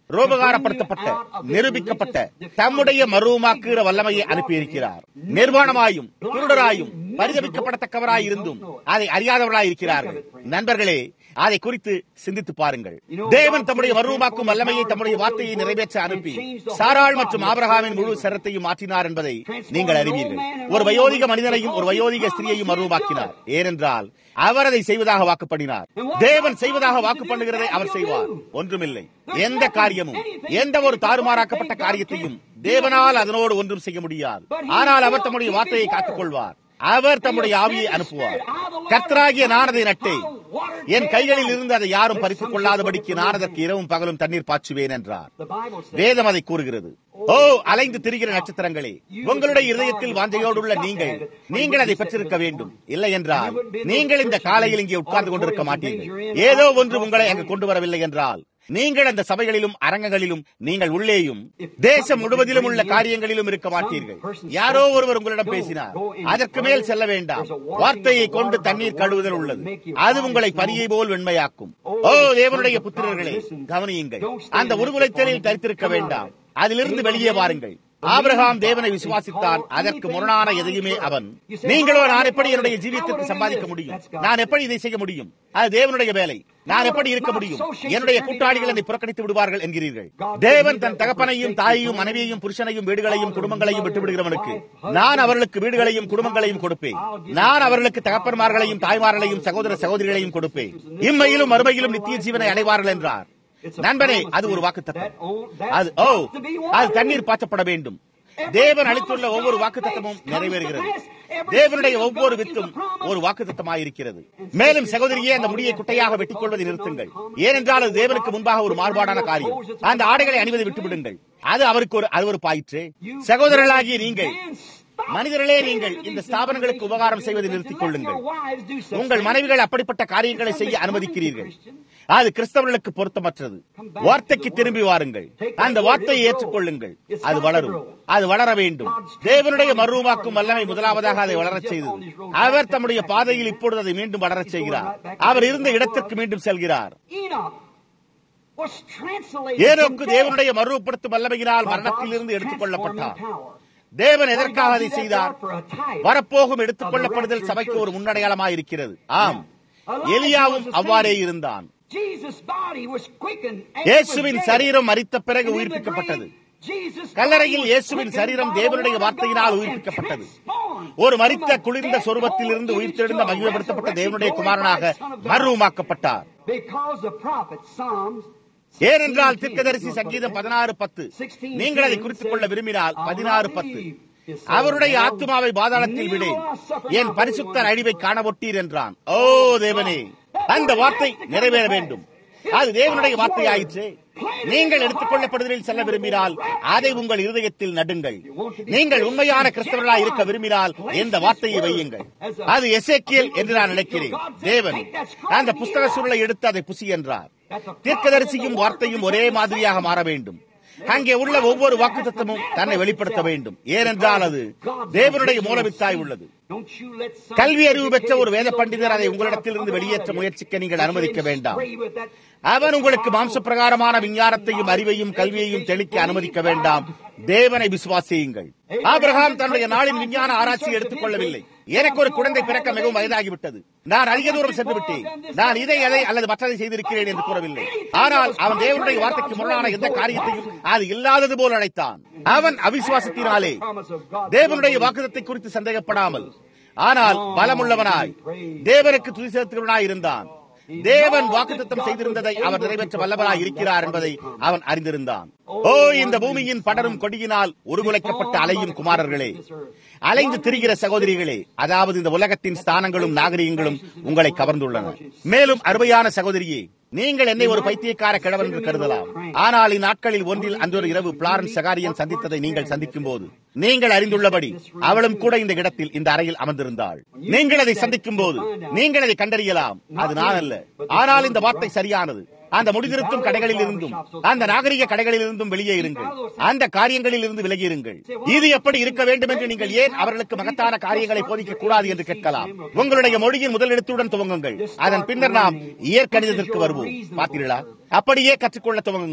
ரோபகாரப்படுத்தப்பட்ட நிரூபிக்கப்பட்ட தம்முடைய மருவமாக்குகிற வல்லமையை அனுப்பியிருக்கிறார் நிர்வாணமாயும் குருடராயும் பரிதவிக்கப்படத்தக்கவராய் இருந்தும் அதை அறியாதவர்களாய் இருக்கிறார்கள் நண்பர்களே அதை குறித்து சிந்தித்து பாருங்கள் தேவன் தம்முடைய மருவமாக்கும் வல்லமையை தம்முடைய வார்த்தையை நிறைவேற்ற அனுப்பி சாராள் மற்றும் ஆபரகாமின் முழு சரத்தையும் மாற்றினார் என்பதை நீங்கள் அறிவீர்கள் ஒரு வயோதிக மனிதனையும் ஒரு வயோதிக ஸ்திரியையும் மருவமாக்கினார் ஏனென்றால் அவர் அதை செய்வதாக வாக்கு பண்ணினார் தேவன் செய்வதாக வாக்கு பண்ணுகிறதை அவர் செய்வார் ஒன்றுமில்லை எந்த காரியமும் எந்த ஒரு தாறுமாறாக்கப்பட்ட காரியத்தையும் தேவனால் அதனோடு ஒன்றும் செய்ய முடியாது ஆனால் அவர் தம்முடைய வார்த்தையை காத்துக் கொள்வார் அவர் தம்முடைய ஆவியை அனுப்புவார் கர்த்தராகிய நான் அதை நட்டேன் என் கைகளில் இருந்து அதை யாரும் பறித்துக் கொள்ளாதபடிக்கு நான் அதற்கு இரவும் பகலும் தண்ணீர் பாய்ச்சுவேன் என்றார் வேதம் அதை கூறுகிறது ஓ அலைந்து திரிகிற நட்சத்திரங்களே உங்களுடைய இருதயத்தில் வாஞ்சையோடுள்ள நீங்கள் நீங்கள் அதை பெற்றிருக்க வேண்டும் இல்லை என்றால் நீங்கள் இந்த காலையில் இங்கே உட்கார்ந்து கொண்டிருக்க மாட்டீர்கள் ஏதோ ஒன்று உங்களை அங்கு கொண்டு வரவில்லை என்றால் நீங்கள் அந்த சபைகளிலும் அரங்கங்களிலும் நீங்கள் உள்ளேயும் தேசம் முழுவதிலும் உள்ள காரியங்களிலும் இருக்க மாட்டீர்கள் யாரோ ஒருவர் உங்களிடம் பேசினார் அதற்கு மேல் செல்ல வேண்டாம் வார்த்தையை கொண்டு தண்ணீர் கழுவுதல் உள்ளது அது உங்களை பனியை போல் வெண்மையாக்கும் ஓ தேவனுடைய புத்திரர்களே கவனியுங்கள் அந்த உருகுலைத்தலில் தரித்திருக்க வேண்டாம் அதிலிருந்து வெளியே வாருங்கள் ஆபிரகாம் தேவனை விசுவாசித்தான் அதற்கு முரணான எதையுமே அவன் நீங்களோ நான் எப்படி என்னுடைய ஜீவியத்திற்கு சம்பாதிக்க முடியும் நான் எப்படி இதை செய்ய முடியும் அது தேவனுடைய வேலை நான் எப்படி இருக்க முடியும் என்னுடைய கூட்டாளிகள் என்னை புறக்கணித்து விடுவார்கள் என்கிறீர்கள் தேவன் தன் தகப்பனையும் தாயையும் மனைவியையும் புருஷனையும் வீடுகளையும் குடும்பங்களையும் விட்டு விடுகிறவனுக்கு நான் அவர்களுக்கு வீடுகளையும் குடும்பங்களையும் கொடுப்பேன் நான் அவர்களுக்கு தகப்பன்மார்களையும் தாய்மார்களையும் சகோதர சகோதரிகளையும் கொடுப்பேன் இம்மையிலும் மறுமையிலும் நித்திய ஜீவனை அடைவார்கள் என்றார் நண்பனே அது ஒரு வாக்கு அது ஓ அது தண்ணீர் பாய்ச்சப்பட வேண்டும் தேவன் அளித்துள்ள ஒவ்வொரு வாக்கு தத்தமும் நிறைவேறுகிறது தேவனுடைய ஒவ்வொரு வித்தும் ஒரு வாக்கு தத்தமாயிருக்கிறது மேலும் சகோதரியே அந்த முடியை குட்டையாக வெட்டிக் கொள்வதை நிறுத்துங்கள் ஏனென்றால் அது தேவனுக்கு முன்பாக ஒரு மாறுபாடான காரியம் அந்த ஆடைகளை அணிவதை விட்டுவிடுங்கள் அது அவருக்கு ஒரு அருவறுப்பாயிற்று சகோதரர்களாகிய நீங்கள் மனிதர்களே நீங்கள் இந்த ஸ்தாபனங்களுக்கு உபகாரம் செய்வதை நிறுத்திக் கொள்ளுங்கள் உங்கள் மனைவிகள் அப்படிப்பட்ட காரியங்களை செய்ய அனுமதிக்கிறீர்கள் அது கிறிஸ்தவர்களுக்கு பொருத்தமற்றது வார்த்தைக்கு திரும்பி வாருங்கள் அந்த வார்த்தையை ஏற்றுக்கொள்ளுங்கள் அது வளரும் அது வளர வேண்டும் தேவனுடைய மருவமாக்கும் வல்லமை முதலாவதாக அதை வளரச் செய்தது அவர் தம்முடைய பாதையில் இப்பொழுது அதை மீண்டும் வளரச் செய்கிறார் அவர் இருந்த இடத்திற்கு மீண்டும் செல்கிறார் ஏனோக்கு தேவனுடைய மறுவப்படுத்தும் வல்லமையினால் மரணத்தில் இருந்து எடுத்துக் கொள்ளப்பட்டார் தேவன் எதற்காக அதை செய்தார் வரப்போகும் எடுத்துக் கொள்ளப்படுதல் சபைக்கு ஒரு முன்னடையாளமாக இருக்கிறது ஆம் எலியாவும் அவ்வாறே இருந்தான் இயேசுவின் சரீரம் மறித்த பிறகு உயிர்ப்பிக்கப்பட்டது கல்லறையில் இயேசுவின் சரீரம் தேவனுடைய வார்த்தையினால் உயிர்ப்பிக்கப்பட்டது ஒரு மறித்த குளிர்ந்த சொருபத்தில் இருந்து உயிர்த்தெழுந்த மகிழ்ப்படுத்தப்பட்ட தேவனுடைய குமாரனாக மர்வமாக்கப்பட்டார் ஏனென்றால் தீர்க்கதரிசி சங்கீதம் பதினாறு பத்து நீங்கள் அதை குறித்துக் கொள்ள விரும்பினால் பதினாறு பத்து அவருடைய ஆத்மாவை பாதாளத்தில் விடேன் என் பரிசுத்தர் அழிவை காண ஒட்டீர் என்றான் ஓ தேவனே அந்த வார்த்தை நிறைவேற வேண்டும் அது தேவனுடைய வார்த்தை ஆயிற்று நீங்கள் எடுத்துக் கொள்ளப்படுவதில் செல்ல விரும்பினால் அதை உங்கள் இருதயத்தில் நடுங்கள் நீங்கள் உண்மையான கிறிஸ்தவர்களாக இருக்க விரும்பினால் இந்த வார்த்தையை வையுங்கள் அது எசேக்கியல் என்று நான் நினைக்கிறேன் தேவன் அந்த புஸ்தக சூழலை எடுத்து அதை புசி என்றார் தீர்க்கதரிசியும் வார்த்தையும் ஒரே மாதிரியாக மாற வேண்டும் அங்கே உள்ள ஒவ்வொரு வாக்கு தத்துவமும் தன்னை வெளிப்படுத்த வேண்டும் ஏனென்றால் அது தேவனுடைய மூலவித்தாய் உள்ளது கல்வி அறிவு பெற்ற ஒரு வேத பண்டிதர் அதை உங்களிடத்தில் இருந்து வெளியேற்ற முயற்சிக்க நீங்கள் அனுமதிக்க வேண்டாம் அவன் உங்களுக்கு மாம்ச பிரகாரமான விஞ்ஞானத்தையும் அறிவையும் கல்வியையும் தெளிக்க அனுமதிக்க வேண்டாம் தேவனை விசுவாசியுங்கள் ஆபிரகாம் தன்னுடைய நாளின் விஞ்ஞான ஆராய்ச்சி எடுத்துக் கொள்ளவில்லை எனக்கு ஒரு குழந்தை பிறக்க மிகவும் வயதாகிவிட்டது நான் அதிக தூரம் சென்று விட்டேன் நான் இதை அதை அல்லது மற்றதை செய்திருக்கிறேன் என்று கூறவில்லை ஆனால் அவன் தேவனுடைய வார்த்தைக்கு முரணான எந்த காரியத்தையும் அது இல்லாதது போல் அழைத்தான் அவன் அவிசுவாசத்தினாலே தேவனுடைய வாக்குதத்தை குறித்து சந்தேகப்படாமல் ஆனால் பலமுள்ளவனாய் தேவனுக்கு துதி செலுத்துகிறவனாய் இருந்தான் தேவன் வாக்குத்தத்தம் செய்திருந்ததை அவர் நிறைவேற்ற வல்லவராய் இருக்கிறார் என்பதை அவன் அறிந்திருந்தான் ஓ இந்த பூமியின் படரும் கொடியினால் உருகுலைக்கப்பட்ட அலையும் குமாரர்களே அலைந்து திரிகிற சகோதரிகளே அதாவது இந்த உலகத்தின் ஸ்தானங்களும் நாகரிகங்களும் உங்களை கவர்ந்துள்ளன மேலும் அருமையான சகோதரியே நீங்கள் என்னை ஒரு பைத்தியக்கார கிழவன் என்று கருதலாம் ஆனால் இந்நாட்களில் ஒன்றில் அன்றொரு இரவு பிளாரன்ஸ் சகாரியன் சந்தித்ததை நீங்கள் சந்திக்கும் போது நீங்கள் அறிந்துள்ளபடி அவளும் கூட இந்த இடத்தில் இந்த அறையில் அமர்ந்திருந்தாள் நீங்கள் அதை சந்திக்கும் போது நீங்கள் அதை கண்டறியலாம் அது நான் அல்ல ஆனால் இந்த வார்த்தை சரியானது அந்த முடிதிருத்தும் கடைகளில் இருந்தும் அந்த நாகரிக கடைகளில் இருந்தும் வெளியே இருங்கள் அந்த காரியங்களில் இருந்து விலகி இருங்கள் இது எப்படி இருக்க வேண்டும் என்று நீங்கள் ஏன் அவர்களுக்கு மகத்தான காரியங்களை போதிக்க கூடாது என்று கேட்கலாம் உங்களுடைய மொழியின் முதல் எழுத்துடன் துவங்குங்கள் அதன் பின்னர் நாம் இயற்கணிதத்திற்கு வருவோம் பார்த்தீர்களா அப்படியே கற்றுக்கொள்ள துவங்குங்கள்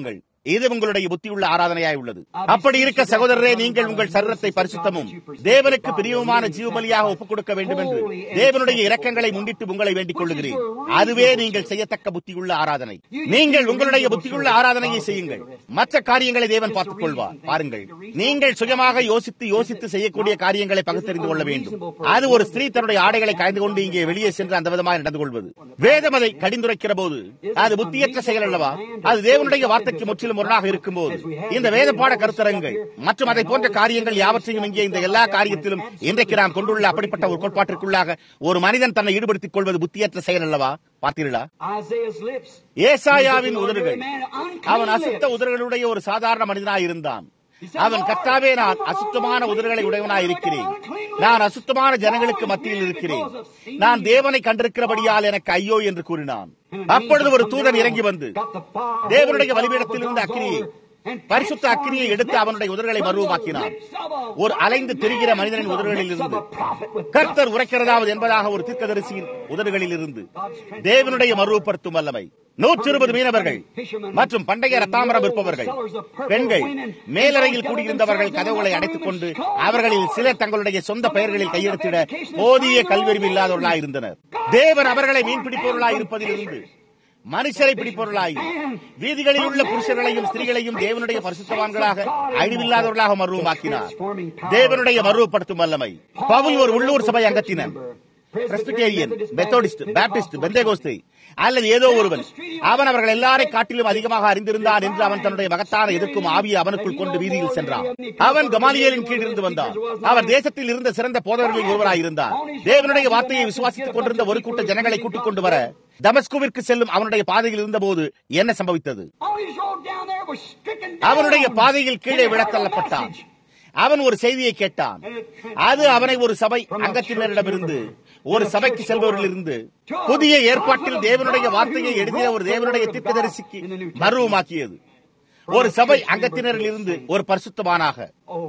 இது உங்களுடைய புத்தியுள்ள ஆராதனையாய் உள்ளது அப்படி இருக்க சகோதரரே நீங்கள் உங்கள் சரீரத்தை பரிசுத்தமும் தேவனுக்கு பிரியவுமான ஜீவபலியாக ஒப்புக் கொடுக்க வேண்டும் என்று தேவனுடைய இரக்கங்களை முன்னிட்டு உங்களை வேண்டிக் கொள்ளுகிறேன் அதுவே நீங்கள் செய்யத்தக்க புத்தியுள்ள ஆராதனை நீங்கள் உங்களுடைய புத்தியுள்ள ஆராதனையை செய்யுங்கள் மற்ற காரியங்களை தேவன் பார்த்துக் கொள்வார் பாருங்கள் நீங்கள் சுயமாக யோசித்து யோசித்து செய்யக்கூடிய காரியங்களை பகுத்தறிந்து கொள்ள வேண்டும் அது ஒரு ஸ்திரீ தன்னுடைய ஆடைகளை காய்ந்து கொண்டு இங்கே வெளியே சென்று அந்த விதமாக நடந்து கொள்வது வேதம் அதை கடிந்துரைக்கிற போது அது புத்தியற்ற செயல் அல்லவா அது தேவனுடைய வார்த்தைக்கு முற்றிலும் முரணாக இருக்கும்போது இந்த வேத பாட கருத்தரங்கள் மற்றும் அதை போன்ற காரியங்கள் யாவற்றையும் இங்கே இந்த எல்லா காரியத்திலும் இன்றைக்கு நாம் கொண்டுள்ள அப்படிப்பட்ட ஒரு கோட்பாட்டிற்குள்ளாக ஒரு மனிதன் தன்னை ஈடுபடுத்திக் கொள்வது புத்தியற்ற செயல் அல்லவா பார்த்தீர்களா Isaiah's lips. ஏசாயாவின் உதடுகள் அவன் அசுத்த உதடுகளுடைய ஒரு சாதாரண மனிதனாய் இருந்தான் அவன் கர்த்தாவே நான் அசுத்தமான உதடுகளை உடையவனாய் இருக்கிறேன் நான் அசுத்தமான ஜனங்களுக்கு மத்தியில் இருக்கிறேன் நான் தேவனை கண்டிருக்கிறபடியால் எனக்கு ஐயோ என்று கூறினான் அப்பொழுது ஒரு தூதன் இறங்கி வந்து தேவனுடைய பலிபீடத்தில் இருந்த அக்கினியை பரிசுத்த அக்கினியை எடுத்து அவனுடைய உதடுகளை மருவமாக்கினான் ஒரு அலைந்து திரிகிற மனிதனின் உதடுகளில் இருந்து கர்த்தர் உரைக்கிறதாவது என்பதாக ஒரு தீர்க்கதரிசியின் உதடுகளில் இருந்து தேவனுடைய மருவப்படுத்தும் வல்லமை நூற்றி இருபது மீனவர்கள் மற்றும் பண்டைய ரத்தாமரம் விற்பவர்கள் பெண்கள் மேலறையில் கூடியிருந்தவர்கள் கதவுகளை அடைத்துக் கொண்டு அவர்களில் சிலர் தங்களுடைய சொந்த பெயர்களில் கையெழுத்திட போதிய கல்வியறிவு இல்லாதவர்களாய் இருந்தனர் தேவன் அவர்களை மீன் பிடிப்பவர்களாய் இருப்பதிலிருந்து மனுஷரை பிடிப்பவர்களாயும் வீதிகளில் உள்ள புருஷர்களையும் ஸ்திரீகளையும் தேவனுடைய பரிசுத்தவான்களாக அழிவில்லாதவர்களாக மருவமாக்கினார் தேவனுடைய மருவப்படுத்தும் வல்லமை பவுல் ஒரு உள்ளூர் சபை அங்கத்தினர் பிரஸ்பிட்டேரியன் மெத்தோடிஸ்ட் பேப்டிஸ்ட் பெந்தேகோஸ்து அல்லது ஏதோ ஒருவன் அவன் அவர்கள் எல்லாரை காட்டிலும் அதிகமாக அறிந்திருந்தான் என்று அவன் தன்னுடைய மகத்தான எதிர்க்கும் ஆவியை அவனுக்குள் கொண்டு வீதியில் சென்றான் அவன் கமாலியலின் கீழ் இருந்து வந்தான் அவர் தேசத்தில் இருந்த சிறந்த போதவர்களில் ஒருவராயிருந்தார் தேவனுடைய வார்த்தையை விசுவாசித்துக் கொண்டிருந்த ஒரு கூட்ட ஜனங்களை கூட்டிக் கொண்டு வர தமஸ்குவிற்கு செல்லும் அவனுடைய பாதையில் இருந்தபோது என்ன சம்பவித்தது On his road down there was stricken down. அவனுடைய பாதையில் கீழே விழத்தள்ளப்பட்டான் அவன் ஒரு செய்தியை கேட்டான் அது அவனை ஒரு சபை அங்கத்தினரிடமிருந்து ஒரு சபைக்கு செல்பவரிலிருந்து புதிய ஏற்பாட்டில் தேவனுடைய வார்த்தையை எழுதிய ஒரு தேவனுடைய தீர்க்கதரிசிக்கு மருவமாக்கியது ஒரு சபை அங்கத்தினரில் இருந்து ஒரு பரிசுத்தமானாக Oh,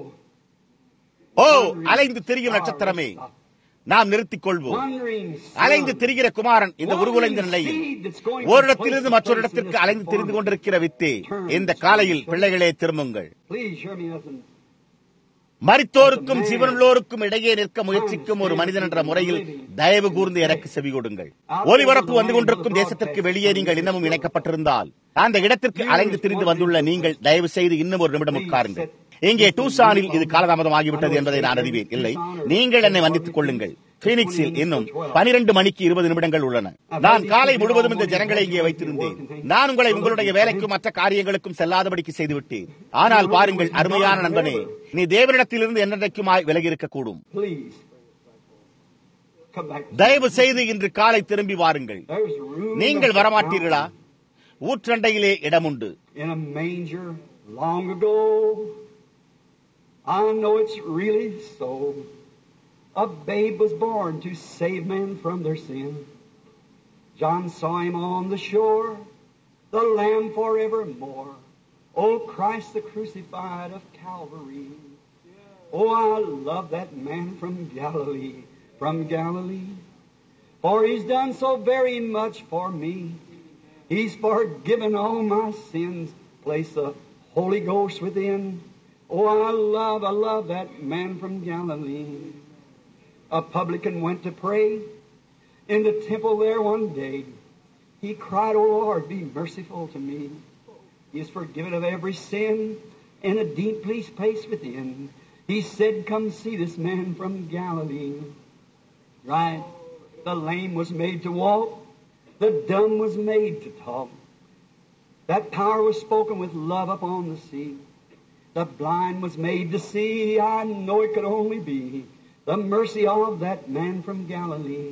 ஓ அலைந்து திரியும் நட்சத்திரமே நாம் நிறுத்திக் கொள்வோம் wandering அலைந்து திரிகிற குமாரன் இந்த உருகுலைந்த நிலையில் ஓரிடத்திலிருந்து மற்றொரு இடத்திற்கு அலைந்து திரிந்து கொண்டிருக்கிற வித்தே இந்த காலையில் பிள்ளைகளே திரும்புங்கள் Please hear me nothing. மரித்தோருக்கும் சிவனுள்ளோருக்கும் இடையே நிற்க முயற்சிக்கும் ஒரு மனிதன் என்ற முறையில் தயவு கூர்ந்து எனக்கு செவி கொடுங்கள் ஒலிபரப்பு வந்து கொண்டிருக்கும் தேசத்திற்கு வெளியே நீங்கள் இன்னமும் இணைக்கப்பட்டிருந்தால் அந்த இடத்திற்கு அலைந்து திரிந்து வந்துள்ள நீங்கள் தயவு செய்து இன்னும் ஒரு நிமிடம் உட்காருங்கள் இங்கே டூசானில் இது காலதாமதம் ஆகிவிட்டது என்பதை நான் அறிவேன் இல்லை நீங்கள் என்னை மன்னித்துக் கொள்ளுங்கள் பீனிக்ஸில் இன்னும் பனிரெண்டு மணிக்கு இருபது நிமிடங்கள் உள்ளன நான் காலை முழுவதும் இந்த ஜனங்களை இங்கே வைத்திருந்தேன் நான் உங்களை உங்களுடைய வேலைக்கும் மற்ற காரியங்களுக்கும் செல்லாதபடிக்கு செய்துவிட்டேன் ஆனால் பாருங்கள் அருமையான நண்பனே நீ தேவனிடத்திலிருந்து என்னென்றைக்குமாய் விலகி இருக்கக்கூடும் Please. Come back. தயவு செய்து இன்று காலை திரும்பி வாருங்கள் There's room நீங்கள் enough வரமாட்டீர்களா ஊற்றண்டையிலே இடமுண்டு in a manger long ago. I know it's really so. A babe was born to save men from their sin. John saw him on the shore, the Lamb forevermore. Oh, Christ the crucified of Calvary. Oh, I love that man from Galilee, from Galilee. For he's done so very much for me. He's forgiven all my sins. Place the Holy Ghost within. Oh, I love, I love that man from Galilee. A publican went to pray in the temple there one day. He cried, Oh Lord, be merciful to me. He is forgiven of every sin in a deep place place within. He said, Come see this man from Galilee. Right. The lame was made to walk. The dumb was made to talk. That power was spoken with love upon the sea. The blind was made to see. I know it could only be the mercy of that man from Galilee.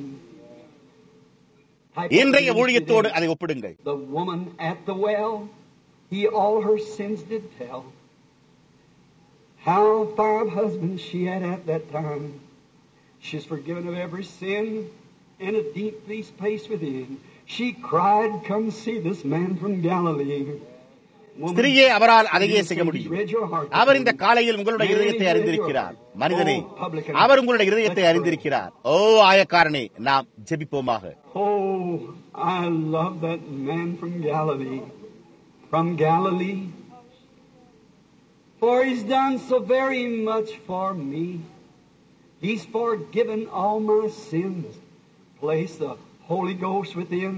இன்றைய ஊழியத்தோடு அதை ஒப்பிடுங்கள் The woman at the well, he all her sins did tell. How five husbands she had at that time. She's forgiven of every sin in a deep peace place within. She cried, Come see this man from Galilee. Woman, ஸ்திரியே அவரால் அதையே செய்ய he's முடியும் read your heart. அவர் இந்த காலையில் உங்களுடைய இருதயத்தை அறிந்திருக்கிறார் மனிதனே அவர் உங்களுடைய இருதயத்தை அறிந்திருக்கிறார் ஓ ஆயக்காரனே நாம் ஜெபிப்போமாக Oh, I love that man from Galilee. From Galilee, For he's done so very much for me. He's forgiven all my sins. Place the Holy Ghost within.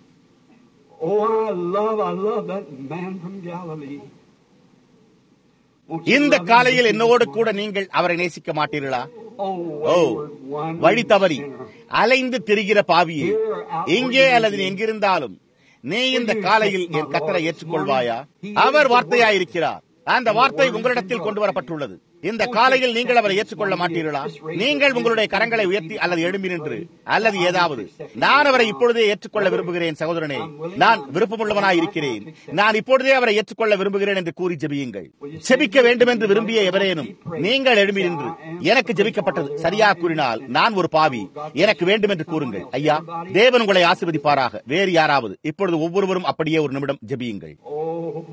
Oh, I love, I love that man from Galilee. Won't you இந்த love him காலையில் this என்னோடு morning? கூட நீங்கள் அவரை நேசிக்க மாட்டீர்களா Oh, ஓ wayward one, வழி தவறி sinner. அலைந்து திரிகிற பாவியே இங்கே அல்லது நீ எங்கிருந்தாலும் நீ இந்த காலையில் என் கத்தரை ஏற்றுக்கொள்வாயா அவர் வார்த்தையாயிருக்கிறார் அந்த வார்த்தை உங்களிடத்தில் கொண்டு வரப்பட்டுள்ளது இந்த காலையில் நீங்கள் அவரை ஏற்றுக்கொள்ள மாட்டீர்களா நீங்கள் உங்களுடைய கரங்களை உயர்த்தி அல்லது எழும்பி நின்று அல்லது ஏதாவது நான் அவரை இப்பொழுதே ஏற்றுக்கொள்ள விரும்புகிறேன் சகோதரனே நான் விருப்பமுள்ளவனாய் இருக்கிறேன் நான் இப்பொழுதே அவரை ஏற்றுக்கொள்ள விரும்புகிறேன் என்று கூறி ஜெபியுங்கள் ஜெபிக்க வேண்டும் என்று விரும்பிய எவரேனும் நீங்கள் எழும்பி நின்று எனக்கு ஜெபிக்கப்பட்டது சரியா கூறினால் நான் ஒரு பாவி எனக்கு வேண்டும் என்று கூறுங்கள் ஐயா தேவன் உங்களை ஆசீர்வதிப்பாராக வேறு யாராவது இப்பொழுது ஒவ்வொருவரும் அப்படியே ஒரு நிமிடம் ஜெபியுங்கள் Oh,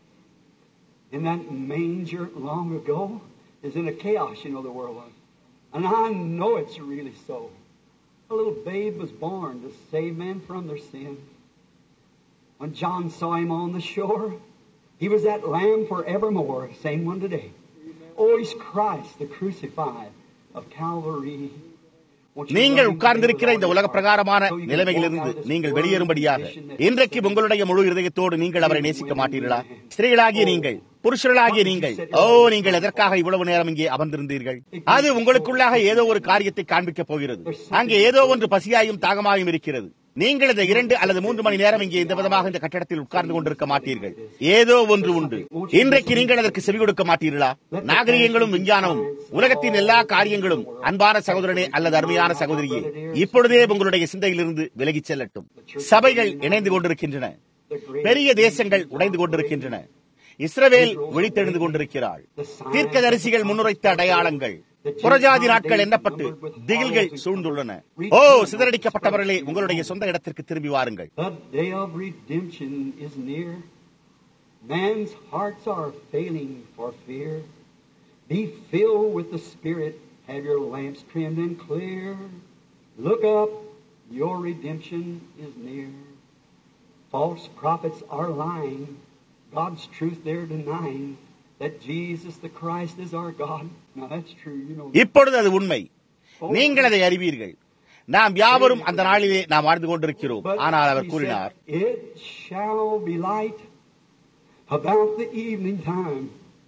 in that manger long ago is in a chaos, you know, the world was. And I know it's really so. A little babe was born to save men from their sin. When John saw him on the shore, he was that lamb forevermore, same one today. Oh, he's Christ, the crucified of Calvary. Won't you நீங்கள் love him உட்கார்ந்திருக்கிற today இந்த with all உலக your பிரகாரமான heart, so you can நிலைமையிலிருந்து walk out of this நீங்கள் world வெளியேறும்படியாக condition that- இன்றைக்கு உங்களுடைய முழு இருதயத்தோடு நீங்கள் அவரை நேசிக்க மாட்டீர்களா ஸ்திரீகளாகிய நீங்கள் புருஷர்களாகிய நீங்கள் ஓ நீங்கள் எதற்காக இவ்வளவு நேரம் இங்கே அமர்ந்திருந்தீர்கள் அது உங்களுக்குள்ளாக ஏதோ ஒரு காரியத்தை காண்பிக்கப் போகிறது அங்கே ஏதோ ஒன்று பசியாயும் தாகமாயும் இருக்கிறது நீங்கள் இந்த இரண்டு அல்லது மூன்று மணி நேரம் இங்கே இந்த விதமாக இந்த கட்டடத்தில் உட்கார்ந்து கொண்டிருக்க மாட்டீர்கள் ஏதோ ஒன்று உண்டு இன்றைக்கு நீங்கள் அதற்கு செவி கொடுக்க மாட்டீர்களா நாகரிகங்களும் விஞ்ஞானமும் உலகத்தின் எல்லா காரியங்களும் அன்பான சகோதரனே அல்லது அருமையான சகோதரியே இப்பொழுதே உங்களுடைய சிந்தையிலிருந்து விலகிச் செல்லட்டும் சபைகள் இணைந்து கொண்டிருக்கின்றன பெரிய தேசங்கள் உடைந்து கொண்டிருக்கின்றன இஸ்ரவேல் விழித்தெழுந்து கொண்டிருக்கிறாள் தீர்க்கதரிசிகள் முன்னுரைத்த அடையாளங்கள் புறஜாதி நாட்கள் எண்ணப்பட்டு திகில்கள் சூழ்ந்துள்ளன ஓ சிதறடிக்கப்பட்டவர்களே உங்களுடைய சொந்த இடத்திற்கு திரும்பி வாருங்கள் The day of redemption is near. Man's hearts are failing for fear. Be filled with the Spirit. Have your lamps trimmed and clear. Look up, your redemption is near. False prophets are lying. God's truth they're denying. That Jesus the Christ is our God. Now that's true, you know. இப்பொழுது அது உண்மை நீங்கள் அதை அறிவீர்கள் நாம் யாவரும் அந்த நாளிலே நாம் வாழ்ந்து கொண்டிருக்கிறோம் But ஆனால் அவர் he கூறினார் said, It shall be light about the evening time.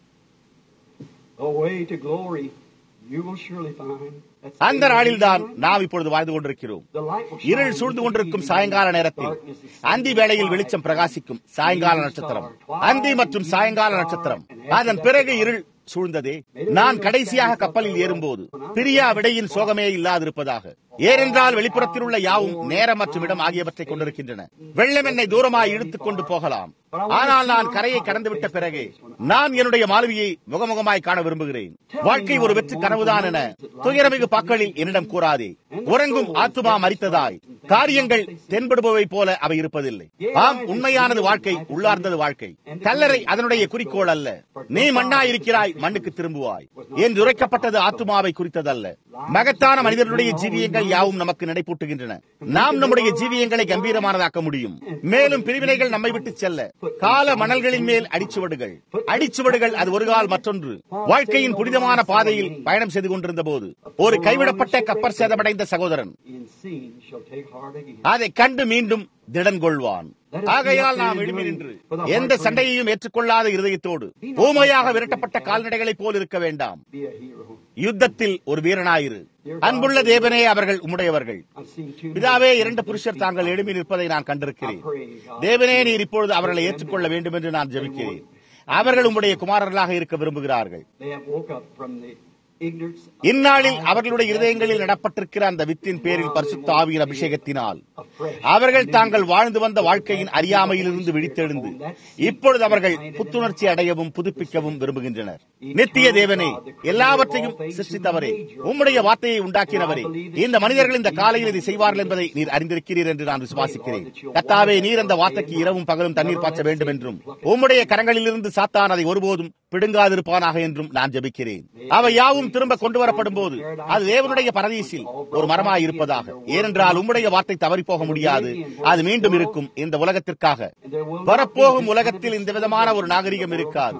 The way to glory you will surely find. That's அந்த the நாளில்தான் evening நாம் இப்பொழுது வாழ்ந்து கொண்டிருக்கிறோம் The light will இருள் shine சூழ்ந்து into கொண்டிருக்கும் the சாயங்கால evening. நேரத்தில் Darkness is அந்தி setting வேளையில் twilight. வெளிச்சம் பிரகாசிக்கும் சாயங்கால நட்சத்திரம் அந்தி மற்றும் சாயங்கால நட்சத்திரம் அதன் பிறகு இருள் சூழ்ந்ததே நான் கடைசியாக கப்பலில் ஏறும்போது பிரியா விடையின் சோகமே இல்லாதிருப்பதாக ஏனென்றால் வெளிப்புறத்தில் உள்ள யாவும் நேரம் மற்றும் இடம் ஆகியவற்றை கொண்டிருக்கின்றன வெள்ளம் என்னை தூரமாய் இழுத்துக் கொண்டு போகலாம் ஆனால் நான் கரையை கடந்துவிட்ட பிறகு நான் என்னுடைய மாலுவியை முகமுகமாய் காண விரும்புகிறேன் வாழ்க்கை ஒரு வெற்றி கனவுதான் என துயரமிகு பாக்களில் என்னிடம் கூறாதே உறங்கும் ஆத்துமா மறித்ததாய் காரியங்கள் தென்படுபவை போல அவை இருப்பதில்லை ஆம் உண்மையானது வாழ்க்கை உள்ளார்ந்தது வாழ்க்கை கல்லறை அதனுடைய குறிக்கோள் அல்ல நீ மண்ணா இருக்கிறாய் மண்ணுக்கு திரும்புவாய் என்று உரைக்கப்பட்டது ஆத்துமாவை குறித்ததல்ல மகத்தான மனிதர்களுடைய ஜீவியங்கள் யாவும் நமக்கு நினைப்பூட்டுகின்றன நாம் நம்முடைய ஜீவியங்களை கம்பீரமானதாக்க முடியும் மேலும் பிரிவினைகள் நம்மை விட்டு செல்ல கால மணல்களின் மேல் அடிச்சுவடுகள் அடிச்சுவடுகள் அது ஒரு கால் மற்றொன்று வாழ்க்கையின் புனிதமான பாதையில் பயணம் செய்து கொண்டிருந்த போது ஒரு கைவிடப்பட்ட கப்பர் சேதமடைந்த சகோதரன் In seeing shall take heart again. அதை கண்டு மீண்டும் திடன் கொள்வான் ஆகையால் நாம் எழுமி நின்று எந்த சண்டையையும் ஏற்றுக்கொள்ளாத இருதயத்தோடு ஊமையாக விரட்டப்பட்ட கால்நடைகளைப் போல் இருக்க வேண்டாம் Be a hero. யுத்தத்தில் ஒரு வீரனாயிரு அன்புள்ள தேவனே அவர்கள் உம்முடையவர்கள் I've seen too பிதாவே many இரண்டு புருஷர் தாங்கள் எழுப்பி நிற்பதை நான் கண்டிருக்கிறேன் I pray, God. தேவனே நீர் இப்பொழுது அவர்களை ஏற்றுக்கொள்ள வேண்டும் என்று நான் ஜெபிக்கிறேன் அவர்கள் உம்முடைய குமாரர்களாக இருக்க விரும்புகிறார்கள் They have woke up from the ignorance of இந்நாளில் அவர்களுடைய இருதயங்களில் நடப்பட்டிருக்கிற அந்த வித்தின் பேரில் பரிசுத்த ஆவியின் அபிஷேகத்தினால் அவர்கள் தாங்கள் வாழ்ந்து வந்த வாழ்க்கையின் அறியாமையிலிருந்து விழித்தெழுந்து இப்பொழுது அவர்கள் புத்துணர்ச்சி அடையவும் புதுப்பிக்கவும் விரும்புகின்றனர் நித்திய தேவனே எல்லாவற்றையும் சிருஷ்டித்தவரே உம்முடைய வார்த்தையை உண்டாக்கினவரே இந்த மனிதர்கள் இந்த காலையில் இதை செய்வார்கள் என்பதை நீர் அறிந்திருக்கிறீர் என்று நான் விசுவாசிக்கிறேன் கத்தாவே நீர் அந்த வார்த்தைக்கு இரவும் பகலும் தண்ணீர் பாய்ச்ச வேண்டும் என்றும் உம்முடைய கரங்களிலிருந்து சாத்தான் அதை ஒருபோதும் பிடுங்காதிருப்பானாக என்றும் நான் ஜெபிக்கிறேன் அவை யாவும் திரும்ப கொண்டு வரப்படும் போது அது தேவனுடைய பரதீசில் ஒரு மரமாய் இருப்பதாக ஏனென்றால் உம்முடைய வார்த்தை தவறி போக முடியாது அது மீண்டும் இருக்கும் இந்த உலகத்திற்காக வரப்போகும் உலகத்தில் இந்த விதமான ஒரு நாகரிகம் இருக்காது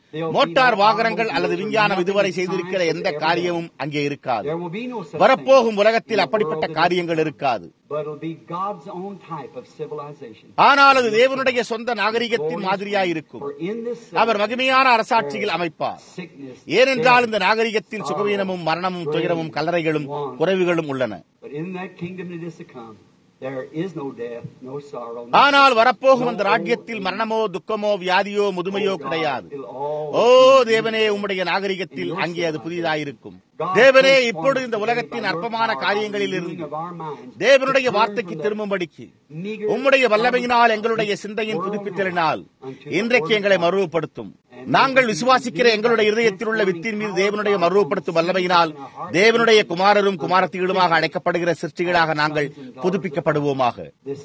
மோட்டார் வாகனங்கள் அல்லது விஞ்ஞானம் இதுவரை செய்திருக்கிற எந்த காரியமும் அங்கே இருக்காது வரப்போகும் உலகத்தில் அப்படிப்பட்ட காரியங்கள் இருக்காது ஆனால் அது தேவனுடைய சொந்த நாகரிகத்தின் மாதிரியாயிருக்கும் அவர் மகிமையான அரசாட்சியில் அமைப்பார் ஏனென்றால் இந்த நாகரிகத்தில் சுகவீனமும் மரணமும் துயரமும் கல்லறைகளும் குறைவுகளும் உள்ளன ஆனால் வரப்போகும் அந்த ராஜ்யத்தில் மரணமோ துக்கமோ வியாதியோ முதுமையோ கிடையாது ஓ தேவனே உம்முடைய நாகரிகத்தில் அங்கே அது புதிதாயிருக்கும் தேவனே இப்பொழுது இந்த உலகத்தின் அற்பமான காரியங்களில் இருந்து தேவனுடைய வார்த்தைக்கு திரும்பும்படிக்கு உம்முடைய வல்லமையினால் எங்களுடைய சிந்தையின் புதுப்பித்தலினால் இன்றைக்கு எங்களை மறுவப்படுத்தும் நாங்கள் விசுவாசிக்கிற எங்களுடைய இருதயத்தில் உள்ள வித்தின் மீது தேவனுடைய மறுவப்படுத்தும் வல்லமையினால் தேவனுடைய குமாரரும் குமாரத்திகளுமாக அழைக்கப்படுகிற சிருஷ்டிகளாக நாங்கள் புதுப்பிக்கப்படுவோமாக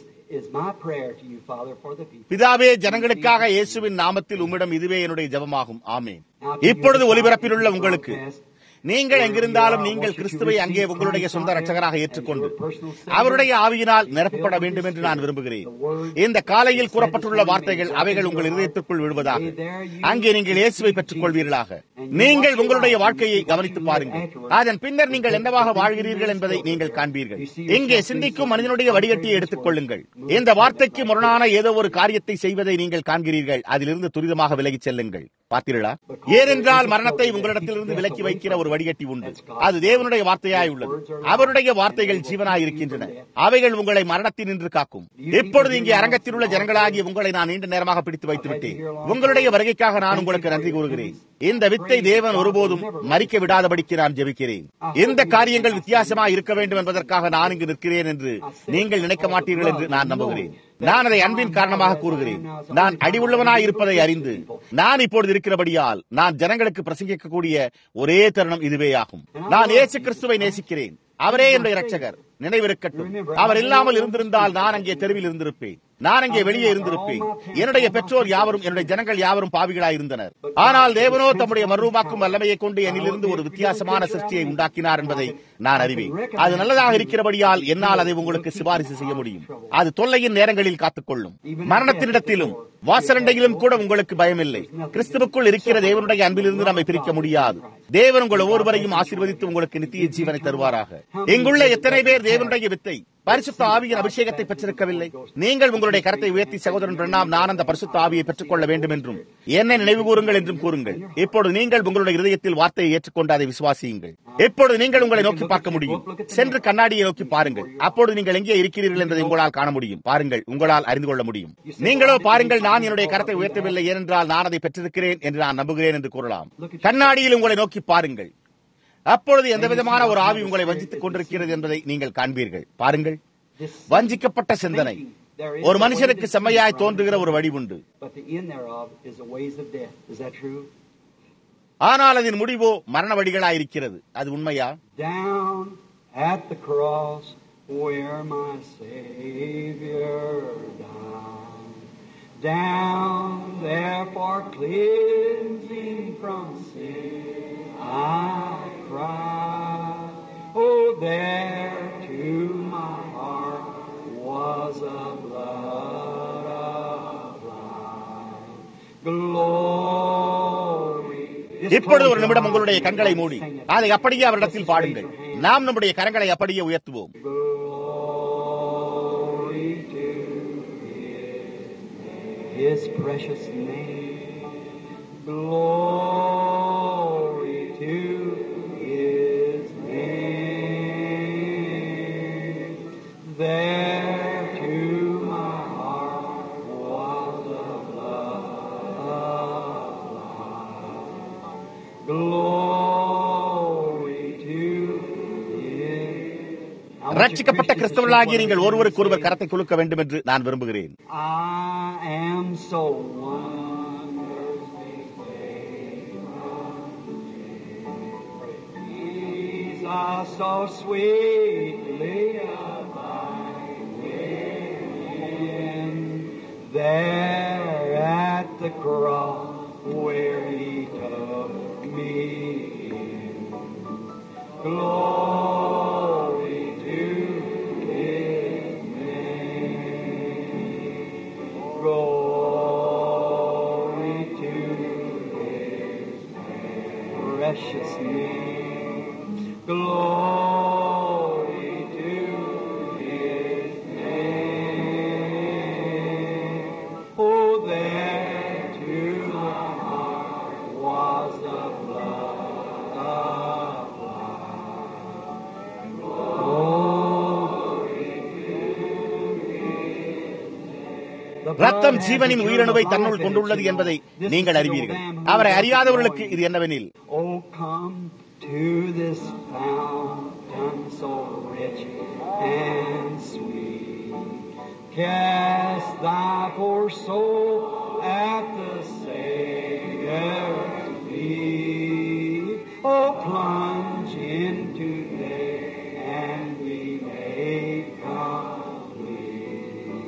பிதாவே ஜனங்களுக்காக இயேசுவின் நாமத்தில் உம்மிடம் இதுவே என்னுடைய ஜபமாகும் ஆமேன் இப்பொழுது ஒலிபரப்பில் உள்ள உங்களுக்கு நீங்கள் எங்கிருந்தாலும் நீங்கள் கிறிஸ்துவை அங்கே உங்களுடைய சொந்த ரட்சகராக ஏற்றுக்கொண்டு அவருடைய ஆவியினால் நிரப்பப்பட வேண்டும் என்று நான் விரும்புகிறேன் இந்த காலையில் கூறப்பட்டுள்ள வார்த்தைகள் அவைகள் உங்கள் இதயத்திற்குள் விழுவதாக அங்கே நீங்கள் இயேசுவை பெற்றுக் கொள்வீர்களாக நீங்கள் உங்களுடைய வாழ்க்கையை கவனித்து பாருங்கள் அதன் பின்னர் நீங்கள் என்னவாக வாழ்கிறீர்கள் என்பதை நீங்கள் காண்பீர்கள் இங்கே சிந்திக்கும் மனிதனுடைய வடிகட்டியை எடுத்துக் கொள்ளுங்கள் இந்த வார்த்தைக்கு முரணான ஏதோ ஒரு காரியத்தை செய்வதை நீங்கள் காண்கிறீர்கள் அதிலிருந்து துரிதமாக விலகிச் செல்லுங்கள் பார்த்தீர்களா ஏனென்றால் மரணத்தை உங்களிடத்திலிருந்து விலக்கி வைக்கிற ஒரு வடிகட்டி உண்டு அது தேவனுடைய வார்த்தையாய் உள்ளது அவருடைய வார்த்தைகள் ஜீவனாய் இருக்கின்றன அவைகள் உங்களை மரணத்தில் நின்று காக்கும் இப்பொழுது இங்கே அரங்கத்தில் உள்ள ஜனங்களாகி உங்களை நான் நீண்ட நேரமாக பிடித்து வைத்து விட்டேன் உங்களுடைய வருகைக்காக நான் உங்களுக்கு நன்றி கூறுகிறேன் இந்த வித்தை தேவன் ஒருபோதும் மறிக்க விடாதபடிக்கு நான் ஜெபிக்கிறேன் இந்த காரியங்கள் வித்தியாசமா இருக்க வேண்டும் என்பதற்காக நான் இங்கு நிற்கிறேன் என்று நீங்கள் நினைக்க மாட்டீர்கள் என்று நான் நம்புகிறேன் நான் அதை அன்பின் காரணமாக கூறுகிறேன் நான் அடிவுள்ளவனாய் இருப்பதை அறிந்து நான் இப்பொழுது இருக்கிறபடியால் நான் ஜனங்களுக்கு பிரசங்கிக்கக்கூடிய ஒரே தருணம் இதுவே ஆகும் நான் ஏசு கிறிஸ்துவை நேசிக்கிறேன் அவரே என்னுடைய ரட்சகர் நினைவிருக்கட்டும் அவர் இல்லாமல் இருந்திருந்தால் நான் அங்கே தெருவில் இருந்திருப்பேன் நான் அங்கே வெளியே இருந்திருப்பேன் என்னுடைய பெற்றோர் யாவரும் என்னுடைய ஜனங்கள் யாவரும் பாவிகளாய் இருந்தனர் ஆனால் தேவனோ தம்முடைய மறுரூபாக்கும் வல்லமையை கொண்டு என்னிலிருந்து ஒரு வித்தியாசமான சிருஷ்டியை உண்டாக்கினார் என்பதை நான் அறிவேன் அது நல்லதாக இருக்கிறபடியால் என்னால் அதை உங்களுக்கு சிபாரிசு செய்ய முடியும் அது தொல்லையின் நேரங்களில் காத்துக்கொள்ளும் மரணத்தினிடத்திலும் வாசரண்டையிலும் கூட உங்களுக்கு பயமில்லை கிறிஸ்துவுக்குள் இருக்கிற தேவனுடைய அன்பிலிருந்து நம்மை பிரிக்க முடியாது தேவன் உங்கள் ஒவ்வொருவரையும் ஆசீர்வதித்து உங்களுக்கு நித்திய ஜீவனை தருவாராக இங்குள்ள எத்தனை பேர் தேவனுடைய வித்தை பரிசுத்த ஆவியின் அபிஷேகத்தை பெற்றிருக்கவில்லை நீங்கள் உங்களுடைய கரத்தை உயர்த்தி சகோதரன் பிரணாம் நான் அந்த பரிசுத்த ஆவியை பெற்றுக் கொள்ள வேண்டும் என்றும் என்னை நினைவு கூறுங்கள் என்றும் கூறுங்கள் இப்பொழுது நீங்கள் உங்களுடைய இதயத்தில் வார்த்தையை ஏற்றுக்கொண்டு அதை விசுவாசியுங்கள் இப்பொழுது நீங்கள் உங்களை நோக்கி பார்க்க முடியும் சென்று கண்ணாடியை நோக்கி பாருங்கள் அப்பொழுது நீங்கள் எங்கே இருக்கிறீர்கள் என்பதை உங்களால் காண முடியும் பாருங்கள் உங்களால் அறிந்து கொள்ள முடியும் நீங்களோ பாருங்கள் நான் என்னுடைய கரத்தை உயர்த்தவில்லை ஏனென்றால் நான் அதை பெற்றிருக்கிறேன் என்று நான் நம்புகிறேன் என்று கூறலாம் கண்ணாடியில் உங்களை நோக்கி பாருங்கள் அப்பொழுது எந்த விதமான ஒரு ஆவி உங்களை வஞ்சித்துக் கொண்டிருக்கிறது என்பதை நீங்கள் காண்பீர்கள் பாருங்கள் வஞ்சிக்கப்பட்ட சிந்தனை ஒரு மனுஷனுக்கு செம்மையாய் தோன்றுகிற ஒரு வழி உண்டு ஆனால் அதன் முடிவோ மரண வழிகளாயிருக்கிறது அது உண்மையா Down at the cross where my Savior died. Down there for cleansing from sin I cried. Oh, there to my heart was a blood applied. Glory. இப்பொழுது ஒரு நிமிடம் உங்களுடைய கண்களை மூடி அதை அப்படியே அவரிடத்தில் பாடுங்கள் நாம் நம்முடைய கரங்களை அப்படியே உயர்த்துவோம் Glory to His precious name. Glory to His name. There to my heart was the blood applied. Glory to His ரட்சிக்கப்பட்ட கிறிஸ்தவர்களாகிய நீங்கள் ஒருவருக்கொருவர் கரத்தை குலுக்க வேண்டும் என்று நான் விரும்புகிறேன் I am so wonderfully Jesus so sweetly abide within. There at the cross where He took me in. Glory to His name. Glory to His precious name. Glory to His name. Oh, there to my heart was the blood of ரத்தம் ஜீவனின் உயிரணுவை தன்னுள் கொண்டுள்ளது என்பதை நீங்கள் அறிவீர்கள் அவரை அறியாதவர்களுக்கு இது என்னவெனில் Oh, come to this fountain so rich and sweet. Cast thy poor soul at the Savior's feet. Oh, plunge into day and be made complete.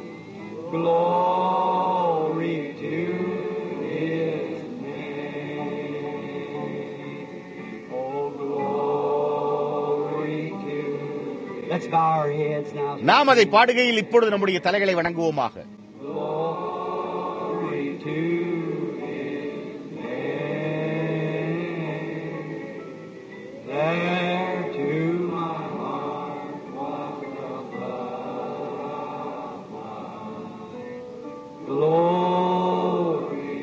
Glory to His name. Oh, glory to. Let's bow our heads now. நாம் அதை பாடுகையில் இப்பொழுது நம்முடைய தலைகளை வணங்குவோமாக Glory to His name. There to my heart was the blood. Glory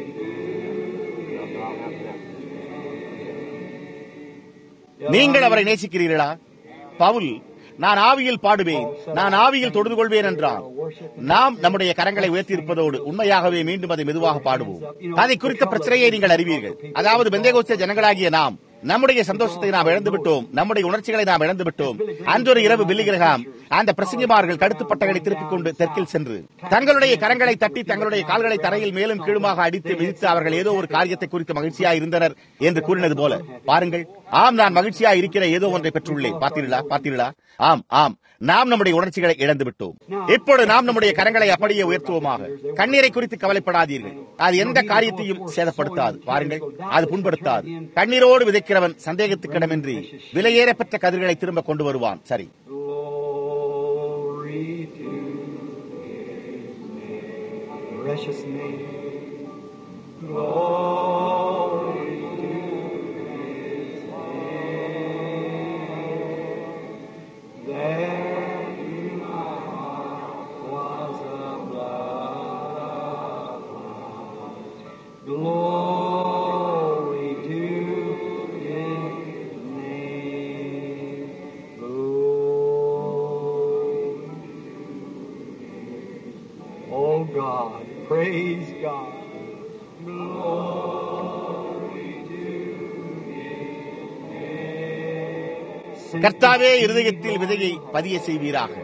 நீங்கள் அவரை நேசிக்கிறீர்களா பவுல் நான் ஆவியில் பாடுவேன் நான் ஆவியில் தொழுது கொள்வேன் என்றான் நாம் நம்முடைய கரங்களை உயர்த்தியிருப்பதோடு உண்மையாகவே மீண்டும் அதை மெதுவாக பாடுவோம் அதை குறித்த பிரச்சனையை நீங்கள் அறிவீர்கள் அதாவது பெந்தேகோஸ்தே ஜனங்களாகிய நாம் நம்முடைய சந்தோஷத்தை நாம் இழந்து விட்டோம் நம்முடைய உணர்ச்சிகளை நாம் இழந்து விட்டோம் அன்றொரு இரவு பில்லிகிரகாம் அந்த பிரசங்கிமார்கள் கடுத்துப்பட்டகளை திருப்பிக் கொண்டு தெற்கில் சென்று தங்களுடைய கரங்களை தட்டி தங்களுடைய கால்களை தரையில் மேலும் கீழுமாக அடித்து மிதித்து அவர்கள் ஏதோ ஒரு காரியத்தை குறித்து மகிழ்ச்சியா இருந்தனர் என்று கூறினது போல பாருங்கள் ஆம் நான் மகிழ்ச்சியா இருக்கிற ஏதோ ஒன்றை பெற்றுள்ளேன் பார்த்தீர்களா பார்த்தீர்களா ஆம் ஆம் நாம் நம்முடைய உணர்ச்சிகளை இழந்து விட்டோம் இப்பொழுது நாம் நம்முடைய கரங்களை அப்படியே உயர்த்துவோமாக கண்ணீரை குறித்து கவலைப்படாதீர்கள் அது எந்த காரியத்தையும் சேதப்படுத்தாது பாருங்கள் அது புண்படுத்தாது கண்ணீரோடு விதைக்கிறவன் சந்தேகத்துக்கிடமின்றி விலையேறப்பெற்ற கதிர்களை திரும்ப கொண்டு வருவான் சரி Glory to His name, precious name. Glory to His name. There in my heart was the blood of Christ. Glory to His name. Glory. Oh God, praise God. Glory to His name. கர்த்தாவே இருதயத்தில் விதையை பதிய செய்வீராக